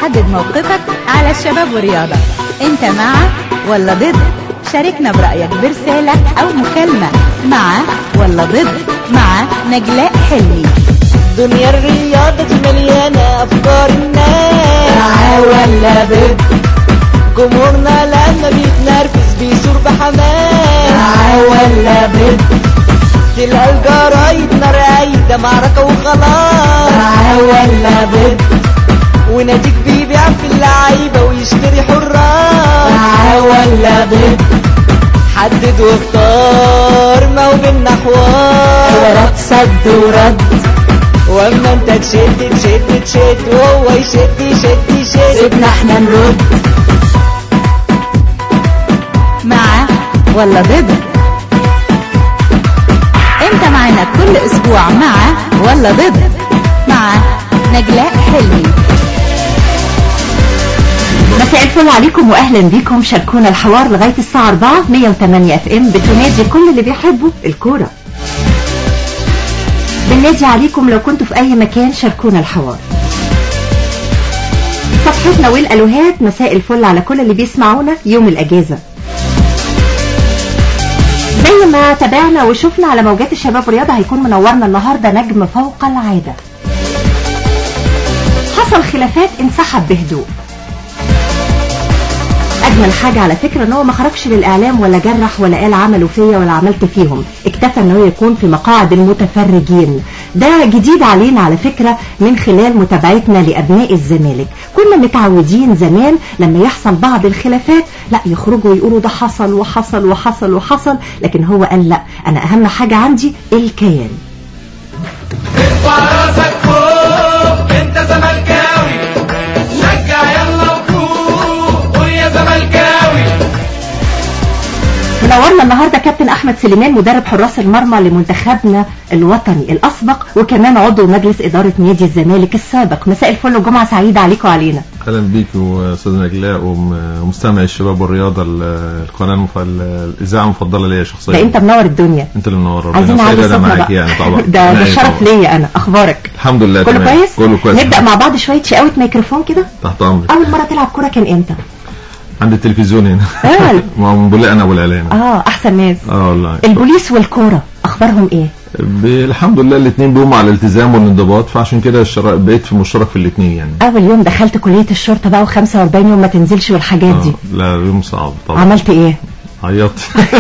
حدد موقفك على الشباب والرياضة انت مع ولا ضد شاركنا برأيك برسالة او مكالمة مع ولا ضد مع نجلاء حلمي دنيا الرياضة دي مليانة أفكار الناس مع ولا ضد جمهورنا لما بيتنرفز بيثور بحماس مع ولا ضد تلقى الجرايد نار قايدة معركة وخلاص مع ولا ضد وناديك بيبيع في اللعيبة ويشتري حراس مع ولا ضد حدد واختار ما هو بينا حوار حوارات صد ورد واما انت تشد تشد تشد وهو يشد يشد يشد سيبنا احنا نرد مع ولا ضد انت معانا كل اسبوع مع ولا ضد مع نجلاء حلمي مساء الفل عليكم واهلا بيكم شاركونا الحوار لغايه الساعه 4 108 اف ام بتنادي كل اللي بيحبوا الكوره بننادي عليكم لو كنتوا في اي مكان شاركونا الحوار صفحتنا والالوهات مساء الفل على كل اللي بيسمعونا يوم الاجازه زي ما تابعنا وشفنا على موجات الشباب والرياضه هيكون منورنا النهارده نجم فوق العاده حصل خلافات انسحب بهدوء اجمل حاجه على فكره ان هو ما خرجش للاعلام ولا جرح ولا قال عملوا فيا ولا عملت فيهم اكتفى ان هو يكون في مقاعد المتفرجين ده جديد علينا على فكره من خلال متابعتنا لابناء الزمالك كنا متعودين زمان لما يحصل بعض الخلافات لا يخرجوا يقولوا ده حصل وحصل وحصل وحصل لكن هو قال لا انا اهم حاجه عندي الكيان ارفع راسك فوق انت زملكاوي شجع يلا وفوق قول يا زملكاوي منورنا النهارده كابتن احمد سليمان مدرب حراس المرمى لمنتخبنا الوطني الاسبق وكمان عضو مجلس اداره نادي الزمالك السابق مساء الفل وجمعه سعيده عليكم وعلينا اهلا بيك واستاذ نجلاء ومستمع الشباب والرياضه ال- القناه المف... ال- الاذاعه المفضله ليا شخصيا ده انت منور الدنيا انت اللي منور ربنا عايزين يسعدك. نعلي انا صوتنا معاك بقى يعني طبعا ده ده معاك شرف طبعا. ليا انا اخبارك الحمد لله كله تمام. كويس كله كويس نبدا مع بعض شويه شقاوه ميكروفون كده تحت امرك اول مره تلعب كوره كان امتى عند التلفزيون هنا آه. ما هو من بولاق انا ابو الاعلان اه احسن ناس اه والله البوليس والكوره اخبارهم ايه ب- الحمد لله الاثنين بيقوموا على الالتزام والانضباط فعشان كده الشرا- بقيت في مشترك في الاثنين يعني اول يوم دخلت كليه الشرطه بقى و45 يوم ما تنزلش والحاجات دي آه. لا يوم صعب طبعا عملت ايه عيطت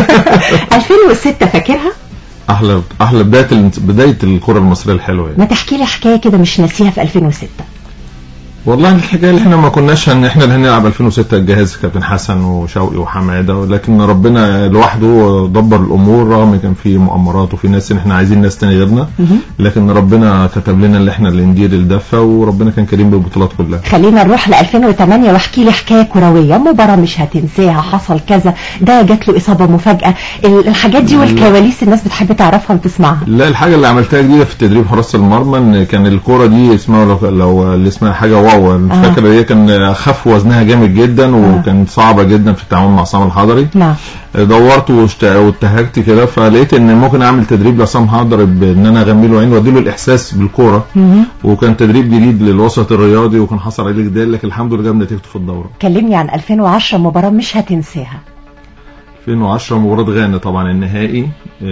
2006 فاكرها احلى احلى بدايه ال- بدايه الكره المصريه الحلوه يعني ما تحكي لي حكايه كده مش ناسيها في 2006 والله الحكايه اللي احنا ما كناش هن احنا اللي هنلعب 2006 الجهاز كابتن حسن وشوقي وحماده لكن ربنا لوحده دبر الامور رغم كان في مؤامرات وفي ناس ان احنا عايزين ناس تاني غيرنا لكن ربنا كتب لنا اللي احنا اللي ندير الدفه وربنا كان كريم بالبطولات كلها خلينا نروح ل 2008 واحكي لي حكايه كرويه مباراه مش هتنساها حصل كذا ده جات له اصابه مفاجاه ال- الحاجات دي والكواليس الناس بتحب تعرفها وتسمعها لا الحاجه اللي عملتها جديده في التدريب حراس المرمى ان كان الكوره دي اسمها لو, لو اللي اسمها حاجه واو مش آه. فاكر هي كان خف وزنها جامد جدا وكانت صعبه جدا في التعامل مع عصام الحضري نعم دورت واشت- واتهجت كده فلقيت ان ممكن اعمل تدريب لعصام حضري بان انا اغمي له عين وادي له الاحساس بالكوره وكان تدريب جديد للوسط الرياضي وكان حصل عليه جدال لكن الحمد لله جاب نتيجته في الدوره كلمني عن 2010 مباراه مش هتنساها 2010 مباراة غانا طبعا النهائي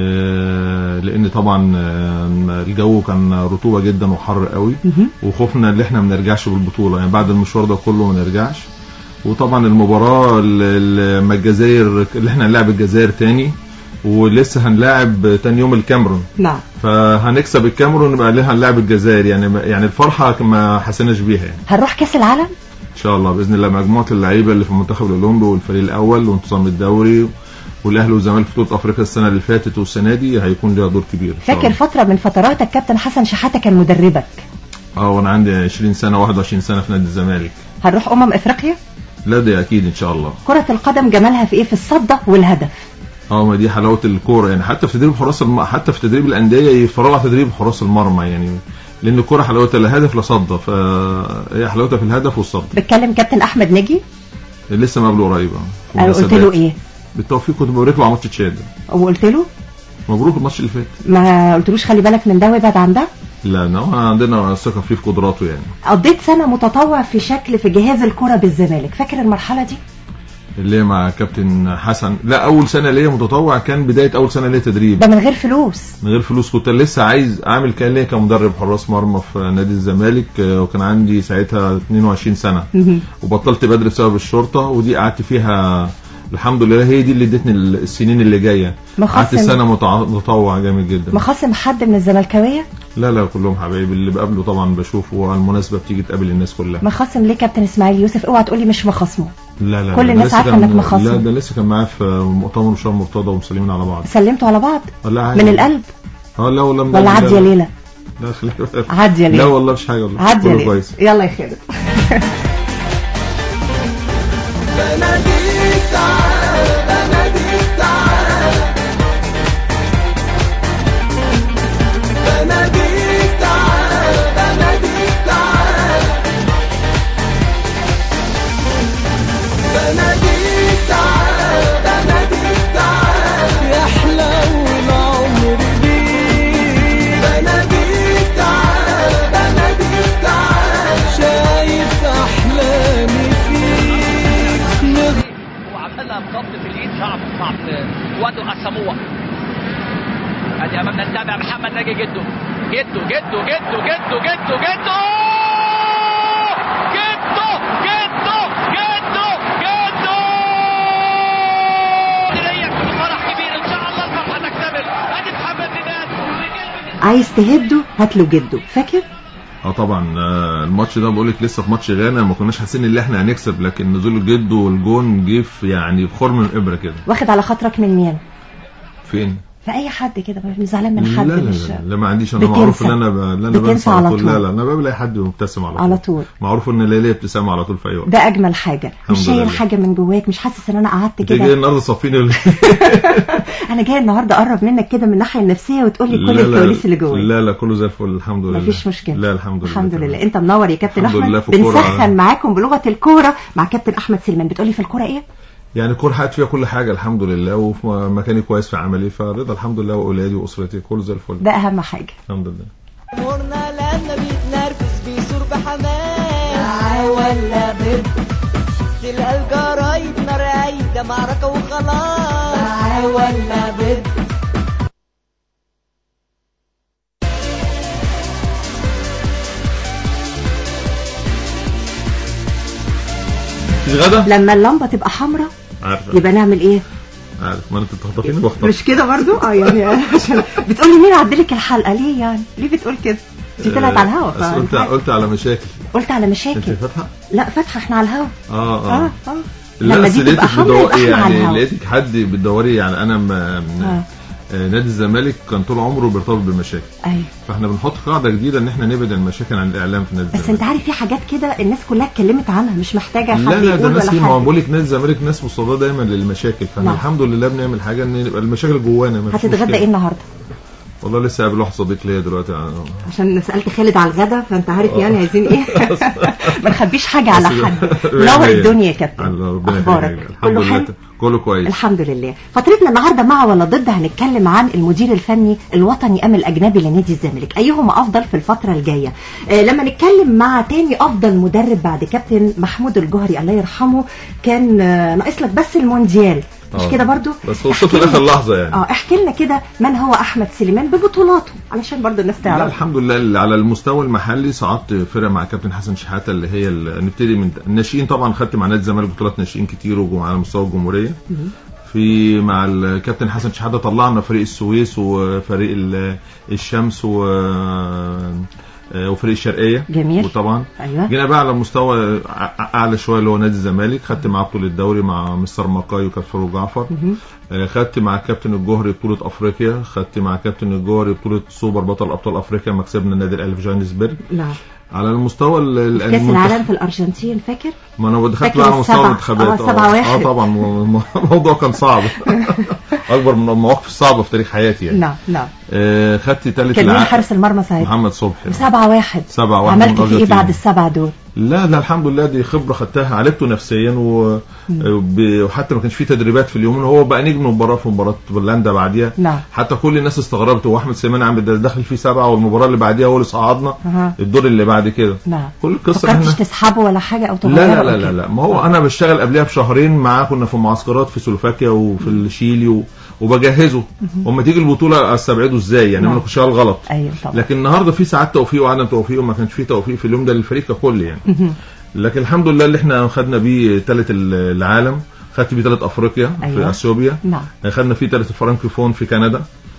آه، لان طبعا آه، الجو كان رطوبة جدا وحر قوي وخفنا ان احنا ما نرجعش بالبطولة يعني بعد المشوار ده كله ما نرجعش وطبعا المباراة ال- ال- ما الجزائر اللي احنا هنلاعب الجزائر تاني ولسه هنلاعب تاني يوم الكاميرون نعم فهنكسب الكاميرون يبقى ليه هنلاعب الجزائر يعني يعني الفرحة ما حسناش بيها يعني هنروح كاس العالم ان شاء الله باذن الله مجموعه اللعيبه اللي في المنتخب الاولمبي والفريق الاول وانتصام الدوري والاهلي والزمالك في بطوله افريقيا السنه اللي فاتت والسنه دي هيكون ليها دور كبير إن شاء فاكر الله. فتره من فتراتك كابتن حسن شحاته كان مدربك اه وانا عندي 20 سنه 21 سنه في نادي الزمالك هنروح امم افريقيا لا ده اكيد ان شاء الله كره القدم جمالها في ايه في الصده والهدف اه ما دي حلاوه الكوره يعني حتى في تدريب حراس الم... حتى في تدريب الانديه يفرغوا على تدريب حراس المرمى يعني لان الكوره حلاوتها لا هدف لا صد فهي حلاوتها في الهدف والصد بتكلم كابتن احمد نجي لسه مقابله قريب اه انا قلت له ايه بالتوفيق كنت بوريك له على ماتش تشاد وقلت له مبروك الماتش اللي فات ما قلتلوش خلي بالك من ده وابعد عن ده لا no, عندنا ثقه فيه في قدراته يعني قضيت سنه متطوع في شكل في جهاز الكره بالزمالك فاكر المرحله دي اللي هي مع كابتن حسن لا اول سنه ليا متطوع كان بدايه اول سنه ليا تدريب ده من غير فلوس من غير فلوس كنت لسه عايز اعمل كان ليا كمدرب حراس مرمى في نادي الزمالك آه، وكان عندي ساعتها 22 سنه مهم. وبطلت بدري بسبب الشرطه ودي قعدت فيها الحمد لله هي دي اللي ادتني السنين اللي جايه مخصم- قعدت سنه متع- متطوع جامد جدا مخاصم حد من الزملكاويه لا لا كلهم حبايبي اللي بقابله طبعا بشوفه وعلى المناسبه بتيجي تقابل الناس كلها مخاصم ليه كابتن اسماعيل يوسف اوعى تقولي مش مخاصمه لا لا كل لا، الناس لسه عارفة كان- إنك مخاصم. لا ده لسه كان معايا في مؤتمر شرم مرتضى ومسلمين على بعض سلمتوا على بعض لا عادي. من القلب اه لا والله من ولا القلب، عدي لا، يا لا. ليلى لا خليك عدي يا لا ليلى والله مش حاجه والله عدي يا كله ليلى كويس يلا يا خالد بناديك تعال بناديك تعال بناديك تعال بناديك تعال بناديك تعال بناديك تعال يحلى العمر بيك بناديك تعال بناديك تعال شايف احلامي فيك نغ- وعملها بضبط في الايد صعب صعب وادو اساموا ادي امامنا نتابع محمد ناجي جده جده جده جده جده جده جده جده جده جده جده ديريا فرح كبير ان شاء الله الفرحه تكتمل ادي محمد نيدان عايز تهده هات له جده فاكر اه طبعا آه، الماتش ده بقول لك لسه في ماتش غانا ما كناش حاسين ان احنا هنكسب لكن نزول الجد والجون جه في يعني بخرم من ابره كده واخد على خاطرك من مين فين في اي حد كده مش زعلان من لا حد لا, مش لا, لا ما عنديش انا بتنسى. معروف ان انا ب... لا انا بتنسى بنسى على على طول لا طول. لا انا بقابل اي حد مبتسم على طول على طول معروف ان ليلى ابتسامه على طول في اي وقت ده اجمل حاجه مش الحمد شايل لله. حاجه من جواك مش حاسس ان انا قعدت انت جاي كده النهارده صافيني ولا انا جاي النهارده اقرب منك كده من الناحيه النفسيه وتقول لي كل لا لا الكواليس اللي جواك لا لا كله زي الفل الحمد لله مفيش مشكله لا الحمد لله الحمد تمام. لله انت منور يا كابتن الحمد لله احمد في الكورة. بنسخن معاكم بلغه الكوره مع كابتن احمد سليمان بتقولي في الكوره ايه يعني كل حاجه فيها كل حاجه الحمد لله وفي مكاني كويس في عملي فرضا الحمد لله واولادي واسرتي كله زي الفل ده اهم حاجه الحمد لله جمهورنا لما بيتنرفز بيثور بحماس ولا بد تلقى الجرايد نار قايدة معركة وخلاص ولا بد مفيش غدا لما اللمبه تبقى حمراء عارف يبقى نعمل ايه عارف ما انت بتخطفيني بخطف مش كده برضو اه يعني عشان بتقولي مين عدلك الحلقه ليه يعني ليه بتقول كده دي طلعت على الهوا بس قلت فالحاجة- قلت على مشاكل قلت على انت مشاكل فاتحه لا فاتحه احنا على الهوا اه اه اه اه لا لما بس دي تبقى لقيتك حمرا بتدوري يبقى احنا على يعني الهوا لقيتك حد بتدوري يعني انا ما من آه. آه، نادي الزمالك كان طول عمره بيرتبط بالمشاكل ايوه فاحنا بنحط قاعده جديده ان احنا نبعد المشاكل عن الاعلام في نادي بس انت الزمالك عارف في حاجات كده الناس كلها اتكلمت عنها مش محتاجه حد لا لا ده يقول الناس ولا فيه ما هو حد بقول لك نادي الزمالك ناس مصدره دايما للمشاكل فاحنا نعم. الحمد لله بنعمل حاجه ان يبقى المشاكل جوانا ما فيش هتتغدى مشكلة. ايه النهارده والله لسه قابل واحد صديق ليا دلوقتي آه. عشان سالت خالد على الغدا فانت عارف آه. يعني عايزين ايه ما نخبيش حاجه على بس- حد مية نور مية. الدنيا يا كابتن الله ربنا اخبارك يخليك. الحمد كله لله حلو كله كويس الحمد لله فترتنا النهارده مع ولا ضد هنتكلم عن المدير الفني الوطني ام الاجنبي لنادي الزمالك ايهما افضل في الفتره الجايه آه لما نتكلم مع تاني افضل مدرب بعد كابتن محمود الجوهري الله يرحمه كان آه ناقص لك بس المونديال مش آه. كده برضو بس وصلت احكي لاخر لنا- لحظه يعني اه احكي لنا كده من هو احمد سليمان ببطولاته علشان برضو الناس لا تعرف الحمد لله على المستوى المحلي صعدت فرقه مع كابتن حسن شحاته اللي هي ال- نبتدي من الناشئين طبعا خدت مع نادي الزمالك بطولات ناشئين كتير وجم- على مستوى الجمهوريه في مع الكابتن حسن شحاته طلعنا فريق السويس وفريق ال- الشمس و وفريق الشرقيه جميل. وطبعا ايوه جينا بقى على مستوى أع- اعلى شويه اللي هو نادي الزمالك خدت معاه بطوله الدوري مع مستر مكاي وكابتن فاروق جعفر مهم. آه، خدت مع كابتن الجوهري بطولة افريقيا خدت مع كابتن الجوهري بطولة سوبر بطل ابطال افريقيا ما كسبنا النادي الاهلي في جوهانسبرج نعم على المستوى ال- ال- كاس المنتخب- العالم في الارجنتين فاكر ما انا دخلت فاكر بقى على مستوى السبعة- المنتخبات آه، سبعة واحد. اه طبعا م- م- الموضوع كان صعب اكبر من المواقف الصعبه في تاريخ حياتي يعني نعم نعم آه، خدت ثالث كان مين حارس المرمى ساعتها محمد صبحي سبعة واحد سبعة واحد عملت من في ايه الأرجنتين. بعد السبعة دول لا لا الحمد لله دي خبره خدتها عالجته نفسيا و... ب- وحتى ما كانش في تدريبات في اليوم هو بقى نجم مباراه في مباراه بولندا بعديها نعم. حتى كل الناس استغربت هو احمد سليمان عامل ده داخل فيه سبعه والمباراه اللي بعديها هو اللي صعدنا أها. الدور اللي بعد كده نعم كل القصه فكرتش احنا تسحبه ولا حاجه او لا تغيره لا أو لا كده؟ لا, لا. ما هو انا بشتغل قبلها بشهرين معاه كنا في معسكرات في سلوفاكيا وفي الشيلي و... وبجهزه وما تيجي البطوله استبعده ازاي يعني نعم. انا كنت شغال غلط ايوه طبعا لكن النهارده في ساعات توفيق وعدم توفيق وما كانش في توفيق في اليوم ده للفريق ككل يعني لكن الحمد لله اللي احنا خدنا بيه ثالث العالم خدت بيه ثالث افريقيا أيوة. في اثيوبيا نعم خدنا فيه ثالث الفرنكفون في كندا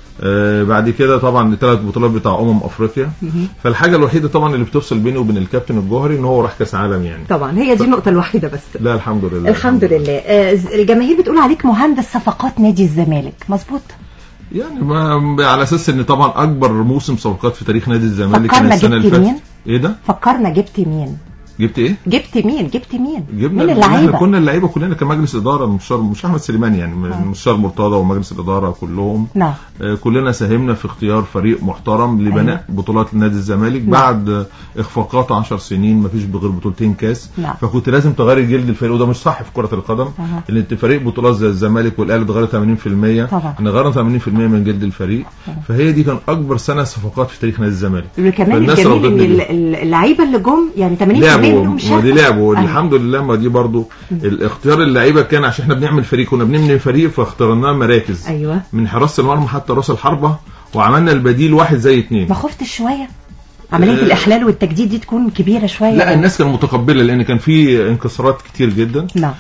آه بعد كده طبعا ثلاث بطولات بتاع امم افريقيا فالحاجه الوحيده طبعا اللي بتفصل بيني وبين الكابتن الجوهري ان هو راح كاس عالم يعني طبعا هي دي النقطه الوحيده بس لا الحمد لله الحمد لله آه، الجماهير بتقول عليك مهندس صفقات نادي الزمالك مظبوط يعني ما على اساس ان طبعا اكبر موسم صفقات في تاريخ نادي الزمالك كان فكرنا السنه اللي جبت مين؟ فاتت ايه ده فكرنا جبت مين جبت ايه جبت مين جبت مين جبنا مين احنا اللعيبه كنا اللعيبه كلنا كمجلس اداره مش مش احمد سليمان يعني مستشار مرتضى ومجلس الاداره كلهم نعم آه، كلنا ساهمنا في اختيار فريق محترم لبناء أيوة. بطولات نادي الزمالك نعم. بعد آه، اخفاقات 10 سنين ما فيش غير بطولتين كاس نعم. فكنت لازم تغير جلد الفريق وده مش صح في كره القدم أها. ان انت فريق بطولات زي الزمالك والاهلي اتغير 80% طبعا. احنا غيرنا 80% من جلد الفريق فهي دي كان اكبر سنه صفقات في تاريخ نادي الزمالك وكمان فالناس الجميل ان رفضتني ال- دي. ال- اللعيبه اللي جم يعني 80% لعبوا منهم ما دي شاركوا. لعبوا أيوة. الحمد لله ما دي برضو الاختيار اللعيبه كان عشان احنا بنعمل فريق كنا بنبني فريق فاخترناه مراكز ايوه من حراسه المرمى حتى راس الحربه وعملنا البديل واحد زي اتنين ما خفتش شويه عمليه آه. الاحلال والتجديد دي تكون كبيره شويه لا الناس كانت متقبله لان كان في انكسارات كتير جدا نعم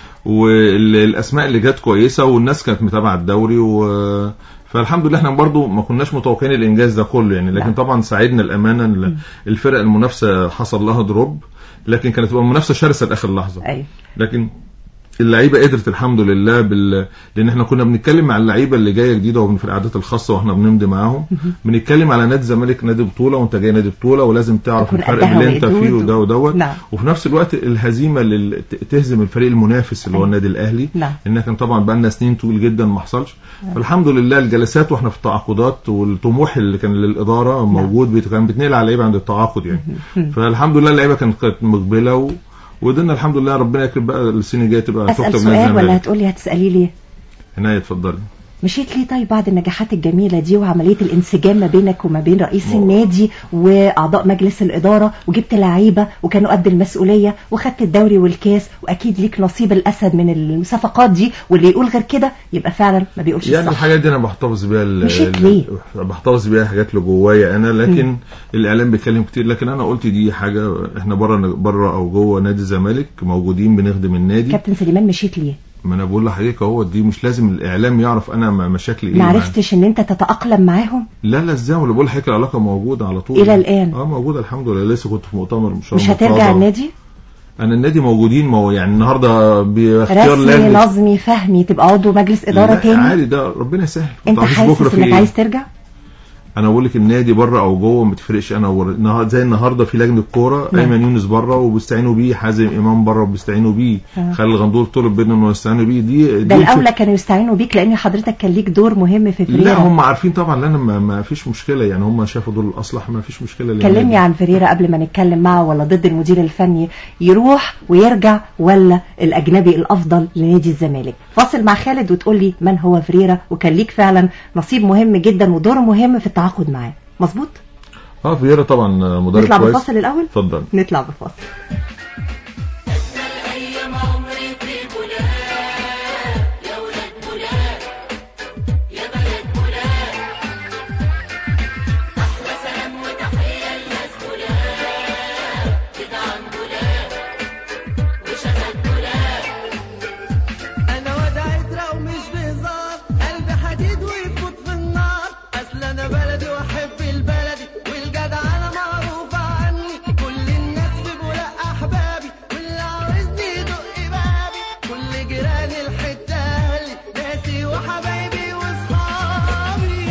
والاسماء اللي جت كويسه والناس كانت متابعه الدوري و فالحمد لله احنا برضو ما كناش متوقعين الانجاز ده كله يعني لكن نعم. طبعا ساعدنا الامانه ال- الفرق المنافسه حصل لها دروب لكن كانت تبقى منافسه شرسه لاخر لحظه ايوه لكن اللعيبه قدرت الحمد لله بال... لان احنا كنا بنتكلم مع اللعيبه اللي جايه جديده وفي القعدات الخاصه واحنا بنمضي معاهم بنتكلم على نادي الزمالك نادي بطوله وانت جاي نادي بطوله ولازم تعرف تكون الفرق قدها اللي انت وقدود فيه و- وده ودوت نعم. وفي نفس الوقت الهزيمه اللي ت- تهزم الفريق المنافس اللي هو أيوة. النادي الاهلي نعم. لان كان طبعا بقى لنا سنين طويل جدا ما حصلش فالحمد لله الجلسات واحنا في التعاقدات والطموح اللي كان للاداره موجود بيت- كان بتنقل على اللعيبه عند التعاقد يعني فالحمد لله اللعيبه كانت كانت مقبله و... وقدرنا الحمد لله ربنا يكرم بقى السنه الجايه تبقى اسال تكتب سؤال نادي ولا الزمالك. هتقولي هتسالي ليه عناية اتفضلي مشيت ليه طيب بعد النجاحات الجميله دي وعمليه الانسجام ما بينك وما بين رئيس ما- النادي واعضاء مجلس الاداره وجبت لعيبه وكانوا قد المسؤوليه وخدت الدوري والكاس واكيد ليك نصيب الاسد من الصفقات دي واللي يقول غير كده يبقى فعلا ما بيقولش يعني الصح الحاجات دي انا بحتفظ بيها ال- مشيت ال- ليه؟ بحتفظ بيها حاجات اللي جوايا انا لكن الاعلام بيتكلم كتير لكن انا قلت دي حاجه احنا بره بره او جوه نادي الزمالك موجودين بنخدم النادي كابتن سليمان مشيت ليه ما انا بقول لحضرتك اهو دي مش لازم الاعلام يعرف انا م- مشاكلي ايه ما معاه. عرفتش ان انت تتاقلم معاهم لا لا ازاي ولا بقول لحضرتك العلاقه موجوده على طول إلى الآن؟ اه موجوده الحمد لله لسه كنت في مؤتمر مش مش هترجع النادي انا النادي موجودين ما هو يعني النهارده باختيار رسمي لازم نظمي فهمي تبقى عضو مجلس اداره لا، تاني عادي ده ربنا يسهل ما انت تعرفش بكره حاسس في انك ايه عايز ترجع انا بقول لك النادي بره او جوه ما تفرقش انا ور... النهار- زي النهارده في لجنه كوره نعم. ايمن يونس بره وبيستعينوا بيه حازم امام بره وبيستعينوا بيه آه. خالد الغندور طلب منه انه يستعينوا بيه دي ده دي الاولى كانوا يستعينوا بيك لان حضرتك كان ليك دور مهم في فريرة لا هم عارفين طبعا لا انا ما, ما فيش مشكله يعني هم شافوا دول الاصلح ما فيش مشكله للنادي. كلمني عن فريرة قبل ما نتكلم معه ولا ضد المدير الفني يروح ويرجع ولا الاجنبي الافضل لنادي الزمالك فاصل مع خالد وتقول لي من هو فريرة وكان ليك فعلا نصيب مهم جدا ودور مهم في التعاقد معاه مظبوط اه فييرا طبعا مدرب نطلع كويس بفاصل الاول اتفضل نطلع بفاصل انا ودعت ومش بهزار قلبي حديد ويفوت في النار اصل انا بلدي واحب البلدي والجدع انا معروف عني كل الناس بيقول احبابي واللي عاوزني يدق بابي كل جيراني الحته اهلي ناسي وحبايبي واصحابي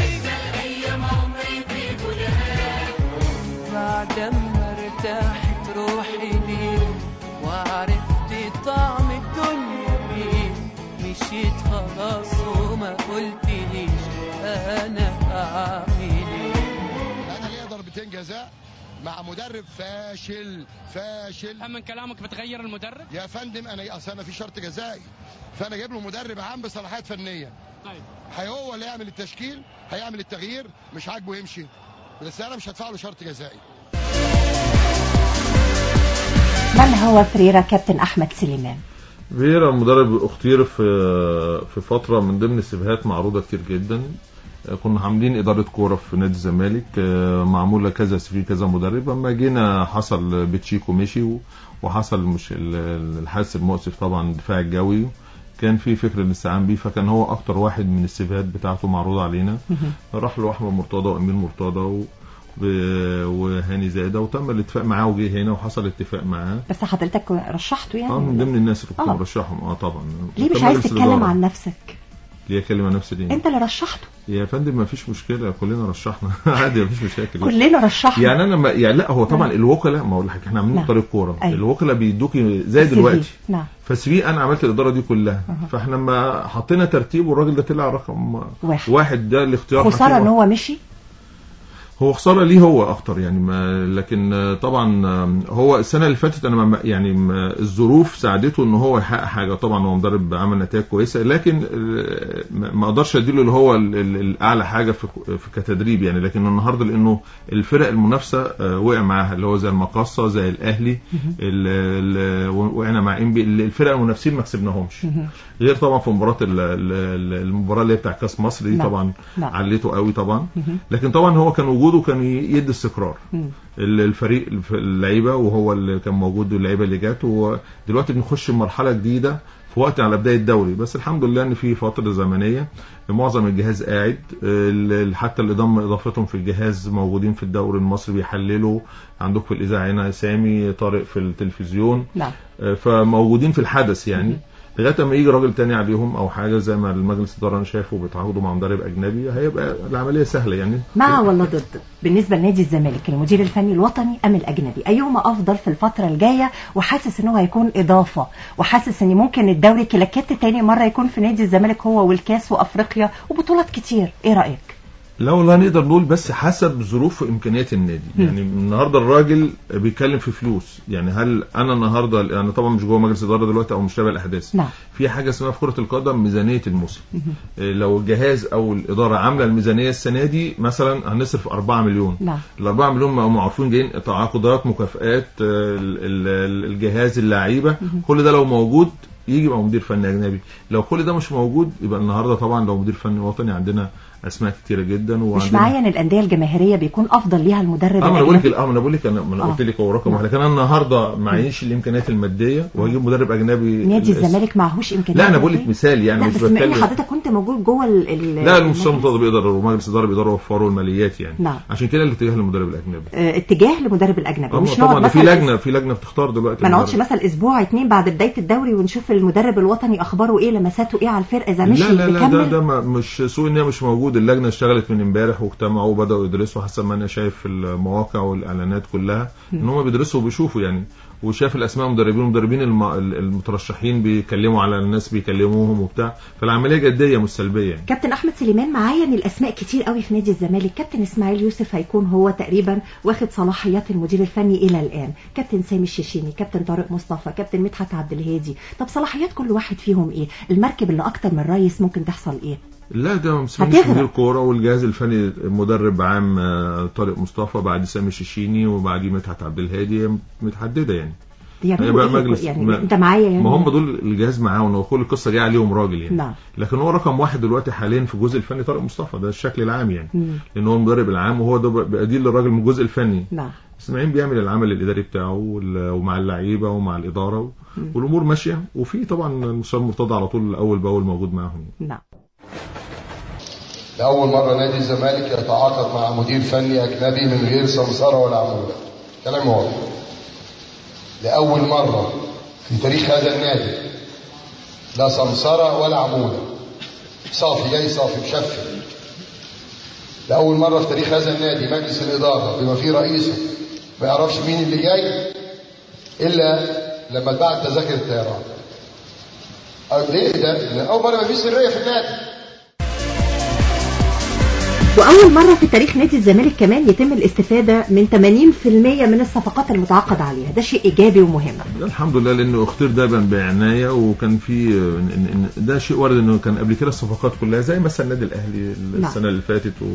بعد ما ارتاحت روحي ليك وعرفت طعم الدنيا بيك مشيت خلاص وما قلتليش انا اعمل ايه انا ليا ضربتين جزاء مع مدرب فاشل فاشل من كلامك بتغير المدرب يا فندم انا اصل انا في شرط جزائي فانا جايب له مدرب عام بصلاحيات فنيه طيب هي هو اللي يعمل التشكيل هيعمل التغيير مش عاجبه يمشي بس انا مش هدفع له شرط جزائي من هو فريرة كابتن أحمد سليمان فيرا المدرب اختير في في فتره من ضمن السيفيهات معروضه كتير جدا كنا عاملين اداره كوره في نادي الزمالك آه، معموله كذا سي كذا مدرب اما جينا حصل بتشيكو مشي و- وحصل مش ال- ال- الحادث المؤسف طبعا الدفاع الجوي كان في فكر الاستعان بيه فكان هو اكتر واحد من السيفيهات بتاعته معروضه علينا راح له احمد مرتضى وامير مرتضى و ب- وهاني زاده وتم الاتفاق معاه وجه هنا وحصل اتفاق معاه بس حضرتك رشحته يعني اه من ضمن الناس اللي كنت آه. مرشحهم اه طبعا ليه مش وكان عايز مجلس تتكلم الإدارة. عن نفسك ليه اتكلم عن نفسي ليه انت اللي رشحته يا فندم ما فيش مشكله كلنا رشحنا عادي ما فيش مشاكل كلنا رشحنا يعني انا ما يعني لا هو طبعا الوكلاء ما اقول لك احنا عاملين نعم. طريق كوره أيوة. الوكلاء بيدوكي زي السي دلوقتي في. نعم فسي انا عملت الاداره دي كلها فاحنا لما حطينا ترتيب والراجل ده طلع رقم واحد. واحد ده الاختيار خسارة حكيم. ان هو مشي هو خساره ليه هو اكتر يعني ما لكن آه، طبعا آه، هو السنه اللي فاتت انا ما يعني ما الظروف ساعدته ان هو يحقق حاجه طبعا هو مدرب عمل نتائج كويسه لكن آه، ما ما اقدرش اديله اللي هو ال- ال- الاعلى حاجه في في كتدريب يعني لكن النهارده لانه الفرق المنافسه آه، وقع معاها اللي هو زي المقاصه زي الاهلي ال- ال- وقعنا مع انبي الفرق المنافسين ما كسبناهمش غير طبعا في مباراه ال- ال- المباراه اللي هي بتاع كاس مصر دي نعم. طبعا نعم. عليته قوي طبعا لكن طبعا هو كان وجوده كان يدي استقرار مم. ال- الفريق الف- اللعيبه وهو اللي كان موجود واللعيبه اللي جات ودلوقتي بنخش مرحله جديده في وقت على بدايه الدوري بس الحمد لله ان في فتره زمنيه معظم الجهاز قاعد ال- ال- حتى اللي ضم اضافتهم في الجهاز موجودين في الدوري المصري بيحللوا عندك في الاذاعه هنا سامي طارق في التلفزيون نعم آه، فموجودين في الحدث يعني لغايه ما يجي راجل تاني عليهم او حاجه زي ما المجلس الاداره انا شايفه بيتعاقدوا مع مدرب اجنبي هيبقى العمليه سهله يعني مع ولا ضد بالنسبة لنادي الزمالك المدير الفني الوطني أم الأجنبي أيهما أفضل في الفترة الجاية وحاسس إن هو هيكون إضافة وحاسس إن ممكن الدوري كلاكيت تاني مرة يكون في نادي الزمالك هو والكاس وأفريقيا وبطولات كتير إيه رأيك؟ لا والله نقدر نقول بس حسب ظروف وامكانيات النادي يعني النهارده الراجل بيتكلم في فلوس يعني هل انا النهارده انا طبعا مش جوه مجلس اداره دلوقتي او مش تابع الاحداث نعم. في حاجه اسمها في كره القدم ميزانيه الموسم إيه، لو الجهاز او الاداره عامله الميزانيه السنه دي مثلا هنصرف 4 مليون نعم. ال 4 مليون ما هم عارفين جايين تعاقدات مكافئات آه، ال- ال- الجهاز اللعيبه كل ده لو موجود يجي يبقى مدير فني اجنبي لو كل ده مش موجود يبقى النهارده طبعا لو مدير فني وطني عندنا اسماء كتيره جدا مش وعندنا معين الأندية الجماهيرية بيكون أفضل ليها المدرب اه ما انا بقول لك الأجنبي اه ما انا بقول لك انا ما انا آه. قلت لك هو رقم واحد لكن انا النهارده معيش الامكانيات الماديه وهجيب مدرب اجنبي نادي الاسم. الزمالك معهوش إمكانيات لا انا بقول لك مادية؟ مثال يعني لا مش بس بما إن بتكلم حضرتك كنت موجود جوه ال ال- لا المستشار المجلس. المرتضى بيقدر ومجلس الاداره بيقدروا يوفروا الماليات يعني نعم. عشان كده الاتجاه للمدرب الاجنبي آه، اتجاه لمدرب الأجنبي أما مش طبعا نقعد ده في مثلا لجنه في لجنه بتختار دلوقتي ما نقعدش المدرب. مثلا اسبوع اتنين بعد بدايه الدوري ونشوف المدرب الوطني اخباره ايه لمساته ايه على الفرقه اذا مشي لا لا لا ده, بيكمل ده ما مش سوء ان هي مش موجود اللجنه اشتغلت من امبارح واجتمعوا وبداوا يدرسوا حسب ما انا شايف في المواقع والاعلانات كلها ان هم بيدرسوا وبيشوفوا يعني وشاف الاسماء المدربين المدربين الم- المترشحين بيكلموا على الناس بيكلموهم وبتاع فالعمليه جديه مش سلبيه يعني. كابتن احمد سليمان معين الاسماء كتير قوي في نادي الزمالك كابتن اسماعيل يوسف هيكون هو تقريبا واخد صلاحيات المدير الفني الى الان كابتن سامي الشيشيني كابتن طارق مصطفى كابتن مدحت عبد الهادي طب صلاحيات كل واحد فيهم ايه المركب اللي اكتر من رئيس ممكن تحصل ايه لا ده ما اسمهش هتغرق. مدير كوره والجهاز الفني مدرب عام آه، طارق مصطفى بعد سامي الشيشيني وبعد مدحت عبد الهادي هي متحدده يعني يعملوا هيبقى إيه؟ مجلس يعني ما- انت معايا يعني ما هم دول الجهاز معاهم وكل القصه جايه عليهم راجل يعني نعم. لكن هو رقم واحد دلوقتي حاليا في الجزء الفني طارق مصطفى ده الشكل العام يعني مم. لان هو المدرب العام وهو ده بديل للراجل من الجزء الفني نعم اسماعيل بيعمل العمل الاداري بتاعه وال- ومع اللعيبه ومع الاداره والامور ماشيه وفي طبعا المستشار مرتضى على طول اول باول موجود معاهم نعم لأول مرة نادي الزمالك يتعاقد مع مدير فني أجنبي من غير سمسرة ولا عمولة كلام واضح لأول مرة في تاريخ هذا النادي لا سمسرة ولا عمولة صافي جاي صافي مشفي لأول مرة في تاريخ هذا النادي مجلس الإدارة بما فيه رئيسه ما يعرفش مين اللي جاي إلا لما اتباعت تذاكر الطيران أو ليه ده؟ لأن أول مرة ما فيش سرية في النادي واول مره في تاريخ نادي الزمالك كمان يتم الاستفاده من 80% من الصفقات المتعاقد عليها ده شيء ايجابي ومهم الحمد لله لانه اختير دايما بعنايه وكان في إن- إن- ده شيء وارد انه كان قبل كده الصفقات كلها زي مثلا النادي الاهلي السنه اللي فاتت و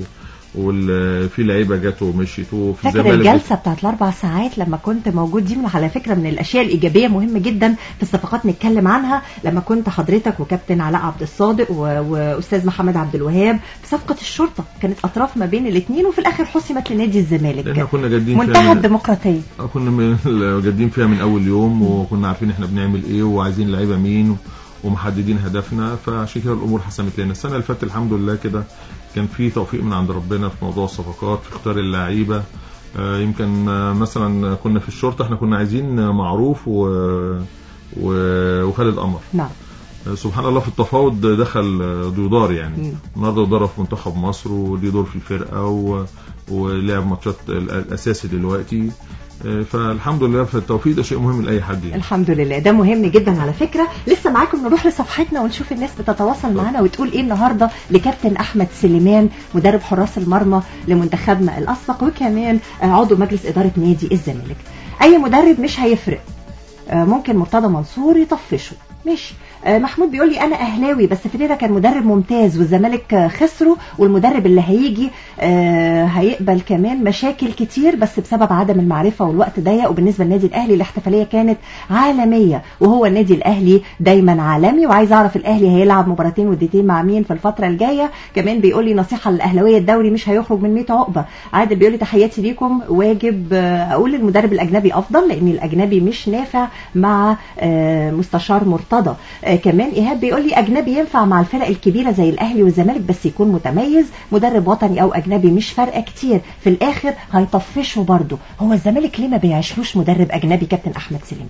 وفي لعيبه جت ومشيت وفي فاكر زمالك الجلسه بتاعت الاربع ساعات لما كنت موجود دي من على فكره من الاشياء الايجابيه مهمه جدا في الصفقات نتكلم عنها لما كنت حضرتك وكابتن علاء عبد الصادق و... واستاذ محمد عبد الوهاب في صفقه الشرطه كانت اطراف ما بين الاثنين وفي الاخر حسمت لنادي لان الزمالك كنا جادين منتهى فيها من- الديمقراطيه آه، كنا من- جادين فيها من اول يوم وكنا عارفين احنا بنعمل ايه وعايزين لعيبه مين ومحددين هدفنا فعشان كده الامور حسمت لنا السنه اللي فاتت الحمد لله كده كان في توفيق من عند ربنا في موضوع الصفقات في اختيار اللعيبه آه، يمكن آه، مثلا كنا في الشرطه احنا كنا عايزين آه، معروف و... و... وخالد قمر نعم آه، سبحان الله في التفاوض دخل آه، ديودار يعني مم. النهارده ضرب في منتخب مصر وليه دور في الفرقه و... ولعب ماتشات ال- الاساسي دلوقتي آه، فالحمد لله في التوفيق ده شيء مهم لاي حد يعني. الحمد لله ده مهم جدا على فكرة لسه معاكم نروح لصفحتنا ونشوف الناس بتتواصل معانا وتقول ايه النهاردة لكابتن احمد سليمان مدرب حراس المرمى لمنتخبنا الاسبق وكمان آه، عضو مجلس ادارة نادي الزمالك اي مدرب مش هيفرق آه، ممكن مرتضى منصور يطفشه ماشي آه، محمود بيقول لي انا اهلاوي بس فريرة كان مدرب ممتاز والزمالك آه، خسره والمدرب اللي هيجي آه، هيقبل كمان مشاكل كتير بس بسبب عدم المعرفه والوقت ضيق وبالنسبه للنادي الاهلي الاحتفاليه كانت عالميه وهو النادي الاهلي دايما عالمي وعايز اعرف الاهلي هيلعب مباراتين وديتين مع مين في الفتره الجايه كمان بيقول لي نصيحه للاهلاويه الدوري مش هيخرج من 100 عقبه عادل بيقول لي تحياتي ليكم واجب آه، اقول المدرب الاجنبي افضل لان الاجنبي مش نافع مع آه، مستشار مرتضى آه، كمان ايهاب بيقول لي اجنبي ينفع مع الفرق الكبيره زي الاهلي والزمالك بس يكون متميز مدرب وطني او اجنبي مش فارقه كتير في الاخر هيطفشه برضه هو الزمالك ليه ما بيعيشلوش مدرب اجنبي كابتن احمد سليمان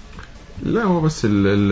لا هو بس ال ال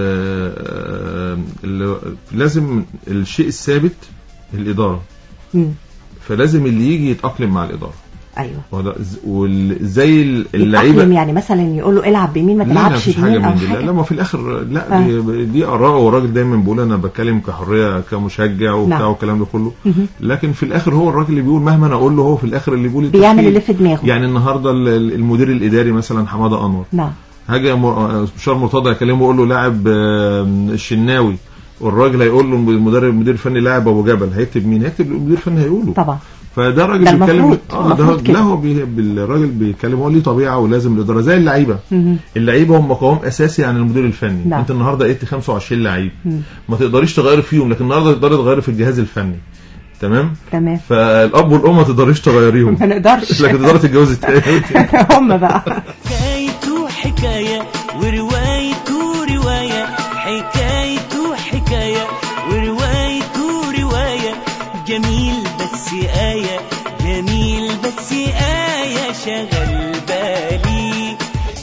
ال لازم الشيء الثابت الاداره مم. فلازم اللي يجي يتاقلم مع الاداره ايوه وده ز- وال- زي ال- يتأقلم اللعيبه يعني مثلا يقول له العب بيمين ما لا لا تلعبش مفيش بيمين حاجه او من دي لا, حاجه لا ما في الاخر لا آه. دي, دي اراء والراجل دايما بيقول انا بتكلم كحريه كمشجع وبتاع نعم. والكلام ده كله مهم. لكن في الاخر هو الراجل اللي بيقول مهما انا اقول له هو في الاخر اللي بيقول بيعمل التفكير. اللي في دماغه يعني النهارده ال- ال- المدير الاداري مثلا حماده انور نعم هاجي م- مستشار مرتضى يكلمه يقول له لاعب آم، الشناوي والراجل هيقول له المدرب المدير الفني لاعب ابو جبل هيكتب مين؟ هيكتب المدير الفني هيقوله طبعا فده راجل ده بيتكلم المفروض، اه المفروض ده كده. لا هو بي... بال- الراجل بيتكلم هو ليه طبيعه ولازم الاداره زي اللعيبه مهم. اللعيبه هم قوام اساسي عن المدير الفني نعم. انت النهارده قلت 25 لعيب مم. ما تقدريش تغير فيهم لكن النهارده تقدري تغيري في الجهاز الفني تمام تمام فالاب والام ما تقدريش تغيريهم ما نقدرش لكن تقدري تتجوزي التاني هم بقى حكايته حكاية وروايته رواية حكايته حكاية وروايته رواية جميل بس آية جميل بس آية شغل بالي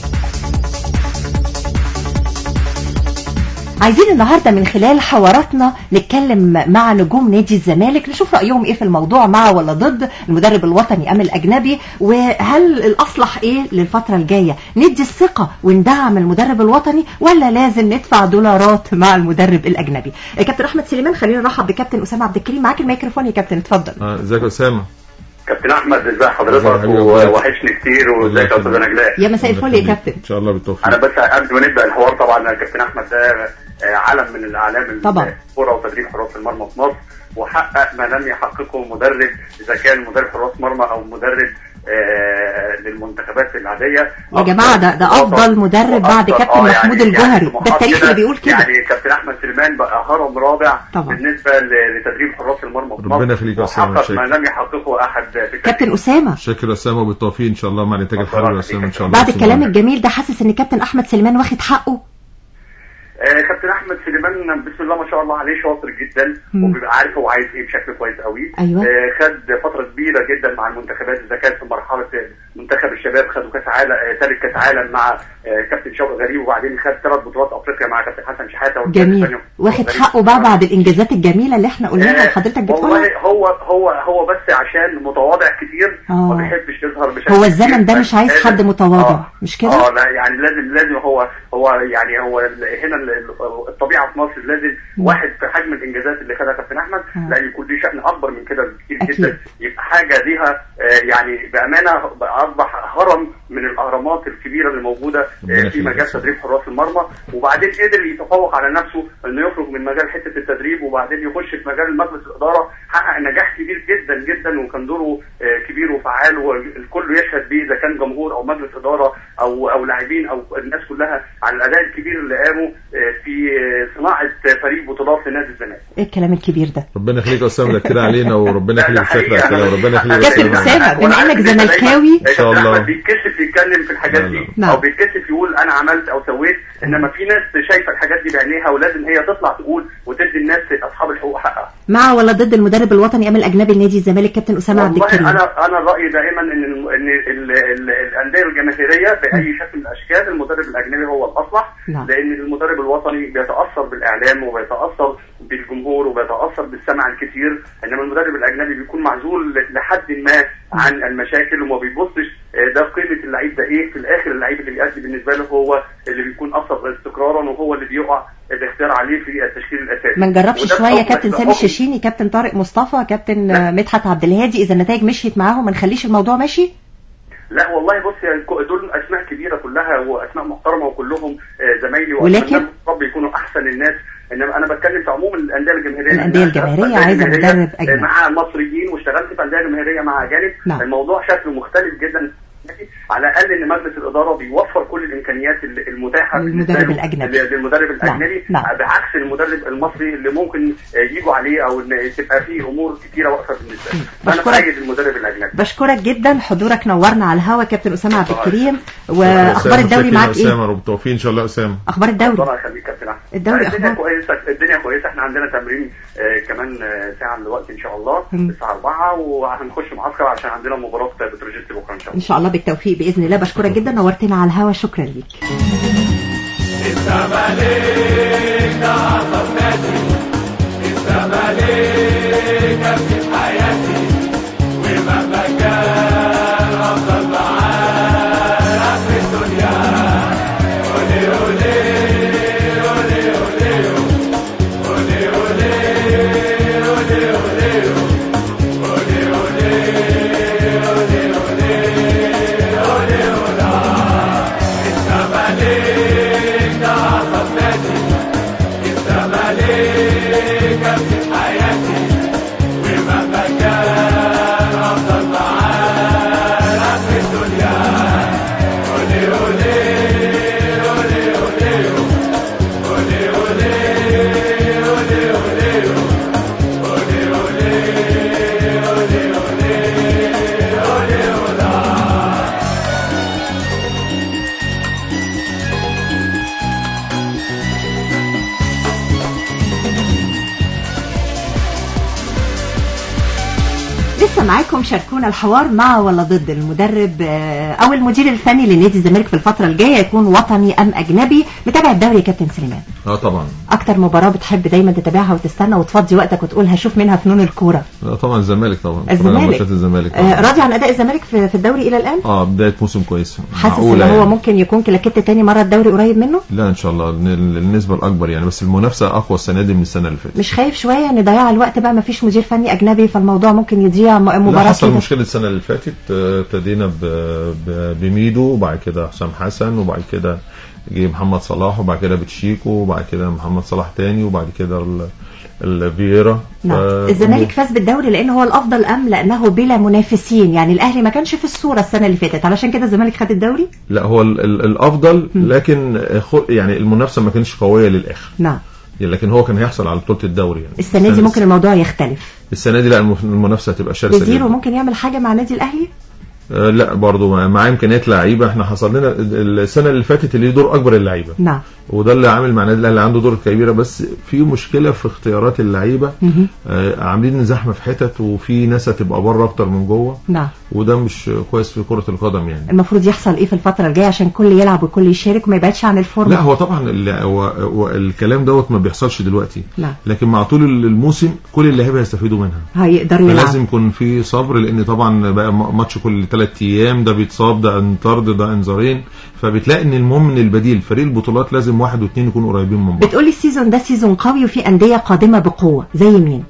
عايزين النهارده من خلال حواراتنا نتكلم مع نجوم نادي الزمالك نشوف رايهم ايه في الموضوع مع ولا ضد المدرب الوطني ام الاجنبي وهل الاصلح ايه للفتره الجايه ندي الثقه وندعم المدرب الوطني ولا لازم ندفع دولارات مع المدرب الاجنبي آه، كابتن احمد سليمان خلينا نرحب بكابتن اسامه عبد الكريم معاك الميكروفون يا كابتن اتفضل آه، ازيك يا اسامه كابتن احمد ازي ازي حضرتك حبيبي؟ ووحشني كتير وازيك يا استاذ نجلاء يا مساء الفل يا كابتن ان شاء الله بالتوفيق انا بس قبل ما نبدا الحوار طبعا كابتن احمد ده آه، علم من الاعلام طبعا. الكوره وتدريب حراس المرمى في مصر وحقق ما لم يحققه مدرب اذا كان مدرب حراس مرمى او مدرب آه، للمنتخبات العاديه يا جماعة ده- ده أفضل مدرب بعد وأفضل- كابتن آه، محمود الجوهري. ده طموحات التاريخ كده. اللي بيقول كده. يعني كابتن احمد سليمان بقى هرم رابع طبعا. بالنسبه ل- لتدريب حراس المرمى في ربنا مصر يخليك يا أسامة، وحقق ما شكرا. لم يحققه احد في التاريخ. كابتن اسامه شكرا يا اسامه وبالتوفيق ان شاء الله مع الانتاج الحلو يا اسامه ان شاء الله بعد الكلام الجميل ده حاسس ان كابتن احمد سليمان واخد حقه آه، كابتن احمد سليمان بسم الله ما شاء الله عليه شاطر جدا مم. وبيبقى عارف هو عايز ايه بشكل كويس قوي أيوة. آه، خد فتره كبيره جدا مع المنتخبات اذا كان في مرحله منتخب الشباب خدوا كاس عالم آه، ثالث كاس عالم مع آه، كابتن شوقي غريب وبعدين خد ثلاث بطولات افريقيا مع كابتن حسن شحاته والكابتن جميل ثاني واخد غريب. حقه بقى بعد الانجازات الجميله اللي احنا قلناها آه، لحضرتك بتقولها والله هو هو هو بس عشان متواضع كتير آه. ما بيحبش يظهر بشكل هو الزمن كتير. ده مش عايز لازم- حد متواضع، آه. مش كده؟ اه لا يعني لازم لازم هو هو يعني هو هنا ال- ال- الطبيعه في مصر لازم واحد في حجم الانجازات اللي خدها كابتن احمد مم. لا يكون ليه شان اكبر من كده بكتير أكيد. جدا يبقى حاجه ليها آه، يعني بامانه بقى اصبح هرم من الاهرامات الكبيره اللي موجوده آه، ربنا في يخليك. مجال تدريب حراس المرمى وبعدين قدر يتفوق على نفسه انه يخرج من مجال حته التدريب وبعدين يخش في مجال مجلس الاداره حقق نجاح كبير جدا جدا وكان دوره آه، كبير وفعال والكل يشهد بيه اذا كان جمهور او مجلس اداره او او لاعبين او الناس كلها على الاداء الكبير اللي قاموا آه، في آه، صناعه فريق بطولات لنادي الزمالك ايه الكلام الكبير ده ربنا يخليك يا اسامه ده كتير علينا وربنا لا، ده يخليك حقيقي. الفكره كده وربنا يخليك كابتن يا أسامة، بما إنك زملكاوي- ان شاء الله. بيتكسف يتكلم في الحاجات لا، دي لا. نعم. او بيتكسف يقول انا عملت او سويت انما في ناس شايفه الحاجات دي بعينيها ولازم هي تطلع تقول وتدي الناس اصحاب الحقوق حقها مع ولا ضد المدرب الوطني ام الاجنبي لنادي الزمالك كابتن اسامه عبد والله الكريم انا انا رايي دائما ان الم- ان ال- ال- الانديه الجماهيريه باي شكل من الاشكال المدرب الاجنبي هو الاصلح نعم. لان المدرب الوطني بيتاثر بالاعلام وبيتاثر بالجمهور وبيتاثر بالسمع الكثير انما المدرب الاجنبي بيكون معزول لحد ما عن المشاكل وما بيبصش آه، ده قيمه اللعيب ده ايه في الاخر اللعيب اللي بيأدي بالنسبه له هو اللي بيكون اكثر استقرارا وهو اللي بيقع الاختيار عليه في التشكيل الاساسي ما نجربش وده شويه بحكم- كابتن سامي بحكم- الششيني كابتن طارق مصطفى كابتن لا. آه، مدحت عبد الهادي اذا النتائج مشيت معاهم ما نخليش الموضوع ماشي لا والله بص يعني كو- دول اسماء كبيره كلها واسماء محترمه وكلهم آه، زمايلي ولكن- وأتمنى رب يكونوا احسن الناس انما انا بتكلم في عموم الانديه الجماهيريه الأندية أنا الجماهيرية اشتغلت في عايزة الجماهيرية، مدرب أجنبي. آه، مع مصريين واشتغلت في انديه جماهيريه مع اجانب نعم. الموضوع شكله مختلف جدا على الاقل ان مجلس الاداره بيوفر كل الامكانيات ال- المتاحه للمدرب بالنسبة له- الأجنبي. للمدرب الاجنبي نعم. بعكس المدرب المصري اللي ممكن آه، يجوا عليه او ان تبقى فيه امور كتيره واقفه بالنسبه له فانا بشكرك. بايد المدرب الاجنبي بشكرك جدا حضورك نورنا على الهوا كابتن اسامه عبد الكريم أسامة، واخبار الدوري شكرا معاك يا ايه اسامه وبالتوفيق ان شاء الله يا اسامه اخبار الدوري ربنا يخليك كابتن احمد الدوري الدنيا أخبار؟ كويسه الدنيا كويسه احنا عندنا تمرين آه كمان آه ساعه دلوقتي ان شاء الله مم. الساعه 4 وهنخش معسكر عشان عندنا مباراه بتروجيت بكره ان شاء ان الله شاء الله بالتوفيق باذن الله بشكرك جدا نورتنا على الهوا شكرا ليك لسه معاكم شاركونا الحوار مع ولا ضد المدرب آه، او المدير الفني لنادي الزمالك في الفتره الجايه يكون وطني ام اجنبي متابع الدوري يا كابتن سليمان اه طبعا اكتر مباراه بتحب دايما تتابعها وتستنى وتفضي وقتك وتقول هشوف منها فنون الكوره لا طبعا الزمالك طبعا الزمالك. ماتشات الزمالك آه، طبعا. راضي عن اداء الزمالك في في الدوري الى الان اه بدايه موسم كويسه حاسس ان معقولة هو يعني. ممكن يكون كلاكيت تاني مره الدوري قريب منه لا ان شاء الله الن- النسبه الاكبر يعني بس المنافسه اقوى السنه دي من السنه اللي فاتت مش خايف شويه ان ضياع الوقت بقى مفيش مدير فني اجنبي فالموضوع ممكن يضيع م- لا مباراه حصل كده مشكله السنه اللي فاتت آه، ابتدينا ب- ب- بميدو وبعد كده حسام حسن وبعد كده جه محمد صلاح وبعد كده بتشيكو وبعد كده محمد صلاح تاني وبعد كده ال- الفييرا نعم ف- الزمالك فاز بالدوري لان هو الافضل ام لانه بلا منافسين يعني الاهلي ما كانش في الصوره السنه اللي فاتت علشان كده الزمالك خد الدوري لا هو ال- ال- الافضل لكن آه، خو- يعني المنافسه ما كانتش قويه للاخر نعم لكن هو كان هيحصل على بطوله الدوري يعني السنه دي ممكن الموضوع يختلف السنه دي لا المف- المنافسه هتبقى شرسه بزيرو جدا ممكن يعمل حاجه مع نادي الاهلي آه، لا برضه مع- مع امكانيات لعيبه احنا حصل لنا السنه اللي فاتت اللي دور اكبر اللعيبه نعم وده اللي عامل مع النادي الاهلي عنده دور كبيره بس في مشكله في اختيارات اللعيبه مهم. آه، عاملين زحمه في حتت وفي ناس هتبقى بره اكتر من جوه نعم وده مش كويس في كره القدم يعني المفروض يحصل ايه في الفتره الجايه عشان كل يلعب وكل يشارك وما يبعدش عن الفورمه لا هو طبعا ال- هو هو الكلام دوت ما بيحصلش دلوقتي نعم لكن مع طول الموسم كل اللعيبه هيستفيدوا منها هيقدروا يلعبوا لازم يكون في صبر لان طبعا بقى م- ماتش كل ثلاث ايام ده بيتصاب ده انطرد ده انذارين فبتلاقي ان المهم ان البديل فريق البطولات لازم واحد واثنين يكونوا قريبين من بعض بتقولي السيزون ده سيزون قوي وفي أندية قادمة بقوة زي مين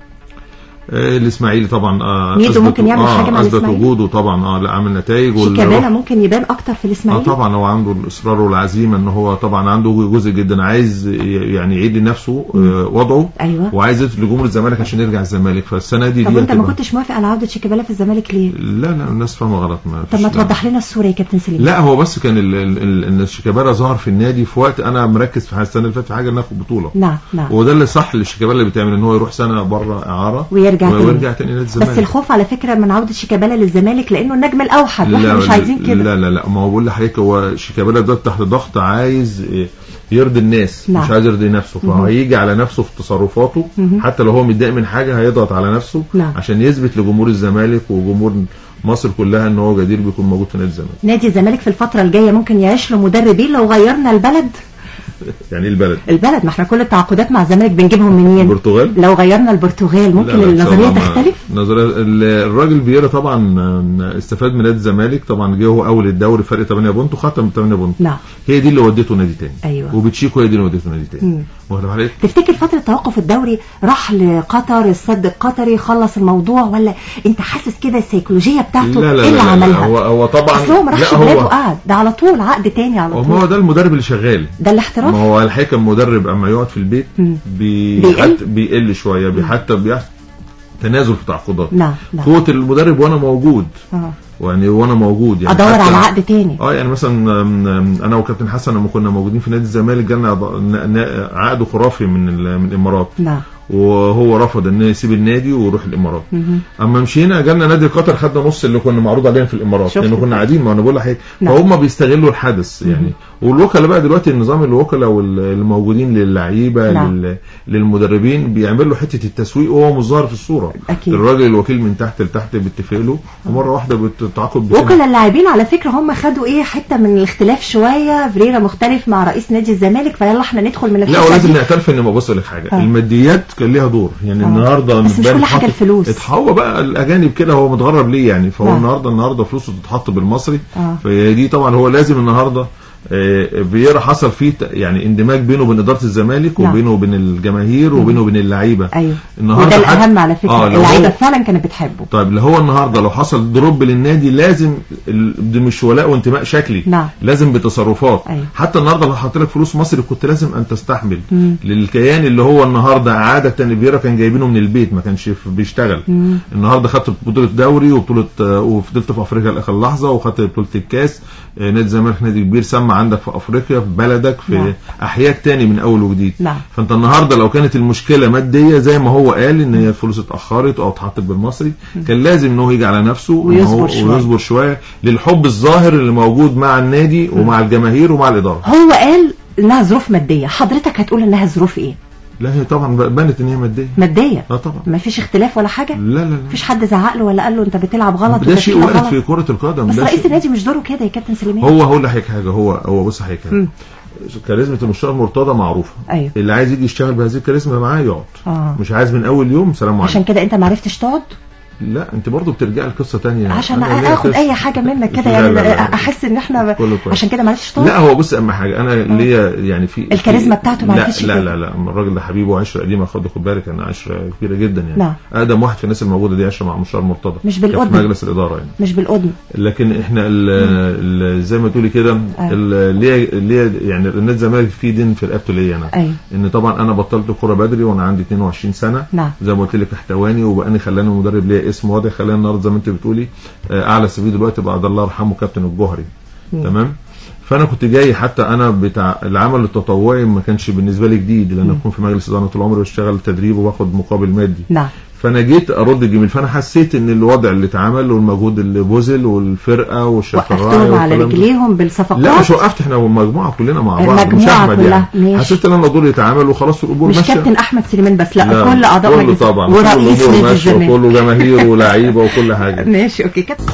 آه، الاسماعيلي طبعا آه ميدو أثبت- ممكن يعمل آه حاجة مع اثبت الإسماعيلي؟ وجوده طبعا اه لا عامل نتائج وال- شيكابالا ممكن يبان أكتر في اه الإسماعيلي طبعا هو عنده الاصرار والعزيمه ان هو طبعا عنده جزء جدا عايز ي- يعني يعيد لنفسه آه، وضعه أيوة وعايز يثبت لجمهور الزمالك عشان يرجع الزمالك فالسنه دي طب دي وانت ما هتبقى- كنتش موافق على عودة شيكابالا في الزمالك ليه لا لا الناس فاهمه غلط ما طب ما فيش- لا. توضح لنا الصورة يا كابتن سليم لا هو بس كان ال- ال- ال- ان شيكابالا ظهر في النادي في وقت انا مركز في السنه اللي فاتت في حاجه ان ناخد بطوله نعم نعم وده اللي صح اللي شيكابالا اللي بيتعمل ان هو يروح سنه بره اعاره ويرجع تاني. ويرجع تاني نادي بس الزمالك الخوف على فكرة من عودة شيكابالا للزمالك لأنه النجم الأوحد واحنا مش عايزين كده لا لا لا ما هو بقول لحضرتك هو شيكابالا ده تحت ضغط عايز إيه، يرضي الناس نعم. مش عايز يرضي نفسه فهيجي على نفسه في تصرفاته مهم. حتى لو هو متضايق من حاجه هيضغط على نفسه نعم. عشان يثبت لجمهور الزمالك وجمهور مصر كلها ان هو جدير بيكون موجود في نادي الزمالك نادي الزمالك في الفترة الجاية ممكن يعيش له مدربين لو غيرنا البلد يعني ايه البلد البلد ما احنا كل التعاقدات مع الزمالك بنجيبهم منين البرتغال لو غيرنا البرتغال ممكن لا لا، إن شاء النظرية الله ما- تختلف نظرية ال- الراجل بيرا طبعا آه، استفاد من نادي الزمالك طبعا جه هو اول الدوري فرق 8 بونت وختم 8 بونت نعم هي دي اللي ودته نادي تاني أيوة. وبتشيكو هي دي اللي ودته نادي تاني مم. واخد بالك تفتكر فترة توقف الدوري راح لقطر السد القطري خلص الموضوع ولا انت حاسس كده السيكولوجية بتاعته لا لا ايه اللي لا, لا عملها هو هو طبعا اصل هو ما راحش لا بلاده هو قعد ده على طول عقد تاني على هو طول ده المدرب اللي شغال ده الاحتراف ما هو الحقيقه المدرب اما يقعد في البيت مم. بي بيقل؟ حتى بيقل شويه بي حتى بيحصل تنازل في تعاقدات نعم نعم قوه المدرب وانا موجود آه. يعني وانا موجود يعني ادور حتى- على عقد تاني اه يعني مثلا أم، أم، انا وكابتن حسن لما كنا موجودين في نادي الزمالك جالنا ض- ن- ن- عقد خرافي من ال- من الامارات نعم وهو رفض ان يسيب النادي ويروح الامارات مهم. اما مشينا جالنا نادي قطر خدنا نص اللي كنا معروض علينا في الامارات شفت لانه كنا بقى. قاعدين ما انا بقول لحضرتك نعم. فهم بيستغلوا الحدث يعني والوكلاء بقى دلوقتي النظام الوكلاء وال- الموجودين للعيبه نعم. لل- للمدربين بيعملوا حته التسويق وهو مش ظاهر في الصوره أكيد. الراجل الوكيل من تحت لتحت بيتفق له ومره واحده بتتعاقد بسنة. وكلاء اللاعبين على فكرة هم خدوا ايه حتة من الاختلاف شوية فريرا مختلف مع رئيس نادي الزمالك فيلا احنا ندخل من لا الحتة ولازم دي نعترف ان ما بص لك حاجه آه. الماديات كان ليها دور يعني آه. النهارده بس مش بان كل حاجة حاطط- الفلوس. اتح- هو بقى الاجانب كده هو متغرب ليه يعني فهو نعم. النهارده النهارده فلوسه تتحط بالمصري آه. فهي دي طبعا هو لازم النهارده آه، فييرا حصل فيه ت- يعني اندماج بينه وبين اداره الزمالك نعم. وبينه وبين الجماهير وبينه وبين اللعيبه ايوه النهارده وده حتى- الاهم على فكرة آه، لو اللعيبة هو- فعلا كانت بتحبه طيب اللي هو النهارده لو حصل دروب للنادي لازم ال- ده مش ولاء وانتماء شكلي نعم. لازم بتصرفات أيوة. حتى النهارده لو حط لك فلوس مصري كنت لازم ان تستحمل مم. للكيان اللي هو النهارده عاده فييرا كان جايبينه من البيت ما كانش في- بيشتغل مم. النهارده خدت بطوله دوري وبطوله آه، وفضلت في افريقيا لاخر لحظه وخدت بطوله الكاس آه، نادي الزمالك نادي كبير سمع عندك في افريقيا في بلدك في نعم. احياك تاني من اول وجديد نعم. فانت النهارده لو كانت المشكله ماديه زي ما هو قال ان هي الفلوس اتاخرت او اتحطت بالمصري كان لازم ان هو يجي على نفسه وإن ويصبر هو شوية. ويصبر شويه للحب الظاهر اللي موجود مع النادي ومع الجماهير ومع الاداره هو قال انها ظروف مادية حضرتك هتقول انها ظروف ايه لا هي طبعا بانت ان هي ماديه مادية اه طبعا ما فيش اختلاف ولا حاجة لا لا لا مفيش حد زعق له ولا قال له انت بتلعب غلط ده شيء وتشكيلة وارد غلط في كره القدم بس ده رئيس شيء- النادي مش دوره كده يا كابتن سليمان هو هقول لحضرتك حاجه هو هو بص حضرتك مم. كاريزما المشتغل مرتضى معروفه ايوه اللي عايز يجي يشتغل بهذه الكاريزما معاه يقعد اه مش عايز من اول يوم سلام عليكم عشان كده انت ما عرفتش تقعد لا انت برضه بترجع لقصه تانية عشان أنا ليا اخد قصة. اي حاجة منك كده لا، يعني لا، لا. احس ان احنا ب... كله كويس. عشان كده ما عرفتش تقعد لا هو بص اهم حاجه انا ليا يعني في الكاريزما في- بتاعته ما لا عرفتش لا كده. لا لا الراجل ده حبيبه وعشره قديمه خد خد بالك انا عشره كبيره جدا يعني نعم. اقدم واحد في الناس الموجوده دي عشره مع مشوار مرتضى مش كان في بالقدم. مجلس الاداره يعني مش بالقدم لكن احنا ال ال زي ما تقولي كده آه. ال- ليه ليه يعني النادي الزمالك فيه دين في رقبته ليا انا ايوه ان طبعا انا بطلت كوره بدري وانا عندي 22 سنه نعم زي ما قلت لك احتواني وبقاني خلاني مدرب ليا اسم واضح خلاني النهارده زي ما انت بتقولي آه، اعلى سي في دلوقتي بعد الله يرحمه كابتن الجوهري مم. تمام فانا كنت جاي حتى انا بتاع العمل التطوعي ما كانش بالنسبه لي جديد لان اكون في مجلس اداره طول عمري بشتغل تدريب وباخد مقابل مادي نعم فانا جيت ارد الجميل فانا حسيت ان الوضع اللي اتعمل والمجهود اللي بذل والفرقه والشفراء وقفتهم على رجليهم بالصفقات لا مش وقفت احنا مجموعه كلنا مع بعض مش المجموعة احمد كلها، يعني ماشي. حسيت ان انا دور يتعامل وخلاص الامور مش ماشيه كابتن احمد سليمان بس لا, لا، كل اعضاء كله مجلس طبعا كل ورئيس الامور نادي ماشيه الزمالك وكله جماهير ولاعيبه وكل حاجه ماشي اوكي كابتن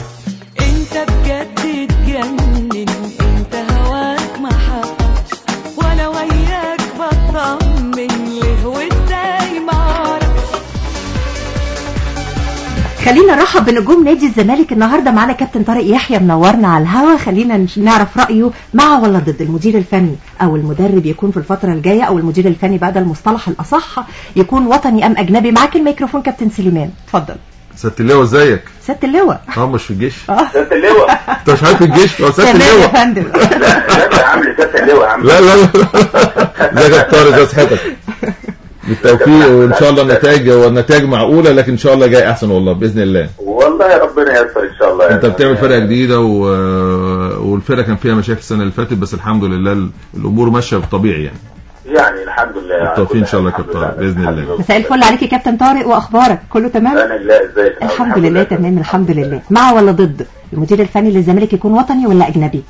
انت بجد تجنن انت هواك ما حطش وانا وياك بطمن ليه وازاي ما اعرف خلينا نرحب بنجوم نادي الزمالك النهارده معانا كابتن طارق يحيى منورنا على الهوا خلينا نش- نعرف رايه مع ولا ضد المدير الفني او المدرب يكون في الفتره الجايه او المدير الفني بعد المصطلح الاصح يكون وطني ام اجنبي معاك الميكروفون كابتن سليمان اتفضل سياده اللواء ازيك سياده اللواء اه مش في الجيش سيادة اللواء انت مش عارف في الجيش هو سياده تمام يا اللواء فندم لا يا عم سيادة اللواء يا عم لا لا لا ازيك يا طارق ازي صحتك بالتوفيق وان شاء الله النتائج والنتائج معقوله لكن ان شاء الله جاي احسن والله باذن الله والله ربنا ييسر ان شاء الله انت بتعمل فرقه جديده و... والفرقه كان فيها مشاكل السنه اللي فاتت بس الحمد لله ال- الامور ماشيه بالطبيعي يعني يعني الحمد لله على بالتوفيق كل ان شاء الله يا حال. كابتن الحمد طارق باذن الحمد الله مساء الفل عليك يا كابتن طارق واخبارك كله تمام انا لا ازيك الحمد لله تمام الحمد لله مع ولا ضد المدير الفني للزمالك يكون وطني ولا اجنبي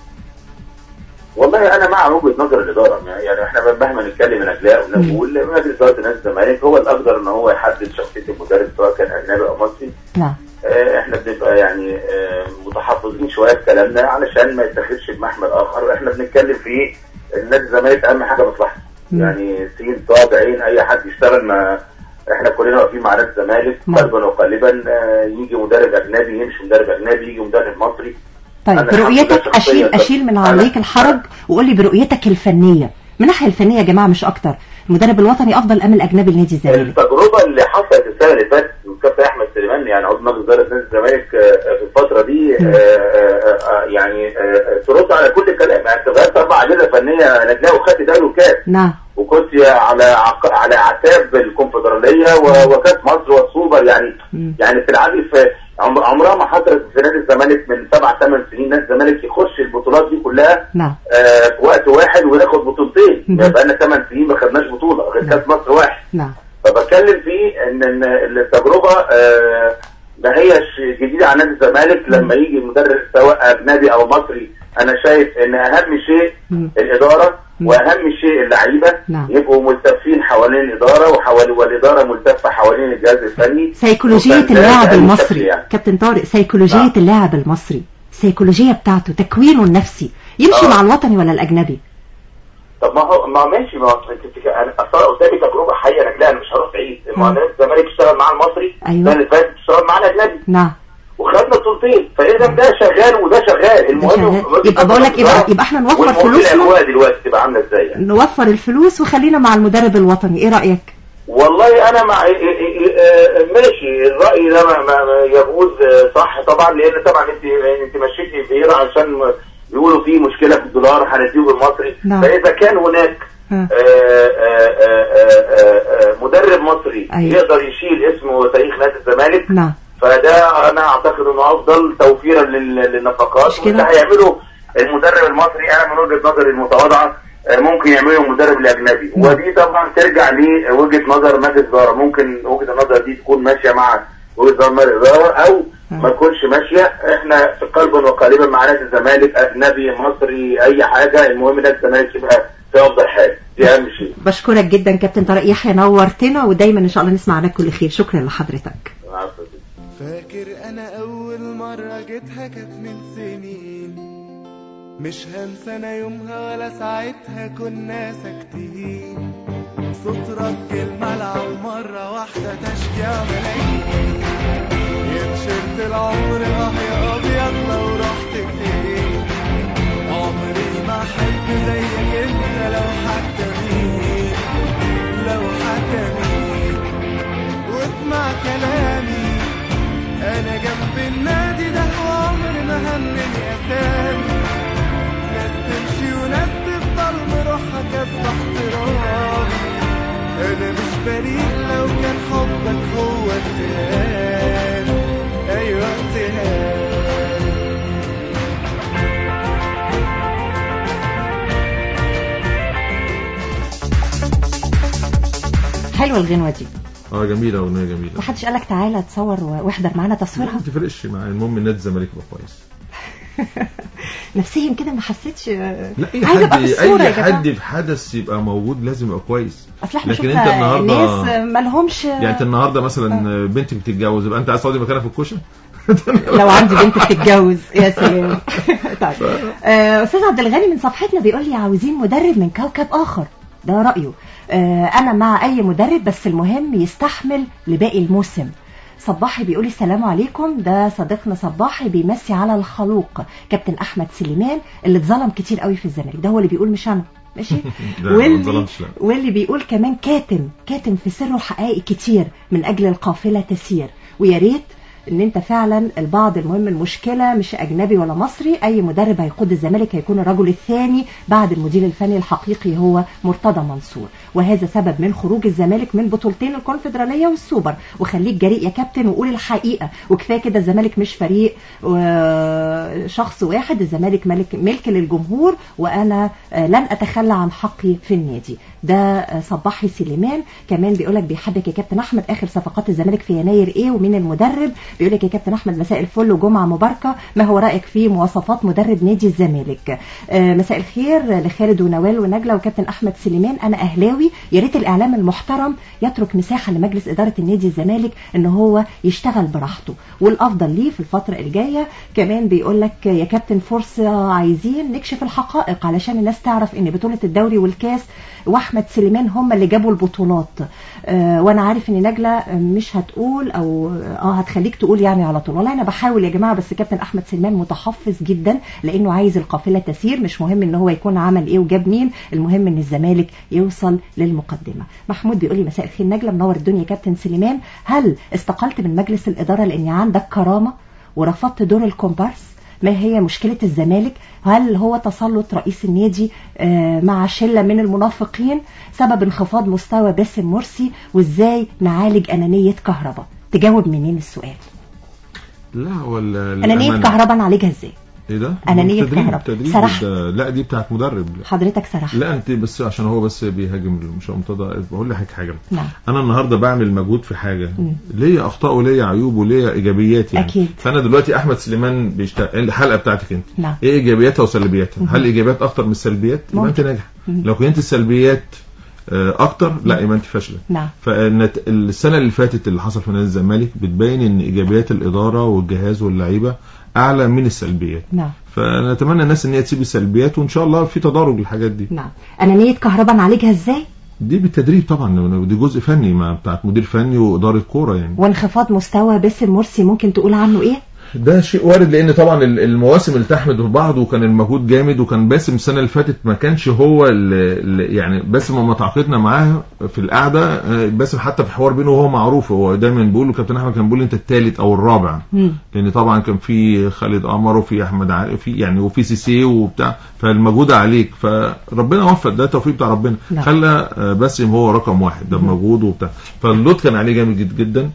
والله انا مع وجهه نظر الاداره يعني احنا مهما نتكلم من اجلاء ونقول مجلس اداره نادي الزمالك هو الاقدر ان هو يحدد شخصيه المدرب سواء كان اجنبي او مصري نعم آه، احنا بنبقى يعني آه، متحفظين شويه في كلامنا علشان ما يتاخدش بمحمل اخر احنا بنتكلم في نادي الزمالك اهم حاجه مصلحته مم. يعني سين صاد عين اي حد يشتغل ما احنا كلنا واقفين مع نادي الزمالك نعم. قلبا وقالبا آه، يجي مدرب اجنبي يمشي مدرب اجنبي يجي مدرب مصري طيب أنا برؤيتك الحمد لله اشيل شخصياً اشيل من بس- عليك الحرج وقول لي برؤيتك الفنيه من الناحيه الفنيه يا جماعه مش اكتر المدرب الوطني افضل ام الاجنبي لنادي الزمالك التجربه اللي حصلت السنه اللي فاتت من كابتن احمد سليمان يعني عضو مجلس اداره نادي الزمالك آه، في الفتره دي آه، آه، آه، يعني آه، ترد على كل الكلام يعني انت غيرت اربع اجهزه فنيه نجلاء وخدت دوري وكاس نعم وكنت على عق... على اعتاب الكونفدراليه و... وكاس مصر والسوبر يعني مم. يعني في العادي في عم- عمرها ما حصلت في نادي الزمالك من سبع ثمان سنين نادي الزمالك يخش البطولات دي كلها نعم آه، في وقت واحد وياخد بطولتين مم. بقى لنا ثمان سنين ما خدناش بطوله غير كاس مصر واحد نعم فبتكلم في ان إن التجربه آه، ما هيش جديده على نادي الزمالك لما يجي مدرب سواء اجنبي او مصري انا شايف ان اهم شيء مم. الاداره مم. واهم شيء اللعيبه نعم. يبقوا ملتفين حوالين الاداره وحوالي والاداره ملتفه حوالين الجهاز الفني سيكولوجيه وكان ده اللاعب أهم المصري شكل يعني. كابتن طارق سيكولوجيه نعم. اللاعب المصري السيكولوجيه بتاعته تكوينه النفسي يمشي آه. مع الوطني ولا الاجنبي طب ما هو ما ماشي ما هو انت بتك- انا اصلا قدامي تجربه حيه انا لا انا مش هروح بعيد مم. المعلنات الزمالك اشتغل مع المصري أيوة. السنه اللي فاتت اشتغل معانا اجنبي نعم وخدنا بطولتين فاذا ده شغال وده شغال المهم شغال. يبقى بقول لك يبقى يبقى احنا نوفر والمهم فلوسنا الاجواء دلوقتي تبقى عامله ازاي يعني. نوفر الفلوس وخلينا مع المدرب الوطني ايه رايك والله انا مع إيه- إيه- إيه- آه، ماشي الراي ده ما ما ما يجوز آه، صح طبعا لان طبعا انت انت مشيتي فيه عشان بيقولوا في مشكله في الدولار هنديه بالمصري نعم. فاذا كان هناك ها. آه، آه، آه، آه، آه، مدرب مصري أيوة. يقدر يشيل اسمه وتاريخ نادي الزمالك نعم فده انا اعتقد انه افضل توفيرا لل- للنفقات مش كده؟ واللي هيعمله المدرب المصري انا من وجهه نظري المتواضعه آه، ممكن يعمله المدرب الاجنبي نعم. ودي طبعا ترجع لوجهه نظر مجلس الاداره ممكن وجهه النظر دي تكون ماشيه مع وجهه نظر مجلس الاداره او نعم. ما تكونش ماشيه احنا في قلبا وقالبا مع نادي الزمالك اجنبي مصري اي حاجه المهم نادي الزمالك يبقى في افضل حال دي اهم شيء بشكرك جدا كابتن طارق يحيى نورتنا ودايما ان شاء الله نسمع عنك كل خير شكرا لحضرتك عفوا. فاكر انا اول مرة جيتها كانت من سنين مش هنسى انا يومها ولا ساعتها كنا ساكتين صوت رج الملعب مرة واحدة تشجيع ملايين يا تيشيرت العمر اه يا ابيض لو رحت فين عمري ما احب زيك انت لو حتى مين لو حتى مين واسمع كلامي انا جنب النادي ده وعمر ما همني اسامي ناس تمشي وناس تفضل بروحها كسب احترامي انا مش بريء لو كان حبك هو اتهام ايوه اتهام حلوه الغنوه دي اه جميله اغنيه جميله محدش قالك تعالى تصور و- واحضر معانا تصويرها ما تفرقش معايا المهم نادي الزمالك يبقى كويس نفسيا كده ما حسيتش لا اي عايزة أبقى حد في الصورة يا اي جماعة. حد في حدث يبقى موجود لازم يبقى كويس اصل احنا لكن شفنا انت النهارده ناس مالهمش يعني انت النهارده مثلا بنتك بتتجوز يبقى انت عايز تقعدي مكانها في الكوشه لو عندي بنت بتتجوز يا سلام طيب آه، استاذ عبد الغني من صفحتنا بيقول لي عاوزين مدرب من كوكب اخر ده رايه آه، انا مع اي مدرب بس المهم يستحمل لباقي الموسم صباحي بيقول السلام عليكم ده صديقنا صباحي بيمسي على الخلوق كابتن احمد سليمان اللي اتظلم كتير قوي في الزمالك ده هو اللي بيقول مش انا ماشي لا، ما واللي اتظلمش، لا. واللي بيقول كمان كاتم كاتم في سره حقائق كتير من اجل القافله تسير ويا ريت ان انت فعلا البعض المهم المشكله مش اجنبي ولا مصري اي مدرب هيقود الزمالك هيكون الرجل الثاني بعد المدير الفني الحقيقي هو مرتضى منصور وهذا سبب من خروج الزمالك من بطولتين الكونفدراليه والسوبر وخليك جريء يا كابتن وقول الحقيقه وكفايه كده الزمالك مش فريق وشخص واحد الزمالك ملك ملك للجمهور وانا آه، لن اتخلى عن حقي في النادي ده آه، صباحي سليمان كمان بيقولك بيحبك يا كابتن احمد اخر صفقات الزمالك في يناير ايه ومين المدرب بيقولك يا كابتن احمد مساء الفل وجمعه مباركه ما هو رايك في مواصفات مدرب نادي الزمالك آه، مساء الخير لخالد ونوال ونجله وكابتن احمد سليمان انا اهلاوي يا ريت الاعلام المحترم يترك مساحه لمجلس اداره النادي الزمالك ان هو يشتغل براحته والافضل ليه في الفتره الجايه كمان بيقول لك يا كابتن فرصه عايزين نكشف الحقائق علشان الناس تعرف ان بطوله الدوري والكاس واحمد سليمان هم اللي جابوا البطولات آه وانا عارف ان نجله مش هتقول او اه هتخليك تقول يعني على طول والله انا بحاول يا جماعه بس كابتن احمد سليمان متحفظ جدا لانه عايز القافله تسير مش مهم ان هو يكون عمل ايه وجاب مين المهم ان الزمالك يوصل للمقدمه محمود بيقول لي مساء الخير نجله منور الدنيا يا كابتن سليمان هل استقلت من مجلس الاداره لاني عندك كرامه ورفضت دور الكومبارس ما هي مشكلة الزمالك هل هو تسلط رئيس النادي آه، مع شلة من المنافقين سبب انخفاض مستوى باسم مرسي وازاي نعالج أنانية كهرباء تجاوب منين السؤال لا ولا أنانية كهرباء نعالجها ازاي ايه ده؟ أنانية تدريب- كهرباء. تدريب سرحت. ده- لا دي بتاعت مدرب لا. حضرتك سرحت لا انت بس عشان هو بس بيهاجم مش مرتضى بقول لك حاجه نعم انا النهارده بعمل مجهود في حاجه مم. ليا اخطاء وليا عيوب وليا ايجابيات يعني أكيد. فانا دلوقتي احمد سليمان بيشتغل الحلقه بتاعتك انت نعم ايه ايجابياتها وسلبياتها مم. هل ايجابيات اكتر من السلبيات يبقى انت ممكن. ناجح مم. لو كنت السلبيات آه، اكتر لا يبقى انت فاشله نعم فالسنه اللي فاتت اللي حصل في نادي الزمالك بتبين ان ايجابيات الاداره والجهاز واللعيبه اعلى من السلبيات نعم فنتمنى الناس ان هي تسيب السلبيات وان شاء الله في تدرج للحاجات دي نعم أنانية كهرباء نعالجها ازاي دي بالتدريب طبعا دي جزء فني ما بتاعت مدير فني واداره كوره يعني وانخفاض مستوى باسم مرسي ممكن تقول عنه ايه ده شيء وارد لان طبعا ال- المواسم اللي تحمد في بعض وكان المجهود جامد وكان باسم السنه اللي فاتت ما كانش هو ال- ال- يعني باسم لما تعاقدنا معاه في القعده آه، باسم حتى في حوار بينه وهو معروف هو دايما بيقول له كابتن احمد كان بيقول لي انت الثالث او الرابع مم. لان طبعا كان في خالد قمر وفي احمد علي في يعني وفي سيسي وبتاع فالمجهود عليك فربنا وفق ده توفيق بتاع ربنا نعم. خلى آه، باسم هو رقم واحد ده مجهود وبتاع فاللود كان عليه جامد جد- جدا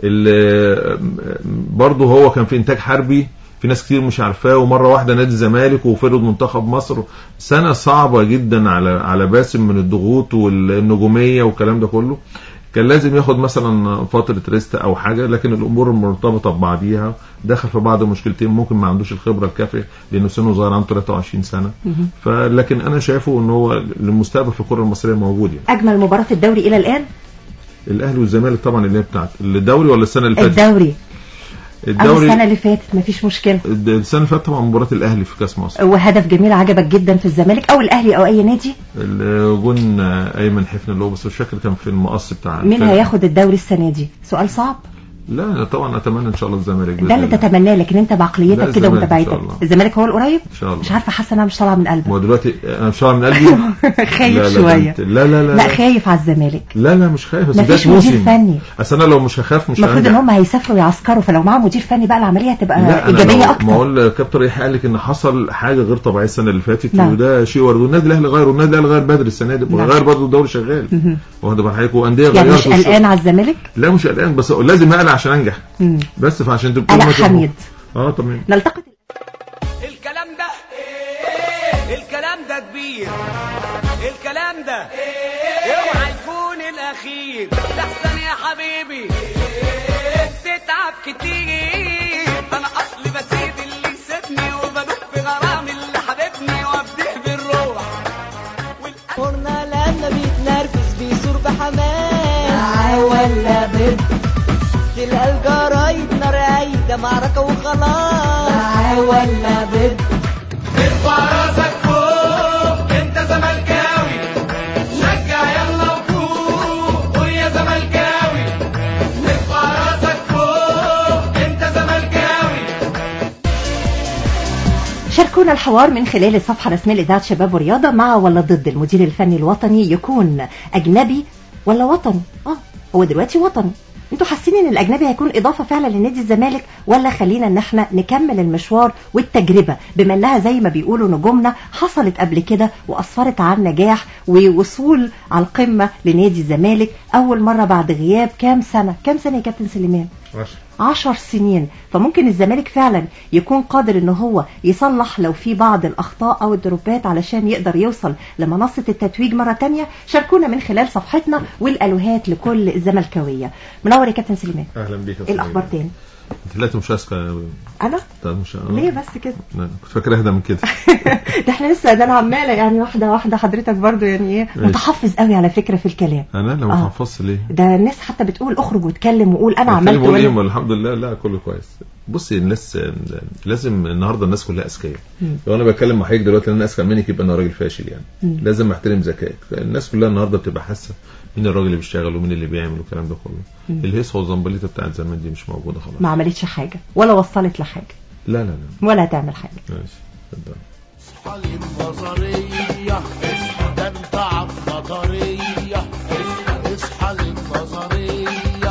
ال- برضه هو كان في انتاج حربي في ناس كتير مش عارفاه ومره واحده نادي الزمالك وفرد منتخب مصر سنه صعبه جدا على على باسم من الضغوط والنجوميه والكلام ده كله كان لازم ياخد مثلا فتره ريست او حاجه لكن الامور مرتبطه ببعضيها دخل في بعض المشكلتين ممكن ما عندوش الخبره الكافيه لانه سنه صغير عنده 23 سنه مهم. فلكن انا شايفه ان هو المستقبل في الكره المصريه موجود يعني أجمل مباراة الدوري إلى الآن الاهلي والزمالك طبعا اللي هي بتاعت الدوري ولا السنه اللي فاتت الدوري أو الدوري السنة اللي فاتت مفيش مشكلة السنه اللي فاتت طبعا مباراه الاهلي في كاس مصر وهدف جميل عجبك جدا في الزمالك أو الأهلي أو أي نادي الجون ايمن حفني اللي هو بس مش فاكر كان في المقص بتاع مين الفرق. هياخد الدوري السنة دي سؤال صعب لا أنا طبعا اتمنى ان شاء الله الزمالك بإذن ده اللي الله. تتمناه لكن انت لا، بعقليتك كده الزمالك إن ومتابعتك شاء الله. الزمالك هو القريب ان شاء الله مش عارفه حاسه انها مش طالعه من قلبك ما هو دلوقتي انا مش طالع من قلبي خايف لا لا شويه ده أنت- لا لا لا لا خايف على الزمالك لا لا مش خايف بس مفيش ده مدير موسم فني اصل انا لو مش هخاف مش المفروض ان هنجح هم هيسافروا يعسكروا فلو معاه مدير فني بقى العمليه هتبقى لا انا ايجابيه لو- اكتر ما اقول كابتن ريح قال لك ان حصل حاجه غير طبيعيه السنه اللي فاتت نعم. وده شيء وارد والنادي الاهلي غير والنادي الاهلي غير بدري السنه دي نعم. وغير برضه الدوري شغال مهم. واخد بال حضرتك وانديه يعني غيرت مش والشغل. قلقان على الزمالك لا مش قلقان بس لازم اقلق عشان انجح مم. بس فعشان تبقى قلق ما تبقى- حميد اه تمام نلتقط الكلام ده الكلام ده كبير الكلام ده اوعى يكون الاخير لحسن يا حبيبي تتعب كتير انا اصلي بسيب اللي يسيبني وبدوب في غرام اللي حبيبني وابديه بالروح قرنا لما بيتنرفز بيثور بحماس ولا ضد تلقى الجرايد نار عايدة معركة وخلاص ولا ضد ارفع راسك فوق انت زملكاوي شجع يلا وفوق قول يا زملكاوي ارفع راسك فوق شاركونا الحوار من خلال الصفحة الرسمية لإذاعة شباب ورياضة مع ولا ضد المدير الفني الوطني يكون أجنبي ولا وطني اه هو دلوقتي وطني انتوا حاسين ان الاجنبي هيكون اضافه فعلا لنادي الزمالك ولا خلينا ان احنا نكمل المشوار والتجربه بما انها زي ما بيقولوا نجومنا حصلت قبل كده واسفرت عن نجاح ووصول على القمه لنادي الزمالك اول مره بعد غياب كام سنه كام سنه يا كابتن سليمان عشرة. عشر سنين فممكن الزمالك فعلا يكون قادر ان هو يصلح لو في بعض الاخطاء او الدروبات علشان يقدر يوصل لمنصة التتويج مرة تانية شاركونا من خلال صفحتنا والالوهات لكل الزملكاوية منور يا كابتن سليمان اهلا بيك يا ايه الاخبار تاني انت لا مش اسكا انا طب مش ليه بس كده لا، كنت فاكر اهدى من كده ده احنا لسه ده انا عماله يعني واحده واحده حضرتك برضو يعني ايه ماشي. متحفظ قوي على فكره في الكلام انا لو آه. حفظت ليه ده الناس حتى بتقول اخرج واتكلم وقول انا عملت بتكلم أقول ايه ولا ما الحمد لله لا كله كويس بصي الناس لازم النهارده الناس كلها اذكياء مم. لو انا بتكلم مع حضرتك دلوقتي ان انا اذكى منك يبقى انا راجل فاشل يعني مم. لازم احترم ذكائك الناس كلها النهارده بتبقى حاسه مين الراجل اللي بيشتغل ومين اللي بيعمل والكلام ده كله مم. الهيصه والزنبليطه بتاعت زمان دي مش موجوده خلاص ما عملتش حاجه ولا وصلت لحاجه لا لا لا ولا هتعمل حاجه ماشي اتفضل. اصحى للنظرية اصحى ده انت عالنظرية اصحى اصحى للنظرية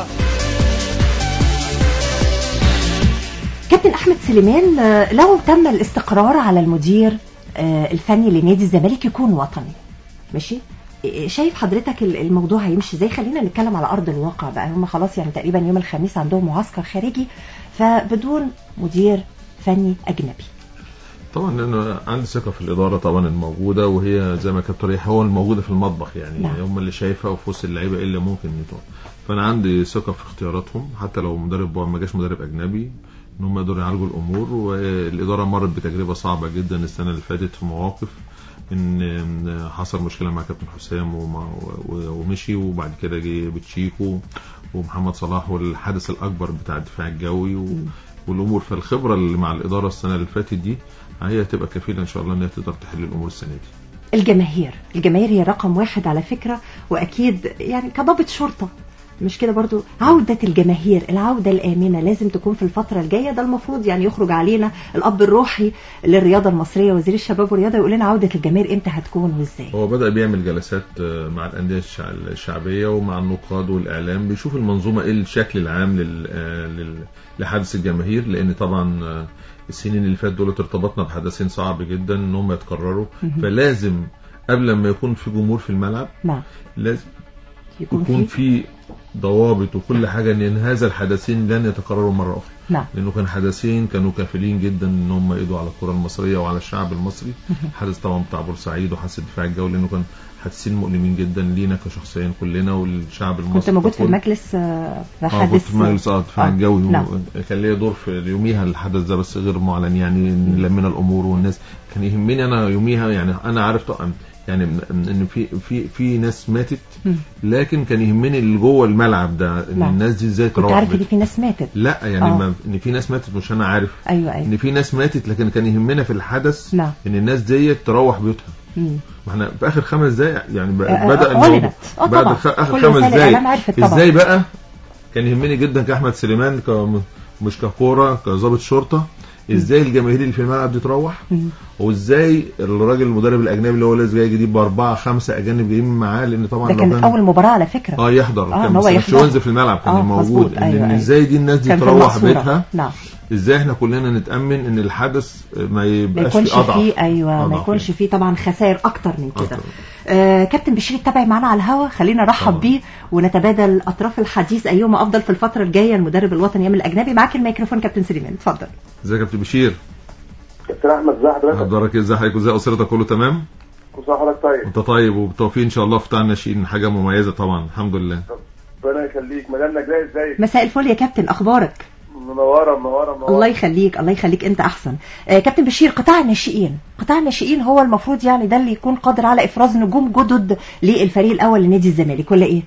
كابتن احمد سليمان آه، لو تم الاستقرار على المدير آه، الفني لنادي الزمالك يكون وطني ماشي إيه- شايف حضرتك ال- الموضوع هيمشي ازاي خلينا نتكلم على ارض الواقع بقى هم خلاص يعني تقريبا يوم الخميس عندهم معسكر خارجي فبدون مدير فني اجنبي طبعا انا عندي ثقه في الاداره طبعا الموجوده وهي زي ما كانت طريقه هو الموجوده في المطبخ يعني نعم. هم اللي شايفه وفي وسط اللعيبه ايه اللي ممكن يطور فانا عندي ثقه في اختياراتهم حتى لو مدرب ما جاش مدرب اجنبي ان هم يقدروا يعالجوا الامور والاداره مرت بتجربه صعبه جدا السنه اللي فاتت في مواقف ان إن حصل مشكله مع كابتن حسام ومع و- ومشي وبعد كده جه بتشيكو ومحمد صلاح والحدث الاكبر بتاع الدفاع الجوي و... والامور فالخبره اللي مع الاداره السنه اللي فاتت دي هي هتبقى كفيله ان شاء الله ان هي تقدر تحل الامور السنه دي الجماهير الجماهير هي رقم واحد على فكرة واكيد يعني كضابط شرطة مش كده برضو عودة الجماهير العودة الآمنة لازم تكون في الفترة الجاية ده المفروض يعني يخرج علينا الأب الروحي للرياضة المصرية وزير الشباب والرياضة يقول لنا عودة الجماهير إمتى هتكون وإزاي هو بدا بيعمل جلسات آه، مع الانديه الشع- الشعبيه ومع النقاد والاعلام بيشوف المنظومه ايه الشكل العام لل... آه، لل... لحدث الجماهير لان طبعا آه، السنين اللي فاتت دول ارتبطنا بحدثين صعب جدا ان هم يتكرروا مهم. فلازم قبل ما يكون في جمهور في الملعب نعم لازم يكون يكون في في ضوابط وكل حاجه ان هذا الحدثين لن يتكرروا مره اخرى نعم لانه كان حدثين كانوا كافلين جدا ان هم يقضوا على الكره المصريه وعلى الشعب المصري حدث طبعا بتاع بورسعيد وحادث الدفاع الجوي لانه كان حادثين مؤلمين جدا لينا كشخصيا كلنا والشعب المصري كنت موجود في ككل. المجلس آه، في اه كنت حادث في مجلس اه الدفاع آه، الجوي نعم. كان ليا دور في يوميها الحدث ده بس غير معلن يعني إن لمينا الامور والناس كان يهمني انا يوميها يعني انا عارف طبعا يعني ان إن في في في ناس ماتت مم. لكن كان يهمني اللي جوه الملعب ده ان نعم. الناس دي ازاي كنت تروح عارف إن بيتها. في ناس ماتت لا يعني آه. ما ان في ناس ماتت مش انا عارف أيوه أيوه ان في ناس ماتت لكن كان يهمنا في الحدث نعم ان الناس ديت تروح بيوتها مم. ما احنا في اخر خمس دقايق يعني ب- آه، بدا آه، الموضوع أعلنت. آه، بعد طبعا. خ- اخر كل خمس وسائل الإعلام دقايق عرفت طبعا. ازاي بقى كان يهمني جدا كاحمد سليمان ك مش ككوره كظابط شرطه ازاي الجماهير اللي في الملعب دي تروح مم. وازاي الراجل المدرب الاجنبي اللي هو لسه جاي جديد باربعه خمسه اجانب جايين معاه لان طبعا ده لو كانت أول مباراة على فكرة اه يحضر آه، كان إن هو بس مش يحضر. ينزل في الملعب كان آه، موجود مظبوط. ان أيوه، إن أيوه. ازاي دي الناس دي كان في تروح المقصورة. بيتها نعم ازاي احنا كلنا نتامن ان الحدث ما ما يبقاش يكونش فيه اضعف فيه ايوه ما أضعف يكونش يعني. فيه طبعا خسائر اكتر من كده أكتر. آه كابتن بشير اتابعي معانا على الهوا خلينا نرحب طبعا. بيه ونتبادل اطراف الحديث ايهما افضل في الفتره الجايه المدرب الوطني من الاجنبي معاك الميكروفون كابتن سليمان اتفضل ازيك يا كابتن بشير كابتن احمد ازي حضرتك حضرتك ازاي حضرتك ازاي اسرتك كله تمام كل سنه وحضرتك طيب انت طيب وبالتوفيق ان شاء الله في بتاع الناشئين حاجه مميزه طبعا الحمد لله ربنا يخليك مدام نجلاء ازيك مساء الفل يا كابتن اخبارك منوره منوره منوره الله يخليك الله يخليك انت احسن آه كابتن بشير قطاع الناشئين قطاع الناشئين هو المفروض يعني ده اللي يكون قادر على افراز نجوم جدد للفريق الاول لنادي الزمالك ولا ايه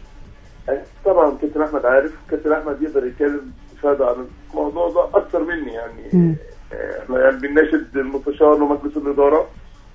طبعا كابتن احمد عارف كابتن احمد يقدر يتكلم افاده عن الموضوع ده اكتر مني يعني مم. آه، احنا يعني بنناشد المستشار ومجلس الاداره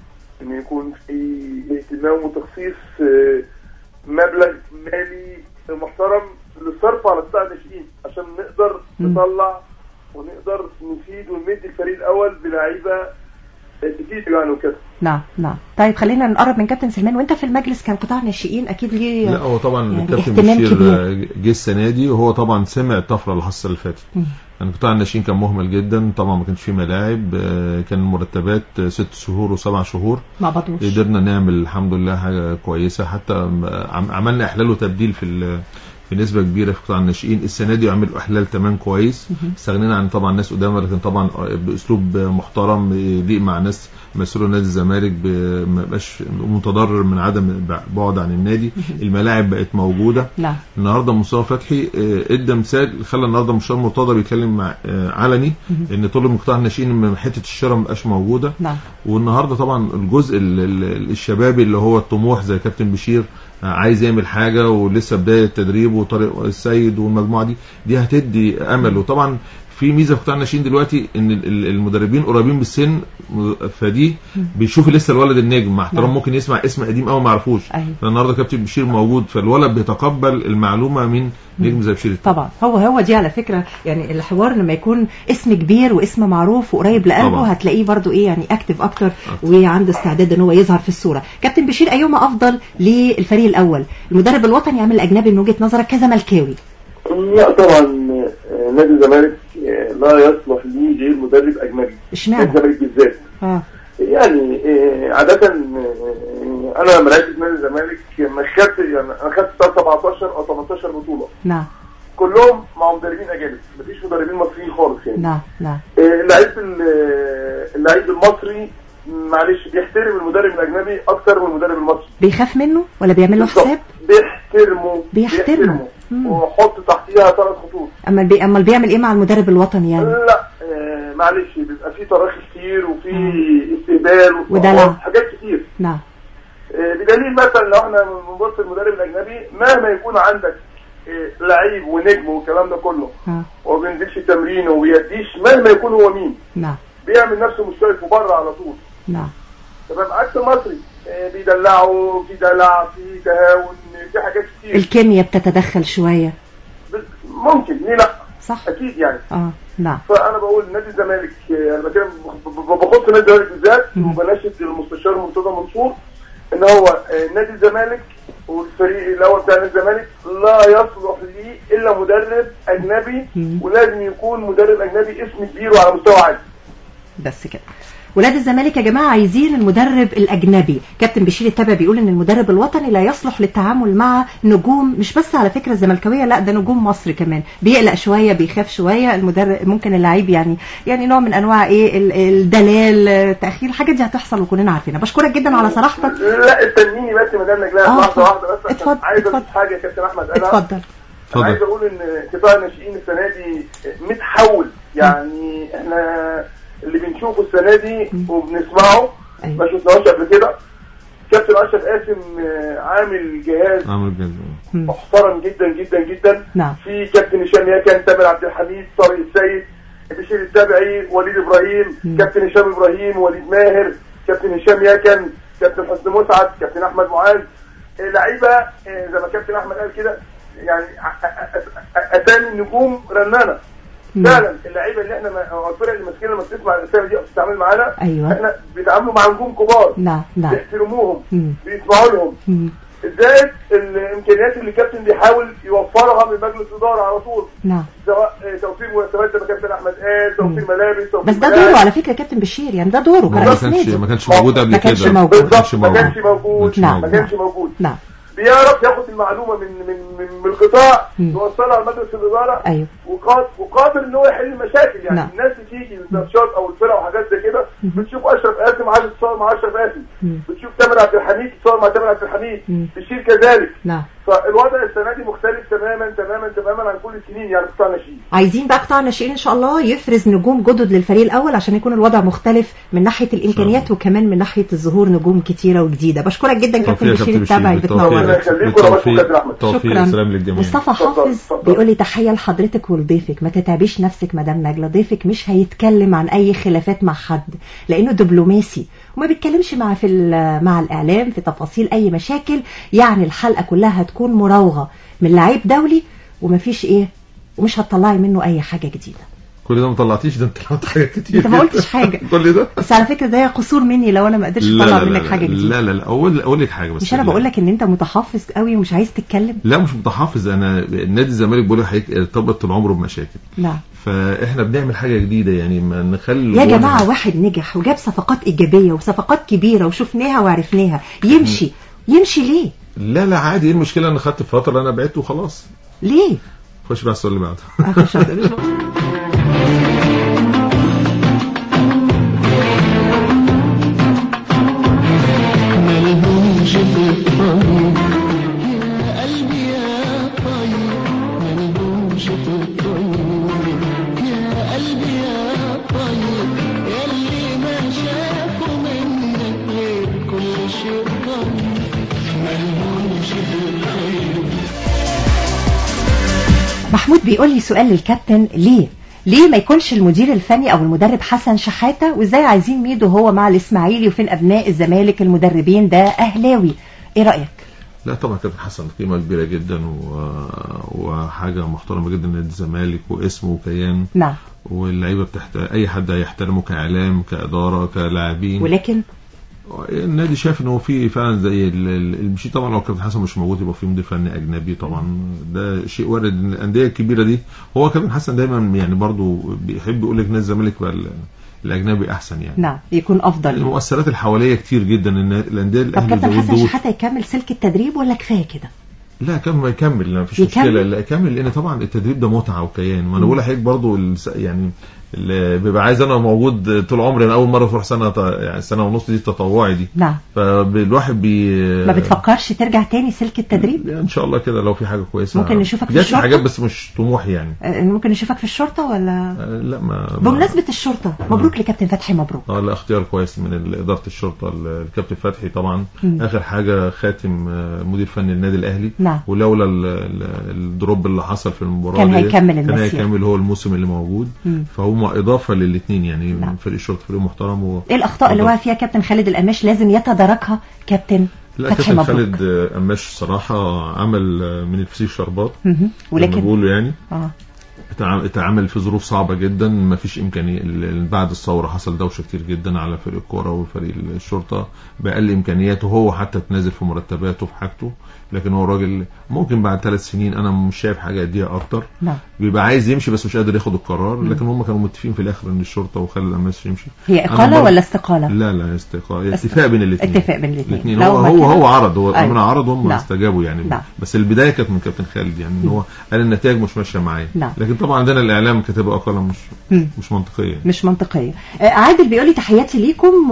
ان يكون في اهتمام وتخصيص آه، مبلغ مالي محترم للصرف على قطاع الناشئين عشان نقدر مم. نطلع ونقدر نفيد ونمد الفريق الاول بلعيبه كتير يعني وكده نعم نعم طيب خلينا نقرب من كابتن سلمان وانت في المجلس كان قطاع ناشئين اكيد ليه لا هو طبعا يعني الكابتن اهتمام بشير كبير. آه، جه السنه دي وهو طبعا سمع الطفره اللي حصل اللي فاتت مم. يعني قطاع الناشئين كان مهمل جدا طبعا ما كانش فيه ملاعب آه، كان المرتبات آه، ست شهور وسبع شهور ما بطوش قدرنا نعمل الحمد لله حاجه كويسه حتى عم- عملنا احلال وتبديل في ال- في نسبه كبيره في قطاع الناشئين السنه دي عملوا احلال تمام كويس مهم. استغنينا عن طبعا ناس قدامى لكن طبعا باسلوب محترم يليق مع ناس مسؤول نادي الزمالك ب- ما يبقاش متضرر من عدم بعد عن النادي الملاعب بقت موجوده نعم النهارده مصطفى فتحي آه، ادى مثال خلى النهارده مشوار مرتضى بيتكلم مع آه، علني مهم. ان طلب من قطاع الناشئين ان حته الشراء ما بقاش موجوده نعم والنهارده طبعا الجزء ال- ال- الشبابي اللي هو الطموح زي كابتن بشير آه، عايز يعمل حاجه ولسه بدايه تدريب وطارق السيد والمجموعه دي دي هتدي امل وطبعا في ميزه في قطاع الناشئين دلوقتي ان ال- ال- المدربين قريبين بالسن م- فدي بيشوف لسه الولد النجم مع احترام نعم. ممكن يسمع اسم قديم قوي ما يعرفوش أيوة. فالنهارده كابتن بشير موجود فالولد بيتقبل المعلومه من نجم زي بشير طبعا هو هو دي على فكره يعني الحوار لما يكون اسم كبير واسم معروف وقريب لقلبه طبعا. هتلاقيه برضو ايه يعني اكتف اكتر وعنده استعداد ان هو يظهر في الصوره كابتن بشير ايهما افضل للفريق الاول المدرب الوطني ام الاجنبي من وجهه نظرك كزملكاوي لا طبعا آه، نادي الزمالك آه، لا يصلح ليه غير مدرب اجنبي اشمعنى؟ نادي الزمالك بالذات اه يعني آه، عادة آه، انا لما لعبت في نادي الزمالك ما خدت يعني انا خدت بتاع 17 او 18 بطولة نعم كلهم مع مدربين اجانب مفيش مدربين مصريين خالص يعني نعم نعم آه، اللعيب ال- اللعيب المصري معلش بيحترم المدرب الاجنبي اكتر من المدرب المصري بيخاف منه ولا بيعمل له بالظبط. حساب بيحترمه بيحترمه. مم. وحط تحتيها ثلاث خطوط اما بي... اما بيعمل ايه مع المدرب الوطني يعني لا آه، معلش بيبقى في تراخي كتير وفي استهبال ودلع. وحاجات كتير نعم آه، بدليل مثلا لو احنا بنبص المدرب الاجنبي مهما يكون عندك آه، لعيب ونجم والكلام ده كله اه وما بينزلش تمرين وما بيديش مهما يكون هو مين نعم بيعمل نفسه مشترك وبره على طول نعم تمام عكس المصري آه، بيدلعوا في دلع في تهاون في حاجات كتير الكيمياء بتتدخل شويه بس ممكن ليه لا صح اكيد يعني اه نعم فانا بقول نادي الزمالك آه، انا بتكلم ب- ب- بخص نادي الزمالك بالذات وبناشد المستشار مرتضى منصور ان هو آه، نادي الزمالك والفريق الاول بتاع نادي الزمالك لا يصلح ليه الا مدرب اجنبي مم. ولازم يكون مدرب اجنبي اسم كبير وعلى مستوى عالي بس كده ولاد الزمالك يا جماعة عايزين المدرب الأجنبي كابتن بشير التبع بيقول إن المدرب الوطني لا يصلح للتعامل مع نجوم مش بس على فكرة الزملكاوية لا ده نجوم مصر كمان بيقلق شوية بيخاف شوية المدرب ممكن اللعيب يعني يعني نوع من أنواع إيه ال- الدلال التأخير الحاجات دي هتحصل وكلنا عارفينها بشكرك جدا على صراحتك لا استنيني بس مدام نجلاء آه، لحظه اتفضل. واحده بس عشان اتفضل، عايز اقول اتفضل. حاجه يا كابتن احمد انا اتفضل انا عايز اقول ان قطاع الناشئين السنه دي متحول يعني احنا اللي بنشوفه السنه دي وبنسمعه ما شفناهوش قبل كده كابتن اشرف قاسم آه، عامل جهاز عامل جدا محترم جدا جدا جدا نعم في كابتن هشام ياكن تامر عبد الحميد طارق السيد بشير التابعي وليد ابراهيم كابتن هشام ابراهيم وليد ماهر كابتن هشام ياكن كابتن حسن مسعد كابتن احمد معاذ آه، لعيبه آه، زي ما كابتن احمد قال كده يعني ع- ع- ع- اسامي النجوم رنانه فعلا اللعيبه اللي احنا ما- أو الفرق اللي ماسكينها لما بتسمع الاسامي دي او بتتعامل معانا أيوة. احنا بيتعاملوا مع نجوم كبار نعم نعم بيحترموهم مم. بيسمعوا لهم مم. زائد الامكانيات اللي الكابتن بيحاول يوفرها من مجلس الاداره على طول نعم سواء آه، توفير مرتبات زي ما كابتن احمد قال توفير ملابس توفير بس ده ملاعب. دوره على فكرة كابتن بشير يعني ده دوره ما كرئيس كانش نادي ما كانش موجود قبل ما كده كانش موجود. ما كانش ما كانش موجود موجود نعم. ما كانش موجود نعم بيعرف ياخد المعلومه من من من, من القطاع مم. يوصلها لمجلس الاداره أيوه وقاد- وقادر ان هو يحل المشاكل يعني نعم. الناس بتيجي الماتشات او الفرق وحاجات زي كده بتشوف اشرف قاسم عايز يتصور مع اشرف قاسم مم. بتشوف تامر عبد الحميد يتصور مع تامر عبد الحميد مم. بشير كذلك نعم فالوضع السنه دي مختلف تماما تماما تماما عن كل السنين يعني قطاع ناشئين عايزين بقى قطاع الناشئين ان شاء الله يفرز نجوم جدد للفريق الاول عشان يكون الوضع مختلف من ناحيه الامكانيات وكمان من ناحيه الظهور نجوم كتيره وجديده بشكرك جدا كابتن بالتوفيق يا بشير كابتن التبعي بشير بتنورنا يخليكم يا باشا كابتن أحمد. بالتوفيق شكرا سلام للجميع مصطفى اتفضل، حافظ اتفضل. بيقول لي تحيه لحضرتك ولضيفك ما تتعبيش نفسك مدام نجله ضيفك مش هيتكلم عن اي خلافات مع حد لانه دبلوماسي وما بيتكلمش مع في ال- مع الاعلام في تفاصيل اي مشاكل يعني الحلقه كلها هتكون مراوغه من لعيب دولي ومفيش ايه ومش هتطلعي منه اي حاجه جديده كل ده ما طلعتيش ده انت طلعت حاجات كتير انت ما جدا. قلتش حاجه كل ده بس على فكره ده قصور مني لو انا ما قدرتش لا اطلع لا منك لا حاجه جديده لا لا لا اقول اقول لك حاجه بس مش انا لا. بقول لك ان انت متحفظ قوي ومش عايز تتكلم لا مش متحفظ انا نادي الزمالك بقول لك ارتبط طول عمره بمشاكل نعم فاحنا بنعمل حاجه جديده يعني ما نخلي يا الجون- جماعه واحد نجح وجاب صفقات ايجابيه وصفقات كبيره وشفناها وعرفناها يمشي يمشي ليه لا لا عادي ايه المشكله انا خدت فتره انا بعدت وخلاص ليه خش بقى على السؤال اللي بعده أخش على- ملهمش في الطريق يا قلبي يا طيب ملهمش في الطريق يا قلبي يا طيب ياللي ما شافوا منك غير كل شيء طيب ملهمش في الطريق محمود بيقول لي سؤال للكابتن ليه ليه ما يكونش المدير الفني او المدرب حسن شحاته وازاي عايزين ميدو هو مع الاسماعيلي وفين ابناء الزمالك المدربين ده اهلاوي ايه رايك لا طبعا كابتن حسن قيمه كبيره جدا و... وحاجه محترمه جدا لنادي الزمالك واسمه وكيان نعم واللعيبه بتحت اي حد هيحترمه كاعلام كاداره كلاعبين ولكن النادي شايف ان هو في فعلا زي ال- ال- المشي طبعا لو كابتن حسن مش موجود يبقى في مدير فني اجنبي طبعا ده شيء وارد ان الانديه الكبيره دي هو كابتن حسن دايما يعني برضو بيحب يقول لك نادي الزمالك بقى ال- الاجنبي احسن يعني نعم يكون افضل المؤثرات الحواليه كتير جدا ان الانديه طب الاهلي كابتن حسن زودوا شحاته يكمل سلك التدريب ولا كفايه كده لا كمل ما يكمل لا مفيش يكمل؟ مشكله لا يكمل لان طبعا التدريب ده متعه وكيان وانا مم. بقول لحضرتك برضو الس- يعني اللي بيبقى عايز انا موجود طول عمري انا اول مره اروح سنه ط- يعني سنه ونص دي تطوعي دي نعم فالواحد بي ما بتفكرش ترجع تاني سلك التدريب ان شاء الله كده لو في حاجه كويسه ممكن نشوفك في جات لي الشرطة؟ حاجات بس مش طموحي يعني آه، ممكن نشوفك في الشرطه ولا آه، لا ما بمناسبه الشرطه مبروك لكابتن فتحي مبروك اه لا اختيار كويس من ال- اداره الشرطه ال- الكابتن فتحي طبعا مم. اخر حاجه خاتم آه، مدير فني النادي الاهلي نعم. ولولا ال- ال- الدروب اللي حصل في المباراه كان دي، هيكمل كان المسير. هيكمل هو الموسم اللي موجود مم. فهم اضافه للاثنين يعني نعم. فريق الشرطه فريق محترم و... ايه الاخطاء اللي وقع فيها كابتن خالد القماش لازم يتداركها كابتن لا فتحي كابتن مبروك خالد آه، قماش صراحه عمل آه، من الفسيخ شربات مهم. زي ما ولكن بيقولوا يعني اه اتع- اتعامل في ظروف صعبة جدا ما فيش إمكانية ال- بعد الثورة حصل دوشة كتير جدا على فريق الكورة وفريق الشرطة بأقل إمكانياته هو حتى تنازل في مرتباته في حاجته لكن هو الراجل ممكن بعد ثلاث سنين أنا مش شايف حاجة أديها أكتر نعم بيبقى عايز يمشي بس مش قادر ياخد القرار مم. لكن هم كانوا متفقين في الآخر إن الشرطة وخالد قماش يمشي هي أنا اقاله برضه- ولا استقاله لا لا استقالة اتفاق بين الاثنين اتفاق بين الاثنين الاثنين لو هو ما هو كده- هو عرض هو أيوة. أيوة. عرض هم نعم. استجابوا يعني نعم. بس البدايه كانت من كابتن خالد يعني ان هو قال النتائج مش ماشيه معايا نعم. لكن طبعا عندنا الاعلام كاتبه اقاله مش مم. مش منطقيه مش منطقية آه، عادل بيقول لي تحياتي ليكم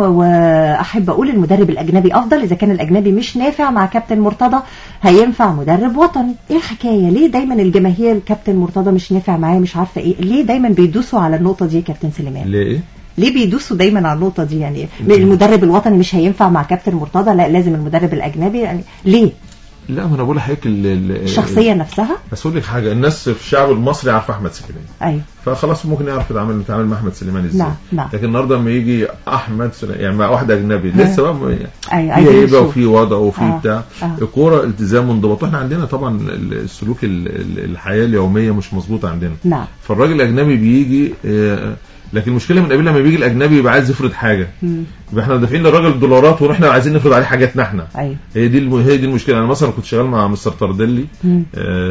وأحب أقول المدرب الأجنبي أفضل إذا كان الأجنبي مش نافع مع كابتن مرتضى هينفع مدرب وطني إيه الحكاية ليه دايما الجماهير كابتن مرتضى مش نافع معاه مش عارفة إيه ليه دايما بيدوسوا على النقطة دي يا كابتن سليمان ليه ايه؟ ليه بيدوسوا دايما على النقطة دي يعني المدرب الوطني مش هينفع مع كابتن مرتضى لا لازم المدرب الأجنبي يعني ليه لا ما انا بقول لحضرتك ال- ال- الشخصية نفسها بس اقول لك حاجه الناس في الشعب المصري عارفه احمد سليمان أيوه فخلاص ممكن يعرف يتعامل يتعامل مع احمد سليمان ازاي نعم نعم لكن النهارده لما يجي احمد سليمان يعني مع واحد اجنبي ها. لسه بقى م- أيوه في عايزين هيبه نشوف. وفي وضع وفي آه، بتاع آه. الكوره التزام وانضباط واحنا عندنا طبعا ال- السلوك ال- ال- الحياه اليوميه مش مظبوطه عندنا نعم فالراجل الاجنبي بيجي آه، لكن المشكله من قبل لما بيجي الاجنبي يبقى عايز يفرض حاجه مم. يبقى احنا دافعين للراجل دولارات واحنا عايزين نفرض عليه حاجاتنا احنا أيوه هي دي الم... هي دي المشكله انا مثلا كنت شغال مع مستر تردلي مم.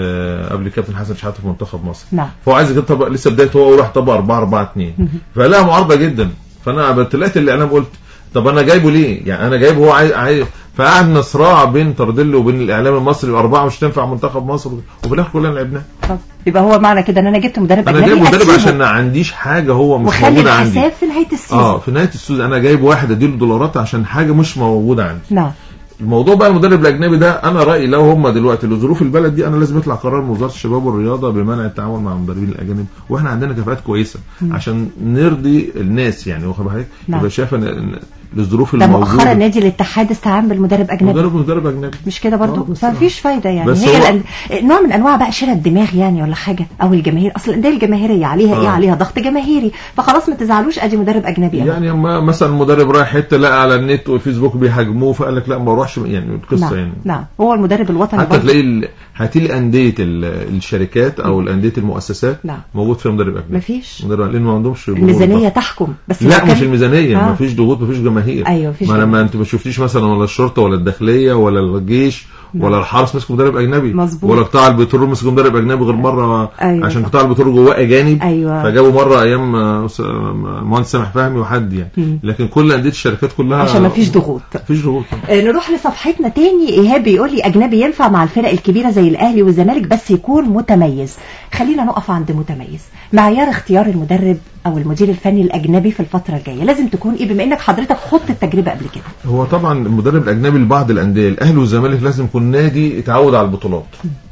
آه قبل كابتن حسن شحاته في منتخب مصر نعم فهو عايز يطبق لسه بدايته هو وراح طبق 4 4 2 مم. فلا معارضه جدا فانا طلعت الاعلام قلت طب انا جايبه ليه؟ يعني انا جايبه هو عايز, عايز فقعدنا صراع بين تردلي وبين الاعلام المصري اربعه مش تنفع منتخب مصر وفي الاخر كلنا لعبناه طب يبقى هو معنى كده ان انا جبت مدرب انا اجنبي جايب مدرب أسيبه. عشان ما عنديش حاجه هو مش وخلي موجوده عندي الحساب في نهايه السيزون اه في نهايه السوق انا جايب واحد اديله دولارات عشان حاجه مش موجوده عندي نعم الموضوع بقى المدرب الاجنبي ده انا رايي لو هم دلوقتي لظروف البلد دي انا لازم يطلع قرار من وزاره الشباب والرياضه بمنع التعاون مع المدربين الاجانب واحنا عندنا كفاءات كويسه مم. عشان نرضي الناس يعني واخد بالك نعم. يبقى شايف ان إن للظروف ده مؤخرا الموجوده نادي الاتحاد استعان بالمدرب اجنبي مدرب مدرب اجنبي مش كده برضو آه، بس- فمفيش فايده يعني بس هي هو- الأن... نوع من انواع بقى شراء الدماغ يعني ولا حاجه او الجماهير اصل الانديه الجماهيريه عليها ايه آه. عليها ضغط جماهيري فخلاص ما تزعلوش ادي مدرب اجنبي يعني يعني اما مثلا مدرب رايح حته لقى على النت والفيسبوك بيهاجموه فقال لك لا ما اروحش يعني القصه نعم يعني نعم هو المدرب الوطني حتى برضو. تلاقي ال... هتلاقي انديه ال- الشركات او الانديه المؤسسات نعم. موجود فيها مدرب اجنبي مفيش مدرب لان ما عندهمش جمهور الميزانيه ضخم. تحكم بس لو لا كان- مش الميزانيه آه. ما فيش ضغوط ما فيش جماهير أيوة، مفيش ما جماهير. لما انت ما شفتيش مثلا ولا الشرطه ولا الداخليه ولا الجيش ولا الحرس مسكوا مدرب اجنبي مظبوط. ولا قطاع البترول مسكوا مدرب اجنبي غير مره أيوة عشان صح. قطاع البترول جواه اجانب أيوة. فجابوا مره ايام آه، س- آه، المهندس سامح فهمي وحد يعني مم. لكن كل انديه الشركات كلها عشان ما فيش ضغوط مفيش ضغوط آه، نروح لصفحتنا تاني ايهاب بيقول لي اجنبي ينفع مع الفرق الكبيره زي الاهلي والزمالك بس يكون متميز خلينا نقف عند متميز معيار اختيار المدرب او المدير الفني الاجنبي في الفتره الجايه لازم تكون ايه بما انك حضرتك خضت التجربه قبل كده هو طبعا المدرب الاجنبي لبعض الانديه الاهلي والزمالك لازم يكون نادي اتعود على البطولات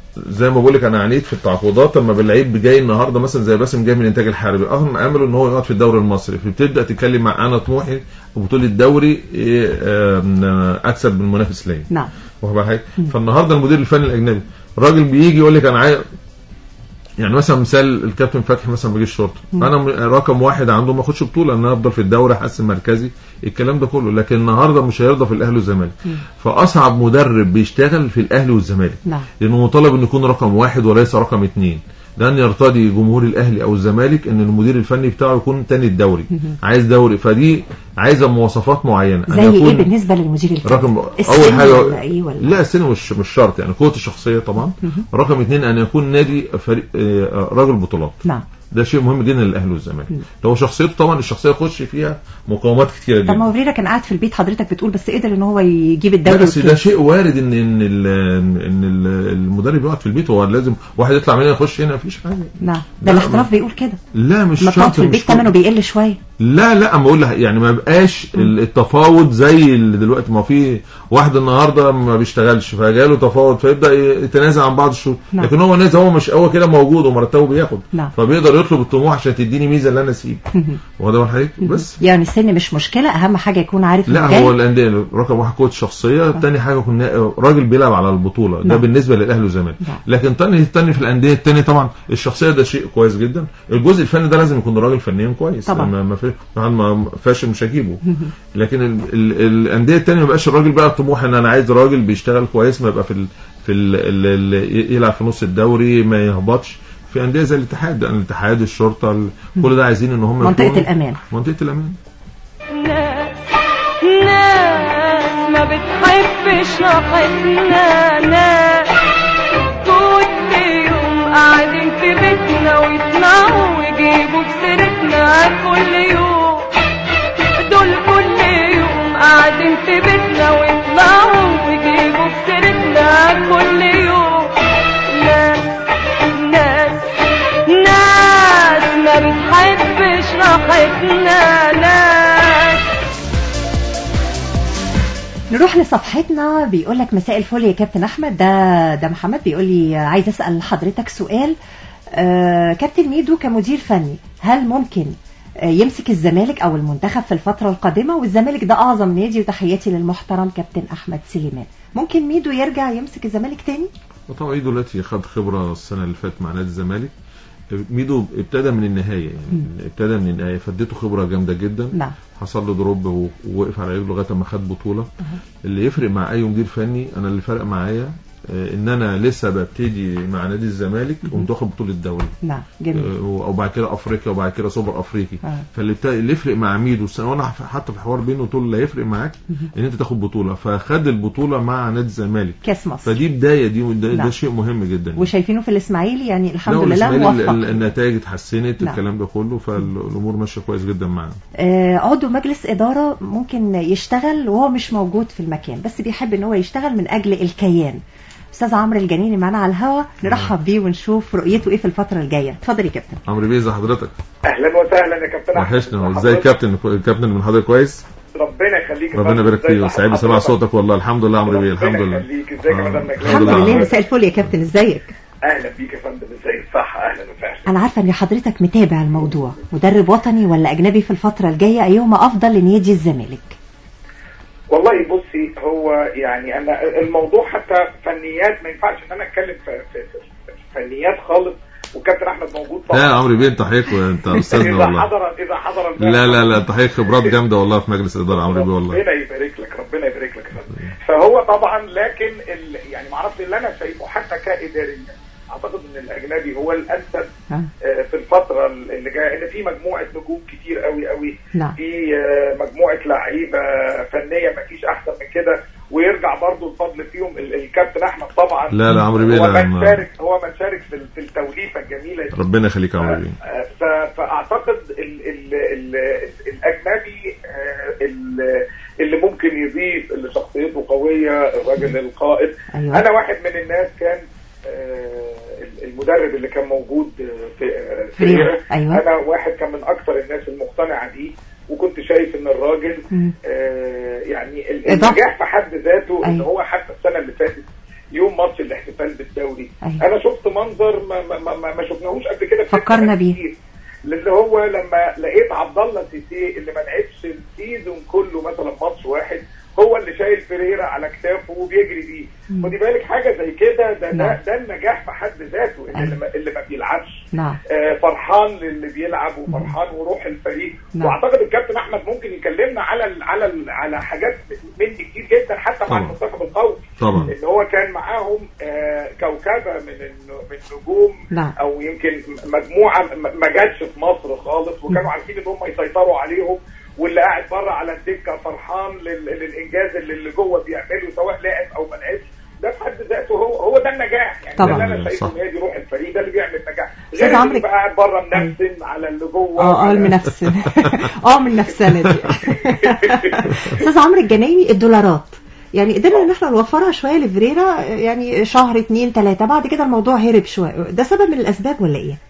زي ما بقول لك انا عانيت في التعاقدات لما باللعيب جاي النهارده مثلا زي باسم جاي من الانتاج الحربي اهم امله ان هو يقعد في الدوري المصري فبتبدا تتكلم مع انا طموحي في بطوله الدوري إيه، آم، اكسب من المنافس ليا نعم واخد بالك حاجة؟ فالنهارده المدير الفني الاجنبي الراجل بيجي يقول لك انا عايز يعني مثلا مثال الكابتن فتحي مثلا بيجي الشرطه مم. انا م- رقم واحد عنده ما اخدش بطوله ان انا افضل في الدوري احسن مركزي الكلام ده كله لكن النهارده مش هيرضى في الاهلي والزمالك مم. فاصعب مدرب بيشتغل في الاهلي والزمالك نعم لانه مطالب انه يكون رقم واحد وليس رقم اثنين لن يرتضي جمهور الاهلي او الزمالك ان المدير الفني بتاعه يكون تاني الدوري مهم. عايز دوري فدي عايزه مواصفات معينه أن زي ايه يكون بالنسبه للمدير الفني رقم السن اول حاجه ولا ايه ولا لا السن مش مش شرط يعني قوه الشخصيه طبعا مهم. رقم اثنين ان يكون نادي فريق آه، راجل بطولات نعم ده شيء مهم جدا للاهلي والزمالك مم. لو شخصيته طبعا الشخصيه يخش فيها مقاومات كتيره طب ما هو جدا فريرة كان قاعد في البيت حضرتك بتقول بس قدر ان هو يجيب الدوري لا، بس ده والكاس. شيء وارد ان ان ال- ان ال- المدرب يقعد في البيت هو لازم واحد يطلع من هنا يخش هنا مفيش حاجه نعم لا، ده الاحتراف بيقول كده لا مش ما تقعد شرط في البيت مش كده. ثمنه بيقل شويه لا لا اما اقول لها يعني ما بقاش ال- التفاوض زي اللي دلوقتي ما في واحد النهارده ما بيشتغلش فجاله تفاوض فيبدا يتنازل عن بعض الشروط نعم. لكن هو نازل هو مش هو كده موجود ومرتبه بياخد نعم. فبيقدر يطلب الطموح عشان تديني ميزه اللي انا اسيب هو ده حضرتك بس يعني السن مش مشكله اهم حاجه يكون عارف لا المجال. هو الانديه رقم واحد قوه الشخصيه تاني حاجه كنا راجل بيلعب على البطوله ده نعم. بالنسبه للاهلي والزمالك نعم. لكن تاني تاني في الانديه التاني طبعا الشخصيه ده شيء كويس جدا الجزء الفني ده لازم يكون راجل فنيا كويس طبعا. ما ما في طبعا ما فاشل مش هجيبه لكن ال ال الانديه التانيه ما بقاش الراجل بقى طموح ان انا عايز راجل بيشتغل كويس ما يبقى في ال في ال ال ال يلعب في نص الدوري ما يهبطش في انديه زي الاتحاد يعني الاتحاد الشرطه ال- كل ده عايزين ان هم منطقه يكونوا- الامان منطقه الامان ناس ناس ما بتحبش راحتنا ناس كل يوم قاعدين في بيتنا ويسمعوا ويجيبوا في سيرتنا كل يوم دول كل يوم قاعدين في بيتنا ويطلعوا ويجيبوا في سيرتنا كل يوم ناس ناس ناس ما بتحبش راحتنا ناس نروح لصفحتنا بيقول لك مساء الفل يا كابتن احمد ده ده محمد بيقول لي عايز اسال حضرتك سؤال آه كابتن ميدو كمدير فني هل ممكن آه، يمسك الزمالك او المنتخب في الفتره القادمه والزمالك ده اعظم نادي وتحياتي للمحترم كابتن احمد سليمان ممكن ميدو يرجع يمسك الزمالك تاني وطبعا ميدو دلوقتي خد خبره السنه اللي فاتت مع نادي الزمالك ميدو ابتدى من النهايه يعني ابتدى من النهايه فاديته خبره جامده جدا نعم حصل له دروب و- ووقف على رجله لغايه ما خد بطوله اللي يفرق مع اي مدير فني انا اللي فرق معايا آه، ان انا لسه ببتدي مع نادي الزمالك وقمت واخد بطوله الدوري نعم جميل آه، او بعد كده افريقيا وبعد كده سوبر افريقي آه. فاللي بتا... اللي يفرق مع ميدو السنه وانا حتى في حوار بينه قلت له اللي هيفرق معاك ان انت تاخد بطوله فخد البطوله مع نادي الزمالك كاس مصر فدي بدايه دي ده, نعم. ده شيء مهم جدا وشايفينه في الاسماعيلي يعني الحمد لا، لله والإسماعيلي ال- ال- موفق النتائج اتحسنت نعم. الكلام ده كله فالامور ماشيه كويس جدا معاه آه، عضو مجلس إدارة ممكن يشتغل وهو مش موجود في المكان بس بيحب ان هو يشتغل من أجل الكيان أستاذ عمرو الجنيني معانا على الهوا نرحب بيه ونشوف رؤيته إيه في الفترة الجاية اتفضل يا كابتن عمرو بيه ازي حضرتك اهلا وسهلا يا كابتن أحمد. وحشنا ازاي كابتن الكابتن من حضرتك كويس ربنا يخليك يا ربنا فندم. يبارك إزاي فيك سعيد بسمع حضرتك؟ صوتك والله الحمد لله عمرو بيه الحمد ربنا لله يخليك ازيك يا مدام نجلاء الحمد لله مساء الفل يا كابتن ازيك اهلا بيك يا فندم ازيك صح اهلا وسهلا أنا عارفة إن حضرتك متابع الموضوع مدرب وطني ولا أجنبي في الفترة الجاية أيهما أفضل لنادي الزمالك والله بصي هو يعني انا الموضوع حتى فنيات ما ينفعش ان انا اتكلم في, في, في في فنيات خالص وكابتن احمد موجود لا يا عمرو بيه انت حضرتك انت استاذنا اذا والله حضر اذا حضر لا لا لا انت حضرتك خبرات جامده والله في مجلس الاداره يا عمرو بيه والله ربنا يبارك لك ربنا يبارك لك يا فندم. فهو طبعا لكن ال... يعني ما اعرفش اللي انا شايفه حتى كاداريا اعتقد ان الاجنبي هو الانسب آه. آه، في الفتره اللي جايه ان في مجموعه نجوم كتير قوي قوي نعم. في آه، مجموعه لعيبه فنيه ما فيش احسن من كده ويرجع برضو الفضل فيهم ال- الكابتن احمد طبعا لا لا عمرو بيه هو لا من ما- شارك هو من شارك في ال- في التوليفه الجميله دي ربنا يخليك يا عمرو بيه ف- فاعتقد ال ال ال الاجنبي آه، ال- اللي ممكن يضيف اللي شخصيته قويه الراجل القائد أيوة. انا واحد من الناس كان آه، المدرب اللي كان موجود آه، في آه، في فريرة. إيران. أيوة. انا واحد كان من اكثر الناس المقتنعه بيه وكنت شايف ان الراجل مم. آه، يعني ال- إضافة. النجاح في حد ذاته ان أيوة. هو حتى السنه اللي فاتت يوم ماتش الاحتفال بالدوري أيوة. انا شفت منظر ما ما ما, ما- ما شفناهوش قبل كده في فكرنا فرقة بيه. كتير. اللي هو لما لقيت عبد الله سيسي اللي ما لعبش السيزون كله مثلا ماتش واحد هو اللي شايل فريرة على كتافه وبيجري بيه مم. خدي بالك حاجه زي كده ده نعم. ده, ده النجاح في حد ذاته اللي, ما- اللي ما بيلعبش نعم آه، فرحان للي بيلعب وفرحان وروح الفريق نعم. واعتقد الكابتن احمد ممكن يكلمنا على ال على ال على حاجات من دي كتير جدا حتى مع طبعا. المنتخب القومي طبعا ان هو كان معاهم آه، كوكبه من الن- من نجوم نعم. او يمكن مجموعه م- ما جاتش في مصر خالص وكانوا عارفين ان هم يسيطروا عليهم واللي قاعد بره على الدكه فرحان لل- للانجاز اللي اللي جوه بيعمله سواء لعب او ما لعبش ده في حد ذاته هو هو ده النجاح يعني طبعا. ده اللي انا شايفه صح. ان هي دي روح الفريق ده اللي بيعمل نجاح أستاذ غير عمرو- اللي بقى قاعد بره منفسن على اللي جوه اه اه على- المنافسة اه من نفسنا دي استاذ عمرو الجنايني الدولارات يعني قدرنا ان احنا نوفرها شويه لفريرا يعني شهر اتنين تلاته بعد كده الموضوع هرب شويه ده سبب من الاسباب ولا ايه؟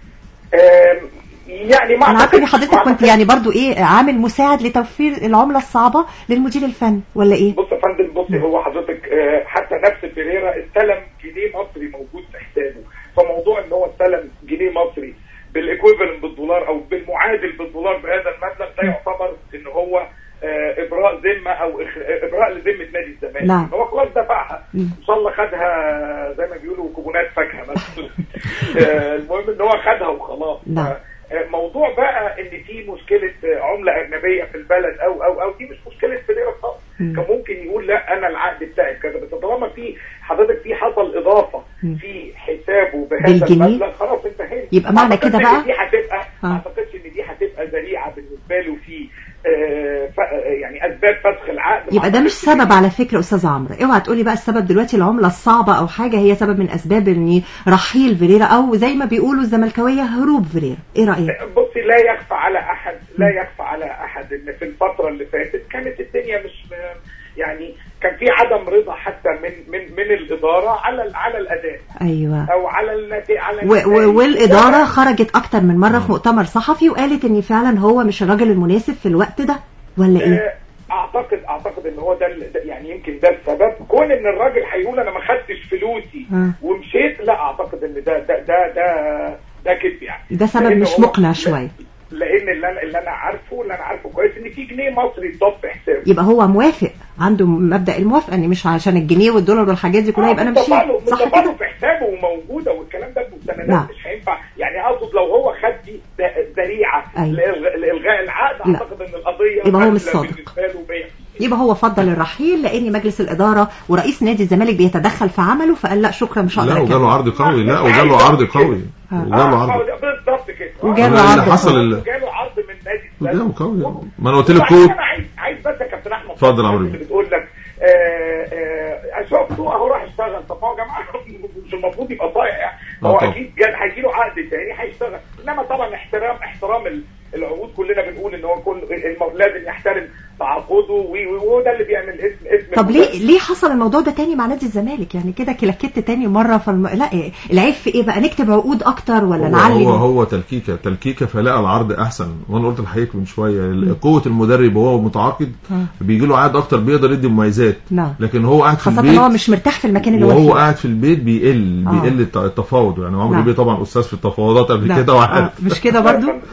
آم، يعني ما انا عارفه ان أعتقدش- حضرتك ما كنت أعتقدش- يعني برضو ايه عامل مساعد لتوفير العمله الصعبه للمدير الفني ولا ايه؟ بص يا فندم بصي هو حضرتك آه، حتى نفس فيريرا استلم جنيه مصري موجود في حسابه فموضوع ان هو استلم جنيه مصري بالايكويفالنت بالدولار او بالمعادل بالدولار بهذا المبلغ ده يعتبر ان هو آه، ابراء ذمه او إخ- ابراء لذمه نادي الزمالك نعم. هو خلاص دفعها مم. ان شاء الله خدها زي ما بيقولوا كوبونات فاكهه مثلا آه، المهم ان هو خدها وخلاص نعم. آه، موضوع بقى ان في مشكله آه، عمله اجنبيه في البلد او او او دي مش مشكله فيديرا خالص مم. كان ممكن يقول لا انا العقد بتاعي كذا بس طالما في حضرتك في حصل اضافه مم. في حسابه بهذا بالجنيه؟ المبلغ خلاص انتهينا يبقى معنى ما كده أعتقدش إن بقى- دي هتبقى آه. ما اعتقدش ان دي هتبقى ذريعه بالنسبه له في آه، ف- يعني اسباب فسخ العقد يبقى ده ما مش أعتقدش إن سبب على فكره استاذ عمرو اوعى تقولي بقى السبب دلوقتي العمله الصعبه او حاجه هي سبب من اسباب ان رحيل فيريرا او زي ما بيقولوا الزملكاويه هروب فيريرا ايه رايك؟ بصي لا يخفى على احد لا يخفى على احد ان في الفتره اللي فاتت كانت الدنيا مش يعني كان في عدم رضا حتى من من من الاداره على على الاداء ايوه او على النتائج على و- النتائج. و- والإدارة خرجت أكتر من مرة في مؤتمر صحفي وقالت إن فعلا هو مش الراجل المناسب في الوقت ده ولا إيه؟ آه، اعتقد اعتقد ان هو ده ال- ده- يعني يمكن ده السبب كون ان الراجل هيقول انا ما خدتش فلوسي آه. ومشيت لا اعتقد ان ده ده ده ده ده كذب يعني ده سبب لأن مش هو- مقنع شوية لان اللي انا اللي انا عارفه اللي انا عارفه كويس ان في جنيه مصري اتضاف في حسابه يبقى هو موافق عنده مبدأ الموافقة إن مش عشان الجنيه والدولار والحاجات دي كلها يبقى أنا متفق له- مشيت صح متفق له كده؟ في حسابه وموجوده والكلام ده بمستندات نعم. مش هينفع يعني اقصد لو هو خد دي ذ- ذريعه أيوة. لإلغاء لإلغاء العقد لا. اعتقد ان القضيه يبقى هو مش قاتلة صادق. بالنسبه له بيع. يبقى هو فضل الرحيل لأن مجلس الإدارة ورئيس نادي الزمالك بيتدخل في عمله فقال لا شكرا مش هقدر لا أكمل. وجاله عرض قوي لا وجاله عرض قوي وجاله آه، عرض بالظبط كده وجاله اللي عرض حصل قوي. ال- جاله عرض من نادي وجاله الزمالك قوي ما انا قلت لك وبعدين كوت انا عايز عايز بس يا كابتن احمد اتفضل يا عمرو. اللي بتقول لك آه، آه، شفته اهو راح اشتغل طب ما هو يا جماعه مش المفروض يبقى طايع يعني آه هو طبعا. اكيد جال هيجي له عقد تاني هيشتغل انما طبعا احترام احترام ال- العقود كلنا بنقول ان هو كل الم- لازم يحترم تعاقده و- و- وهو ده اللي بيعمل اسم اسم طب المدرب. ليه ليه حصل الموضوع ده تاني مع نادي الزمالك يعني كده كلكت تاني مرة فالم... لا إيه، العيب في ايه بقى نكتب عقود اكتر ولا هو نعلي هو هو تلكيكه تلكيكه فلقى العرض احسن وانا قلت لحضرتك من شويه ال- قوه المدرب وهو متعاقد مم. بيجي له عقد اكتر بيقدر يدي مميزات نعم لكن هو قاعد في خاصة البيت ان هو مش مرتاح في المكان اللي هو وهو فيه قاعد في البيت بيقل آه. بيقل الت- التفاوض يعني عمرو نعم. بيه طبعا استاذ في التفاوضات قبل نعم. كده آه، وعارف مش كده برضو عفو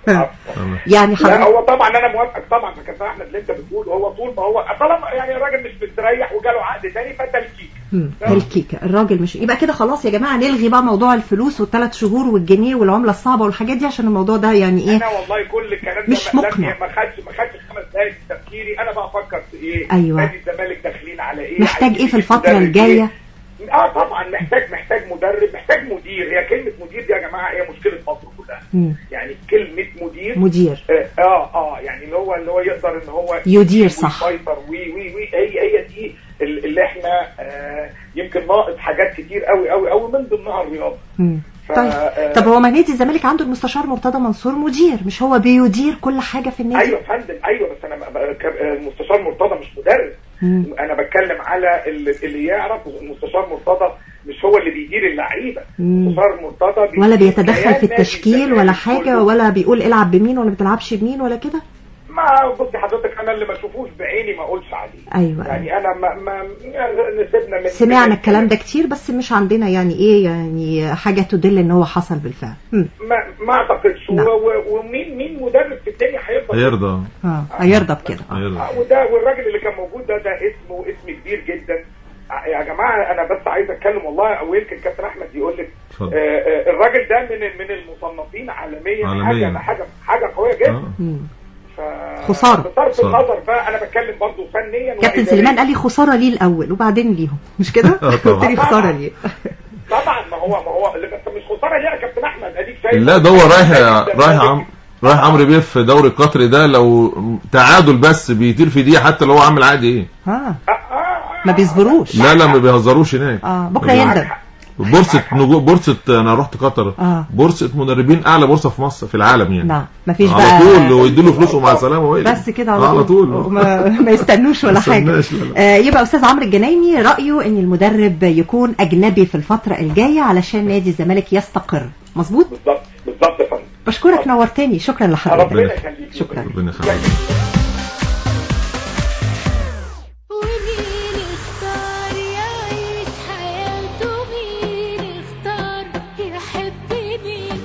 يعني لا حضرتك هو طبعا انا موافقك طبعا يا كابتن احمد اللي انت بتقول هو طول ما هو طالما يعني الراجل مش مستريح وجاله عقد تاني فده الكيك مم. الكيكه الراجل مش يبقى كده خلاص يا جماعه نلغي بقى موضوع الفلوس والثلاث شهور والجنيه والعمله الصعبه والحاجات دي عشان الموضوع ده يعني ايه انا والله كل الكلام ده مش ما- مقنع. ما خدش ما خدش خمس دقايق من تفكيري انا بقى افكر في ايه أيوة. نادي الزمالك داخلين على ايه محتاج عايزين ايه في الفتره مدرب الجايه إيه؟ اه طبعا محتاج محتاج مدرب محتاج مدير هي كلمه مدير دي يا جماعه هي مشكله مصر كلها مم. يعني كلمه مدير مدير اه اه, آه يعني اللي هو اللي هو يقدر ان هو يدير صح. ويسيطر وي وي وي هي هي دي ال- اللي احنا آه يمكن ناقص حاجات كتير قوي قوي قوي من ضمنها الرياضه مم. ف- طيب آه، طب هو ما نادي الزمالك عنده المستشار مرتضى منصور مدير مش هو بيدير كل حاجه في النادي ايوه يا فندم ايوه بس انا ب- ب- ك- المستشار مرتضى مش مدرب مم. انا بتكلم على اللي, اللي يعرف المستشار مرتضى مش هو اللي بيدير اللعيبه مم. المستشار مرتضى بيدير ولا بيتدخل كيان في نادي التشكيل ولا الزمالك حاجه كله. ولا بيقول العب بمين ولا ما بتلعبش بمين ولا كده ما بصي حضرتك انا اللي ما اشوفوش بعيني ما اقولش عليه ايوه يعني انا ما ما نسيبنا من سمعنا من- الكلام ده كتير بس مش عندنا يعني ايه يعني حاجه تدل ان هو حصل بالفعل مم. ما ما اعتقدش نعم. و- و- ومين مين مدرب في الدنيا هيرضى هيرضى اه هيرضى بكده هيرضى آه، وده والراجل اللي كان موجود ده ده اسمه اسم كبير جدا آه، يا جماعه انا بس عايز اتكلم والله ويمكن كابتن احمد يقول لك اتفضل. آه، آه، الراجل ده من من المصنفين عالميا عالمياً. حاجه حاجه حاجه قويه جدا آه. مم. ف... خسارة. بصرف خسارة. النظر بقى انا بتكلم برضه فنيا كابتن وإدارياً. سليمان قال لي خساره ليه الاول وبعدين ليهم مش كده آه، طبعا. قلت لي خساره ليه طبعا ما هو ما هو اللي بس مش خساره ليه يا كابتن احمد اديك شايف لا ده هو رايح رايح عم رايح عمرو بيه في دوري القطر ده لو تعادل بس بيطير في دي حتى لو هو عامل عادي ايه اه آه، آه، ما بيصبروش لا لا ما بيهزروش هناك اه بكره يندم بورصه نجو بورصه انا رحت قطر آه. بورصه مدربين اعلى بورصه في مصر في العالم يعني نعم مفيش على بقى طول ويديله فلوس ومع السلامه ويقلب. بس كده آه، على طول وما ما يستنوش ولا ما حاجه يستناش، لا، لا. آه يبقى استاذ عمرو الجنايني رايه ان المدرب يكون اجنبي في الفتره الجايه علشان نادي الزمالك يستقر مظبوط بالظبط بالظبط يا فندم بشكرك نورتني شكرا لحضرتك ربنا يخليك شكرا ربنا يخليك ومين اختار يعيش حياته مين اختار يحب مين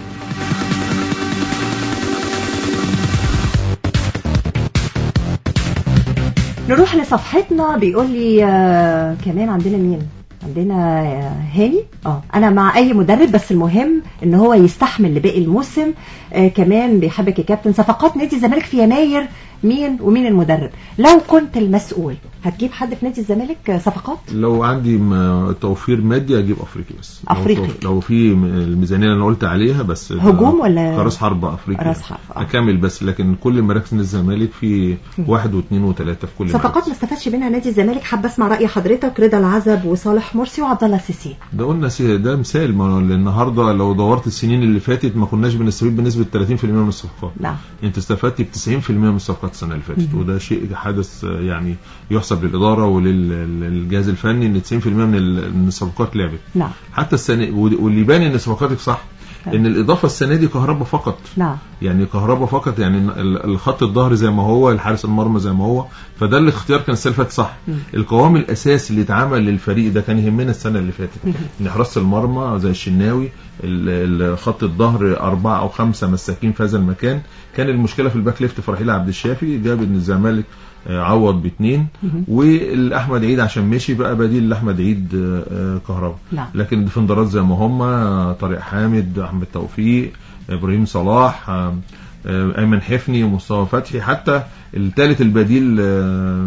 نروح لصفحتنا بيقول لي آه كمان عندنا مين عندنا آه، هاني اه انا مع اي مدرب بس المهم ان هو يستحمل لباقي الموسم آه كمان بيحبك يا كابتن صفقات نادي الزمالك في يناير مين ومين المدرب لو كنت المسؤول هتجيب حد في نادي الزمالك آه، صفقات لو عندي م- توفير مادي اجيب افريقي بس لو أفريقي. تو- لو في م- الميزانيه اللي انا قلت عليها بس هجوم ولا- كراس حرب افريقي راس حرب، آه. اكمل بس لكن كل مراكز الزمالك في واحد واثنين وثلاثه في كل صفقات مركز. ما استفادش منها نادي الزمالك حابه اسمع راي حضرتك رضا العزب وصالح مرسي وعبد الله السيسي ده قلنا سي- ده مثال ما هو النهارده لو دورت السنين اللي فاتت ما كناش بنستفيد بنسبه 30% من الصفقات نعم انت استفدت ب 90% من الصفقات السنه اللي فاتت وده شيء حدث آه، يعني يحسب للاداره وللجهاز الفني ان 90% من ال- من الصفقات لعبت نعم حتى السنه واللي يبان ان صفقاتك صح ان الاضافه السنه دي كهرباء فقط نعم يعني كهرباء فقط يعني ال- الخط الظهر زي ما هو الحارس المرمى زي ما هو فده الاختيار كان السنه اللي فاتت صح مم. القوام الاساسي اللي اتعمل للفريق ده كان يهمنا السنه اللي فاتت ان حراسه المرمى زي الشناوي ال- ال- خط الظهر اربعه او خمسه مساكين في هذا المكان كان المشكله في الباك ليفت فرحيل عبد الشافي جاب ان الزمالك آه، عوض باثنين مهم. والاحمد عيد عشان مشي بقى بديل لاحمد عيد آه، آه، كهربا نعم لكن الديفندرات زي ما هم آه، طارق حامد احمد توفيق ابراهيم صلاح آه، آه، ايمن حفني ومصطفى فتحي حتى الثالث البديل آه،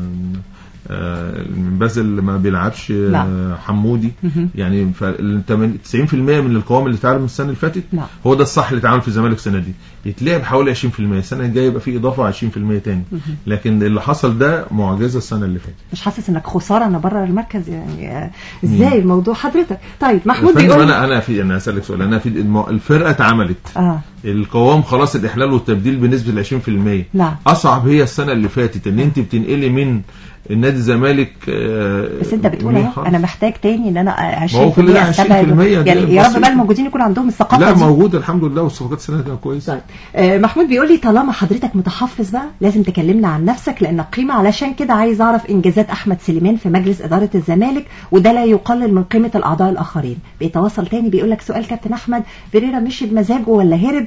آه، بازل ما بيلعبش آه، نعم. حمودي مهم. يعني فال 90% من القوام اللي اتعمل من السنه اللي فاتت نعم هو ده الصح اللي اتعمل في الزمالك السنه دي يتلعب حوالي 20% السنه الجايه يبقى في اضافه 20% تاني مهم. لكن اللي حصل ده معجزه السنه اللي فاتت مش حاسس انك خساره انا بره المركز يعني آه، ازاي الموضوع حضرتك طيب محمود فندم بيقول انا انا في انا اسالك سؤال انا في الم- الفرقه اتعملت اه القوام خلاص الاحلال والتبديل بنسبه 20% نعم اصعب هي السنه اللي فاتت ان انت بتنقلي من النادي الزمالك آه، بس انت بتقول مين اهو خالص؟ انا محتاج تاني ان انا ما هو 20% كل ده 20% استبعد دي يعني يا رب بسيطة. بقى الموجودين يكون عندهم الثقافه لا دي. موجود الحمد لله والصفقات السنه دي كانت كويسه آه، محمود بيقول لي طالما حضرتك متحفظ بقى لازم تكلمنا عن نفسك لانك قيمه علشان كده عايز اعرف انجازات احمد سليمان في مجلس اداره الزمالك وده لا يقلل من قيمه الاعضاء الاخرين بيتواصل تاني بيقول لك سؤال كابتن احمد فيريرا مشي بمزاجه ولا هرب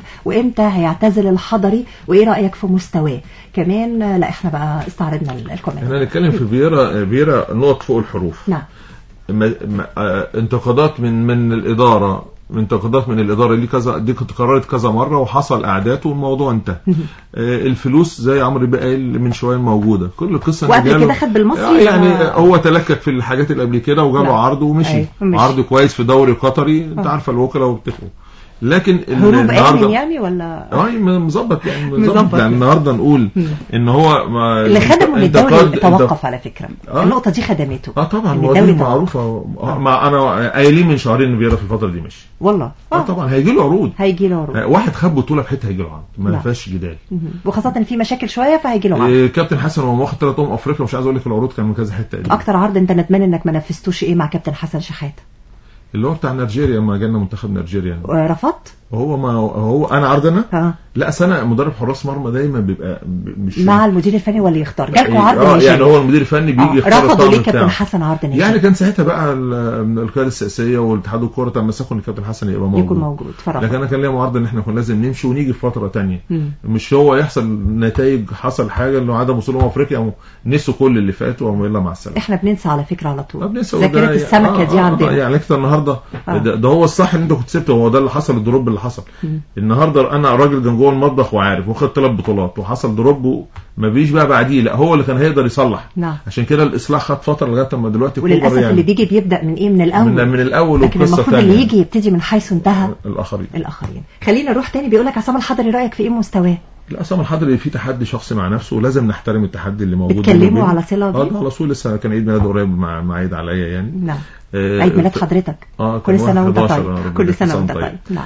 وامتى هيعتزل الحضري وايه رايك في مستواه كمان آه، لا احنا بقى استعرضنا ال- الكومنت احنا هنتكلم في فييرا فييرا نقط فوق الحروف نعم ما ما آه، انتقادات من من الاداره انتقادات من الاداره دي كذا دي كنت قررت كذا مره وحصل اعداد والموضوع انتهى آه، الفلوس زي عمرو بقى قال من شويه موجوده كل القصه إن وقبل جاله- كده خد بالمصري آه، يعني ولا- هو تلكك في الحاجات اللي قبل كده وجاله نعم. عرض ومشي أيوة، ومشي. عرض كويس في دوري قطري انت آه. عارفه الوكلاء وبتفقوا لكن ال- هروب امن النهارده يعني ولا اه مظبط يعني مظبط. مظبط يعني النهارده نقول مم. ان هو ما اللي خدمه من الدوري انتقاد- توقف على فكره آه. النقطه دي خدمته اه طبعا إن هو الدوري دي توقف. معروفه آه. مع انا قايلين من شهرين ان فييرا في الفتره دي مشي والله اه طبعا هيجي له عروض هيجي له عروض آه، واحد خد بطوله في حته هيجي له عرض ما نعم. فيهاش جدال مهم. وخاصه ان في مشاكل شويه فهيجي له عرض إيه كابتن حسن هو واخد ثلاث امم افريقيا مش عايز اقول لك العروض كان من كذا حته قديم. اكتر عرض انت ندمان انك ما نفذتوش ايه مع كابتن حسن شحاته اللي هو بتاع نيجيريا لما جالنا منتخب نيجيريا آه، رفضت هو ما هو انا عرض انا اه لا أصل انا مدرب حراس مرمى دايما بيبقى ب- مش مع المدير الفني واللي يختار جالكم عرض اه نيجيريا. يعني هو المدير الفني بيجي آه، يختار رفضوا الطقم ليه كابتن بتاعه. حسن عرض نيجيريا يعني كان ساعتها بقى ال- من القياده السياسيه والاتحاد الكوره تمسكوا ان الكابتن حسن يبقى موجود يكون موجود فرفض لكن انا كان ليا معارضه ان احنا كنا لازم نمشي ونيجي في فتره تانية مم. مش هو يحصل نتائج حصل حاجه انه عدم وصول امم افريقيا او نسوا كل اللي فات وقاموا يلا مع السلامه احنا بننسى على فكره على طول بننسى ذاكره وده- السمكه آه، دي آه، عندنا آه، يعني انت النهارده آه. ده, ده هو الصح اللي انت كنت سبته هو ده اللي حصل الدروب اللي حصل مم. النهارده انا راجل كان جوه المطبخ وعارف واخد ثلاث بطولات وحصل دروب ما بيجي بقى بعديه لا هو اللي كان هيقدر يصلح نعم عشان كده الاصلاح خد فتره لغايه اما دلوقتي كوبر وللاسف يعني اللي بيجي بيبدا من ايه من الاول من, من الاول لكن وقصه المفروض ثانيه اللي يجي يبتدي من حيث انتهى الاخرين الاخرين خلينا نروح تاني بيقول لك عصام الحضري رايك في ايه مستواه لا اصلا الحضري في تحدي شخصي مع نفسه ولازم نحترم التحدي اللي موجود بتكلموا بينه وبينه. على صلة اه دي؟ ده على طول لسه كان عيد ميلاد قريب مع مع عيد عليا يعني نعم آه، عيد ميلاد ف- حضرتك اه كل كان سنه وانت 11 طيب ربنا كل سنه يكون وانت طيب. طيب نعم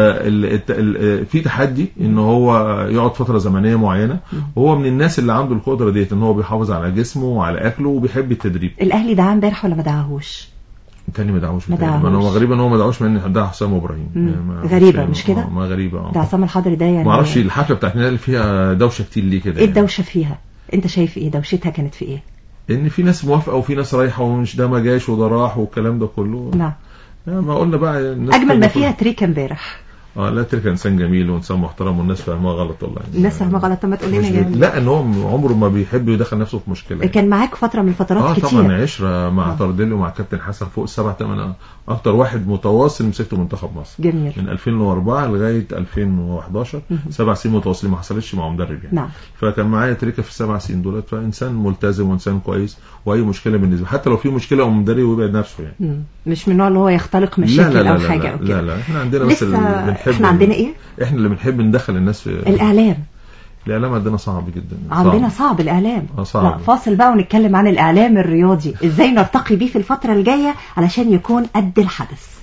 ففي تحدي ان هو يقعد فتره زمنيه معينه وهو من الناس اللي عنده القدره ديت ان هو بيحافظ على جسمه وعلى اكله وبيحب التدريب الاهلي دعاه امبارح ولا ما دعاهوش تاني ما دعوش ما متهيألي. ما دعاهوش. هو غريبه ان هو ما دعوش من ده حسام ابراهيم مم. يعني ما- غريبة، مش- مش كده؟ آه، ما غريبه اه ده عصام الحضري ده يعني ما اعرفش الحفله بتاعت النادي فيها دوشه كتير ليه كده ايه يعني. الدوشه فيها انت شايف ايه دوشتها كانت في ايه ان في ناس موافقه وفي ناس رايحه ومش ده ما جاش وده راح والكلام ده كله نعم يعني ما قلنا بقى الناس اجمل ما كلها- فيها تريكه امبارح اه لا ترك انسان جميل وانسان محترم والناس فاهمها غلط والله الناس فاهمه غلط طب ما تقول لنا مش يعني لا ان هو عمره ما بيحب يدخل نفسه في مشكله يعني. كان معاك فتره من الفترات اه كتير طبعا عشره مع تردلي ومع كابتن حسن فوق السبع ثمان اكتر واحد متواصل مسكته منتخب مصر جميل من 2004 لغايه 2011 مهم. سبع سنين متواصلين ما حصلتش مع مدرب يعني نعم فكان معايا تريكه في السبع سنين دولت فانسان ملتزم وانسان كويس واي مشكله بالنسبه حتى لو في مشكله او مدرب ويبعد نفسه يعني مم. مش من النوع اللي هو يختلق لا مشاكل لا لا او لا حاجه لا, او لا كده لا احنا عندنا بس لسه اللي بنحب احنا عندنا ايه احنا اللي بنحب ندخل الناس في الاعلام الاعلام عندنا صعب جدا عندنا صعب. صعب الاعلام آه، صعب. لا فاصل بقى ونتكلم عن الاعلام الرياضي ازاي نرتقي بيه في الفتره الجايه علشان يكون قد الحدث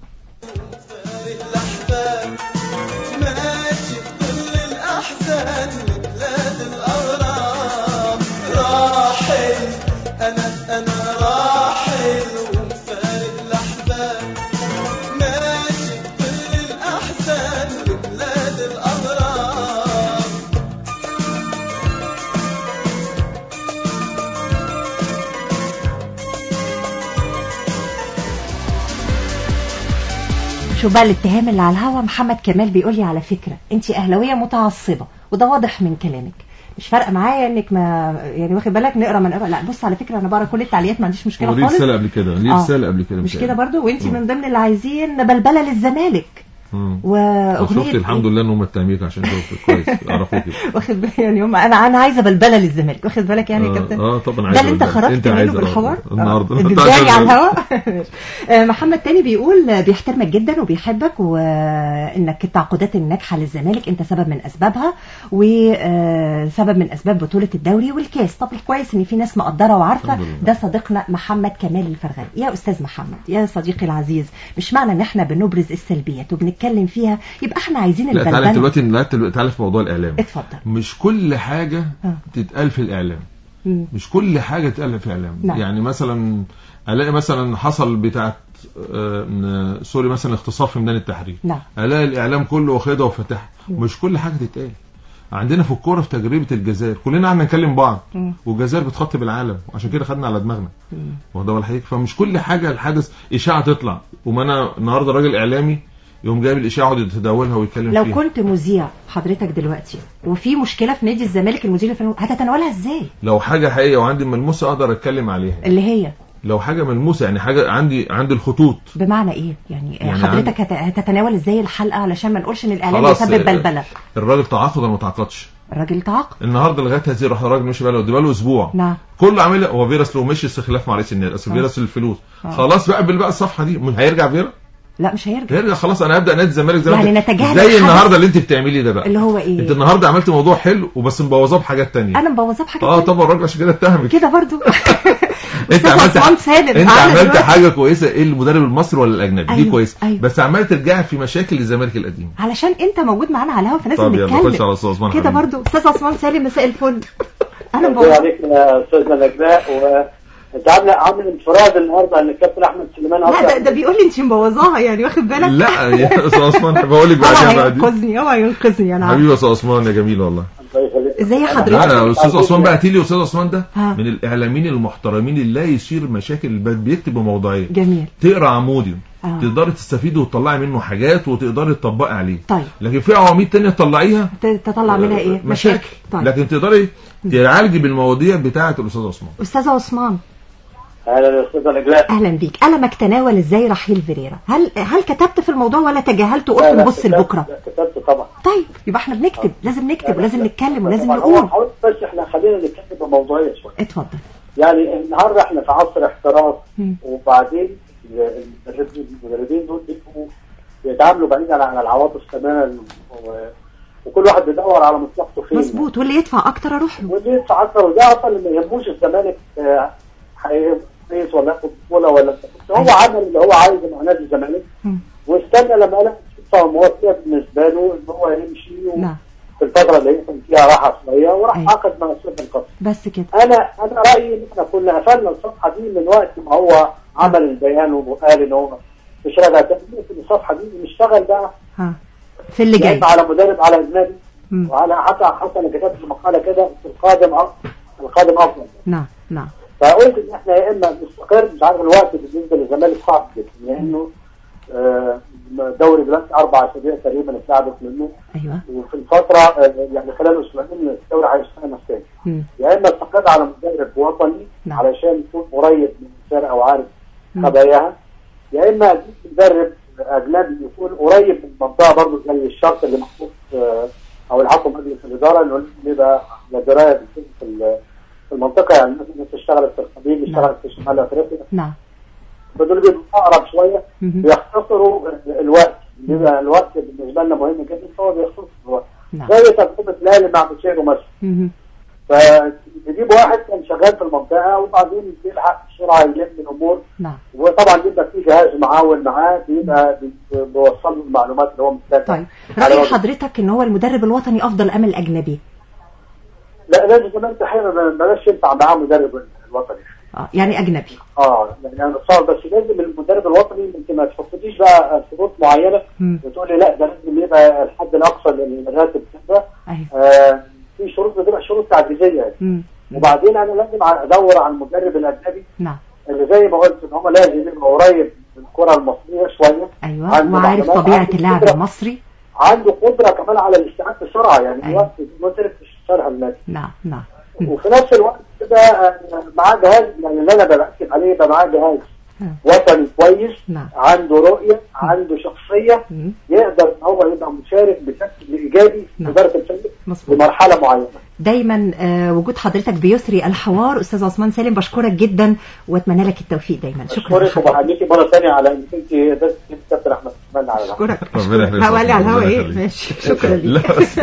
ماشي بكل الأحزان لبلاد الأغرام راحل أنا أنا راحل ومفارق الأحزان ماشي بكل الأحزان لبلاد الأغرام شوف بقى الاتهام اللي على الهوا محمد كمال بيقول لي على فكره انت اهلاويه متعصبه وده واضح من كلامك مش فارقه معايا انك ما يعني واخد بالك نقرا ما نقرا لا بص على فكره انا بقرا كل التعليقات ما عنديش مشكله وليه خالص رساله قبل كده ليه آه. رساله قبل كده مش متهيألي. كده برضو وانت مم. من ضمن اللي عايزين بلبله للزمالك مم. واغنيه شفت الحمد لله ان هم متهميك عشان شفت كويس عرفوك كده واخد بالك يعني هم انا انا عايزه بلبله للزمالك واخد بالك يعني يا آه، كابتن اه طبعا ده عايز اللي انت أقول لك. خرجت انت منه عايز بالحوار آه، النهارده آه، أنت بتداري عايز- على الهواء آه، محمد تاني بيقول بيحترمك جدا وبيحبك وانك التعاقدات الناجحه للزمالك انت سبب من اسبابها وسبب من اسباب بطوله الدوري والكاس طب كويس ان في ناس مقدره وعارفه الحمد لله. ده صديقنا محمد كمال الفرغاني يا استاذ محمد يا صديقي العزيز مش معنى ان احنا بنبرز السلبيات وبنتكلم فيها يبقى احنا عايزين لا تعالى انت البلبله دلوقتي لا، تعالى- تعالى في موضوع الاعلام اتفضل مش كل حاجه آه. تتقال في الاعلام مم. مش كل حاجه تتقال في الاعلام نعم. يعني مثلا الاقي مثلا حصل بتاعت آه، م- سوري مثلا اغتصاب في ميدان التحرير نعم الاقي الاعلام كله واخدها وفاتحها مم. مش كل حاجه تتقال عندنا في الكوره في تجربه الجزائر كلنا قعدنا نكلم بعض مم. والجزائر بتخاطب العالم وعشان كده خدنا على دماغنا مم. واخد بالك حضرتك فمش كل حاجه الحدث اشاعه تطلع وما انا النهارده راجل اعلامي يقوم جايب الاشاعه يقعد يتداولها ويتكلم لو فيها كنت مذيع حضرتك دلوقتي وفي مشكله في نادي الزمالك المدير الفني هتتناولها ازاي لو حاجه حقيقيه وعندي ملموسه اقدر اتكلم عليها اللي هي لو حاجه ملموسه يعني حاجه عندي عندي الخطوط بمعنى ايه يعني, يعني حضرتك هت- هتتناول ازاي الحلقه علشان ما نقولش ان الاعلام خلاص يسبب بلبله الراجل تعاقد ولا ما تعاقدش الراجل تعاقد النهارده لغايه هذه راح الراجل مشي بقاله ده بقاله اسبوع نعم كله عامل هو فيروس لو مشي استخلاف مع رئيس النادي اصل آه. فيروس الفلوس آه. خلاص بقى قبل بقى الصفحه دي مش هيرجع فيرا لا مش هيرجع هيرجع خلاص انا هبدا نادي الزمالك زي ما يعني أنت- نتجاهل زي الحدث. النهارده اللي انت بتعمليه ده بقى اللي هو ايه انت النهارده عملت موضوع حلو وبس مبوظاه بحاجات تانية انا مبوظاه بحاجه اه تانية. طبعا الراجل عشان كده اتهمك كده برضو انت أستاذ عملت عثمان سالم انت معانا عملت دلوقتي. حاجه كويسه ايه المدرب المصري ولا الاجنبي دي أيوة، كويسه أيوة. بس عمال ترجع في مشاكل الزمالك القديم علشان انت موجود معانا على الهوا فلازم طب يلا نتكلم خش على استاذ عثمان كده حبيبي. برضو استاذ عثمان سالم مساء الفل انا الله مبوظاه عليك يا استاذنا نجلاء وانت عامله عامل انفراد النهارده ان الكابتن احمد سليمان لا ده, ده بيقول لي انت مبوظاها يعني واخد بالك لا يا استاذ عثمان بقول لك اوعى بعدين بعدين ينقذني اوعى ينقذني انا عارفة. حبيبي يا استاذ عثمان يا جميل والله ازاي لا حضرتك لا استاذ عثمان بقى لي استاذ عثمان ده ها. من الاعلاميين المحترمين اللي لا يثير مشاكل بل بيكتب بموضوعيه جميل تقرا عمودي آه. تقدري تستفيدي وتطلعي منه حاجات وتقدري تطبقي عليه طيب لكن في عواميد تانية تطلعيها ت- تطلع منها ايه مشاكل طيب لكن تقدري تعالجي بالمواضيع بتاعه الاستاذ عثمان استاذ عثمان اهلا يا استاذه نجلاء اهلا بيك قلمك تناول ازاي رحيل فيريرا هل هل كتبت في الموضوع ولا تجاهلت وقلت لا، لا، نبص كتبت- لبكره كتبت طبعا طيب يبقى احنا بنكتب لازم نكتب ولازم نتكلم ولازم طبعا هو نقول حاول بس احنا خلينا نتكلم بموضوعيه شويه اتفضل يعني النهارده احنا في عصر احتراف مم. وبعدين المدربين المدربين دول بيبقوا بيتعاملوا بعيدا عن العواطف تماما و- وكل واحد بيدور على مصلحته فين مظبوط واللي يدفع اكتر اروح له واللي يدفع اكتر وده اصلا اللي ما يهموش الزمالك آه، هيفوز ولا ياخد بطوله ولا بس هو عمل اللي هو عايزه مع نادي الزمالك مم. واستنى لما لقى الصفقه موافقه بالنسبه له ان هو يمشي و- نعم في الفتره اللي يكون فيها راحه شويه وراح عقد مع السلطه القطري بس كده انا انا رايي ان احنا كنا قفلنا الصفحه دي من وقت ما هو عمل البيان وقال ان هو مش راجع تاني نقفل الصفحه دي ونشتغل بقى ها في اللي يا جاي إما على مدرب على اجنبي مم. وعلى حتى حتى انا كتبت في مقاله كده في القادم أف- القادم افضل نعم نعم فقلت ان احنا يا اما نستقر مش عارف الوقت بالنسبه للزمالك صعب جدا لانه آه، دوري دلوقتي اربع اسابيع تقريبا اتلعبت منه ايوه وفي الفتره آه، يعني خلال اسبوعين الدوري هيشتغل تاني مم. يا اما استقر على مدرب وطني نعم. علشان يكون قريب من الفرقه وعارف مم. خباياها يا اما اجيب مدرب اجنبي يكون قريب من المنطقه برضه زي الشرط اللي محطوط آه، او اللي حطه مجلس الاداره انه لازم يبقى على درايه بالفعل في ال- في المنطقه يعني مثلا الناس اشتغلت في الخليج اشتغلت في شمال افريقيا نعم فدول بيبقوا اقرب شويه مهم. بيختصروا الوقت بيبقى الوقت بالنسبه لنا مهم جدا فهو بيختصر الوقت نعم زي تجربه الاهلي مع بوتشيرو مثلا مهم. فتجيب واحد كان شغال في المنطقه وبعدين بيلحق بسرعه يلم الامور نعم وطبعا بيبقى في جهاز معاون معاه بيبقى بي- بيوصل له المعلومات اللي هو محتاجها طيب على رأي وجه- حضرتك ان هو المدرب الوطني افضل ام الاجنبي لا لازم كمان احيانا ما بلاش ينفع معاه مدرب الوطني اه يعني اجنبي اه يعني انا صار بس لازم المدرب الوطني انت ما تحطليش بقى شروط معينه مم. وتقولي لا ده لازم يبقى الحد الاقصى للراتب كذا ايوه آه في شروط بتبقى شروط تعجيزيه يعني. مم. وبعدين انا لازم ادور على المدرب الاجنبي نعم اللي زي ما قلت ان هو لازم يبقى قريب من الكره المصريه شويه ايوه عنده وعارف معلومات، طبيعه عنده اللاعب قدرة- المصري عنده قدره كمان على الاستيعاب بسرعه يعني أيوة. الوقت ما قلت لك مش شرح النادي نعم نعم وفي نفس الوقت كده آه، معاه جهاز يعني اللي انا بركز عليه يبقى معاه جهاز نعم. وطني كويس نعم عنده رؤيه عنده شخصيه مم. يقدر ان هو يبقى مشارك بشكل ايجابي في نعم. اداره الفريق مظبوط لمرحله معينه دايما آه، وجود حضرتك بيثري الحوار استاذ عثمان سالم بشكرك جدا واتمنى لك التوفيق دايما شكرا اشكرك وبحييكي مره ثانيه على انك انت قدرت تجيب كابتن احمد عثمان على الهواء. اشكرك ربنا يخليك. هقول على الهوا ربنا ايه يخليك. ماشي شكرا لا ليك بس-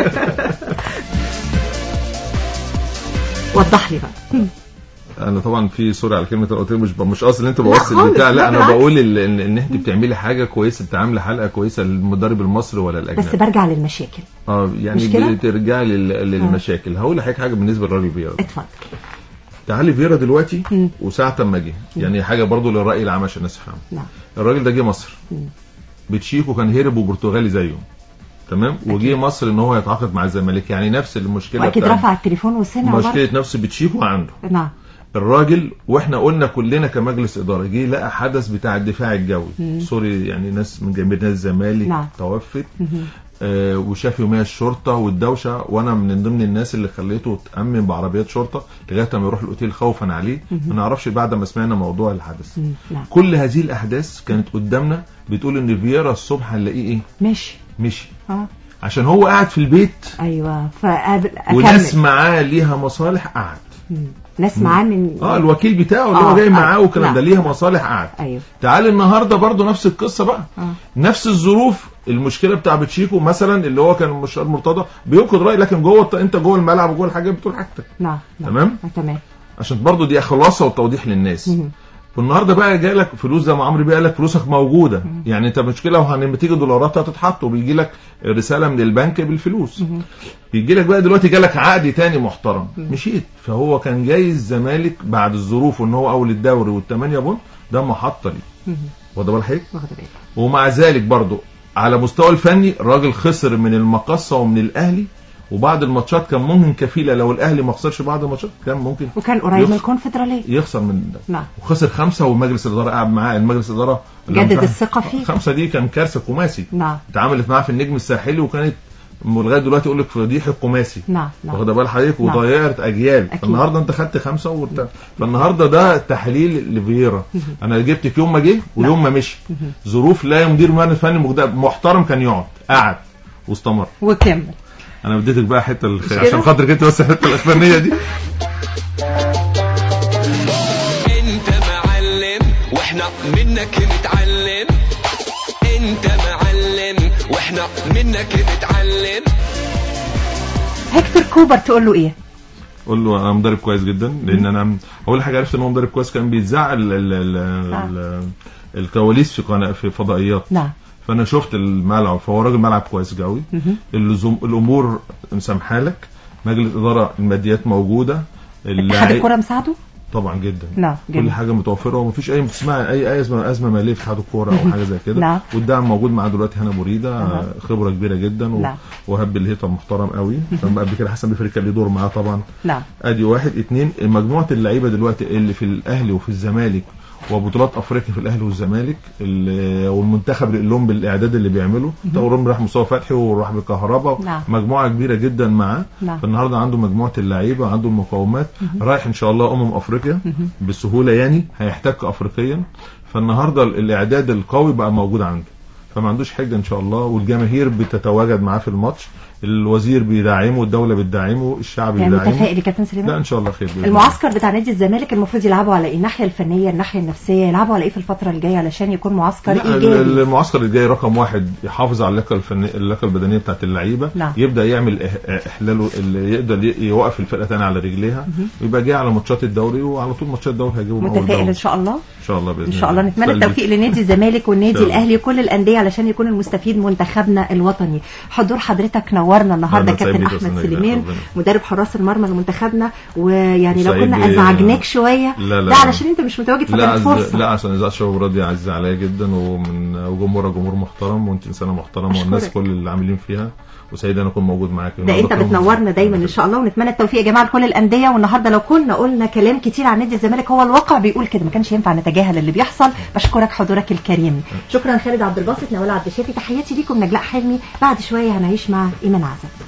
وضح لي بقى انا طبعا في سوري على كلمه أنا قلت لك مش مش قصدي ان انت لا بوصل خالص، البتاع لا لا انا بالعكس. بقول ال- ان ان انت بتعملي حاجه كويسه بتعملي حلقه كويسه للمدرب المصري ولا بس الاجنبي برجع للمشاكل اه يعني مش كده؟ بترجعي لل- للمشاكل هقول لحضرتك حاجه بالنسبه للراجل فيرا اتفضل تعالي فيرا دلوقتي مم. وساعه ما جه يعني حاجه برضو للراي العام عشان الناس تفهم نعم الراجل ده جه مصر مم. بتشيكو كان هرب وبرتغالي زيه تمام وجه مصر ان هو يتعاقد مع الزمالك يعني نفس المشكله واكيد بتاع- رفع التليفون وسمع برضه. مشكله نفس بتشيكو عنده نعم الراجل واحنا قلنا كلنا كمجلس اداره جه لقى حدث بتاع الدفاع الجوي مم. سوري يعني ناس من جماهير نادي الزمالك نعم. توفت مهم. آه، وشاف يوميها الشرطه والدوشه وانا من ضمن الناس اللي خليته تامن بعربيات شرطه لغايه ما يروح الاوتيل خوفا عليه مهم. ما نعرفش بعد ما سمعنا موضوع الحدث مم. نعم كل هذه الاحداث كانت قدامنا بتقول ان فييرا الصبح هنلاقيه ايه ماشي مشي اه عشان هو قاعد في البيت ايوه فقابل وناس أكمل. معاه ليها مصالح قعد مم. ناس معاه من اه الوكيل بتاعه اللي آه، هو جاي آه، معاه والكلام نعم. ده ليها مصالح قعد ايوه تعال النهارده برضو نفس القصه بقى اه نفس الظروف المشكله بتاع بتشيكو مثلا اللي هو كان مش مرتضى بينقد راي لكن جوه انت جوه الملعب وجوه الحاجات بتقول حاجتك نعم نعم. تمام آه، تمام عشان برضو دي خلاصه وتوضيح للناس مهم. والنهارده بقى جاي لك فلوس زي ما عمرو بيه قال لك فلوسك موجوده يعني انت مشكله وهن- تيجي دولارات هتتحط وبيجي لك رساله من البنك بالفلوس مهم. بيجي لك بقى دلوقتي جالك عقد تاني محترم مشيت فهو كان جاي الزمالك بعد الظروف ان هو اول الدوري والثمانيه بونت ده محطه ليه مهم. واخد بال حضرتك واخد بالي ومع ذلك برضو على مستوى الفني الراجل خسر من المقصه ومن الاهلي وبعض الماتشات كان ممكن كفيله لو الاهلي ما خسرش بعض الماتشات كان ممكن وكان قريب من يخسر- الكونفدراليه يخسر من ده نعم وخسر خمسه ومجلس الاداره قاعد معاه المجلس الاداره اللي جدد عم- الثقه فيه خمسه دي كان كارثه خماسي نعم اتعاملت معاه في النجم الساحلي وكانت لغايه دلوقتي يقول لك فضيحه خماسي نعم نعم واخد بال حضرتك نعم. وضيعت اجيال أكيد. فالنهارده انت خدت خمسه وبتاع فالنهارده ده تحليل لفييرا مهم. انا جبتك يوم ما جه ويوم ما مشي مهم. ظروف لا يمدير مدير فني مجد- محترم كان يقعد قعد واستمر وكمل انا اديتك بقى حته الخ... مش كده؟ عشان خاطرك انت بس الحته الاخرانيه دي انت معلم واحنا منك نتعلم انت معلم واحنا منك نتعلم هيكتور كوبر تقول له ايه قول له انا مدرب كويس جدا لان انا اول حاجه عرفت ان هو مدرب كويس كان بيتذاع ال... ال... ال... ال... الكواليس في قناه في فضائيات نعم فانا شفت الملعب فهو راجل ملعب كويس قوي مهم. اللزوم الامور مسامحه لك مجلس اداره الماديات موجوده اتحاد اللاعب- الكره مساعده طبعا جدا نعم كل جميل حاجه متوفره ومفيش اي تسمع اي اي ازمه ازمه ماليه في اتحاد الكوره او حاجه زي كده نعم. والدعم موجود معاه دلوقتي هنا مريده أها. خبره كبيره جدا و... نعم. وهب الهيطه محترم قوي كان قبل كده حسن بفريق كان ليه دور معاه طبعا نعم ادي واحد اتنين مجموعه اللعيبه دلوقتي اللي في الاهلي وفي الزمالك وبطولات افريقيا في الاهلي والزمالك ال- والمنتخب اللي لهم بالاعداد اللي بيعمله تورم راح مصطفى فتحي وراح بكهربا نعم. مجموعه كبيره جدا معاه نعم. فالنهارده عنده مجموعه اللعيبه عنده المقاومات رايح ان شاء الله امم افريقيا مهم. بسهوله يعني هيحتك افريقيا فالنهارده الاعداد القوي بقى موجود عنده فما عندوش حجه ان شاء الله والجماهير بتتواجد معاه في الماتش الوزير بيدعمه الدوله بتدعمه الشعب يعني بيدعمه متفائل يا كابتن لا سليمان ان شاء الله خير بإذن الله. المعسكر بتاع نادي الزمالك المفروض يلعبوا على ايه الناحيه الفنيه الناحيه النفسيه يلعبوا على ايه في الفتره الجايه علشان يكون معسكر لا، ال- ايجابي المعسكر الجاي رقم واحد يحافظ على اللياقه الفنيه اللياقه البدنيه بتاعت اللعيبه نعم. يبدا يعمل إح- احلاله اللي يقدر ي- يوقف الفرقه تاني على رجليها مهم. ويبقى جاي على ماتشات الدوري وعلى طول ماتشات الدوري هيجيبوا من أول متفائل دوري. ان شاء الله ان شاء الله باذن ان شاء الله نتمنى سلبي. التوفيق لنادي الزمالك والنادي إن شاء الله. الاهلي وكل الانديه علشان يكون المستفيد منتخبنا الوطني حضور حضرتك نورنا النهارده أهلا، سعيد كابتن بيك يا احمد أستاذ نجلاء، سليمان ربنا. مدرب حراس المرمى لمنتخبنا ويعني لو سعيد كنا بي- ازعجناك شويه لا، لا، ده لا. علشان انت مش متواجد لا فكانت عز... فرصه لا عشان اذاعه شباب راضي عز عليا جدا ومن وجمهورها جمهور محترم وانت انسانه محترمه والناس أشكرك. كل اللي عاملين فيها وسعيد انا اكون موجود معاك ده انت بتنورنا دايما ان شاء الله ونتمنى التوفيق يا جماعه لكل الانديه والنهارده لو كنا قلنا كلام كتير عن نادي الزمالك هو الواقع بيقول كده ما كانش ينفع نتجاهل اللي بيحصل بشكرك حضورك الكريم شكرا خالد عبد الباسط نوال عبد الشافي تحياتي ليكم نجلاء حلمي بعد شويه هنعيش مع ايمان عزب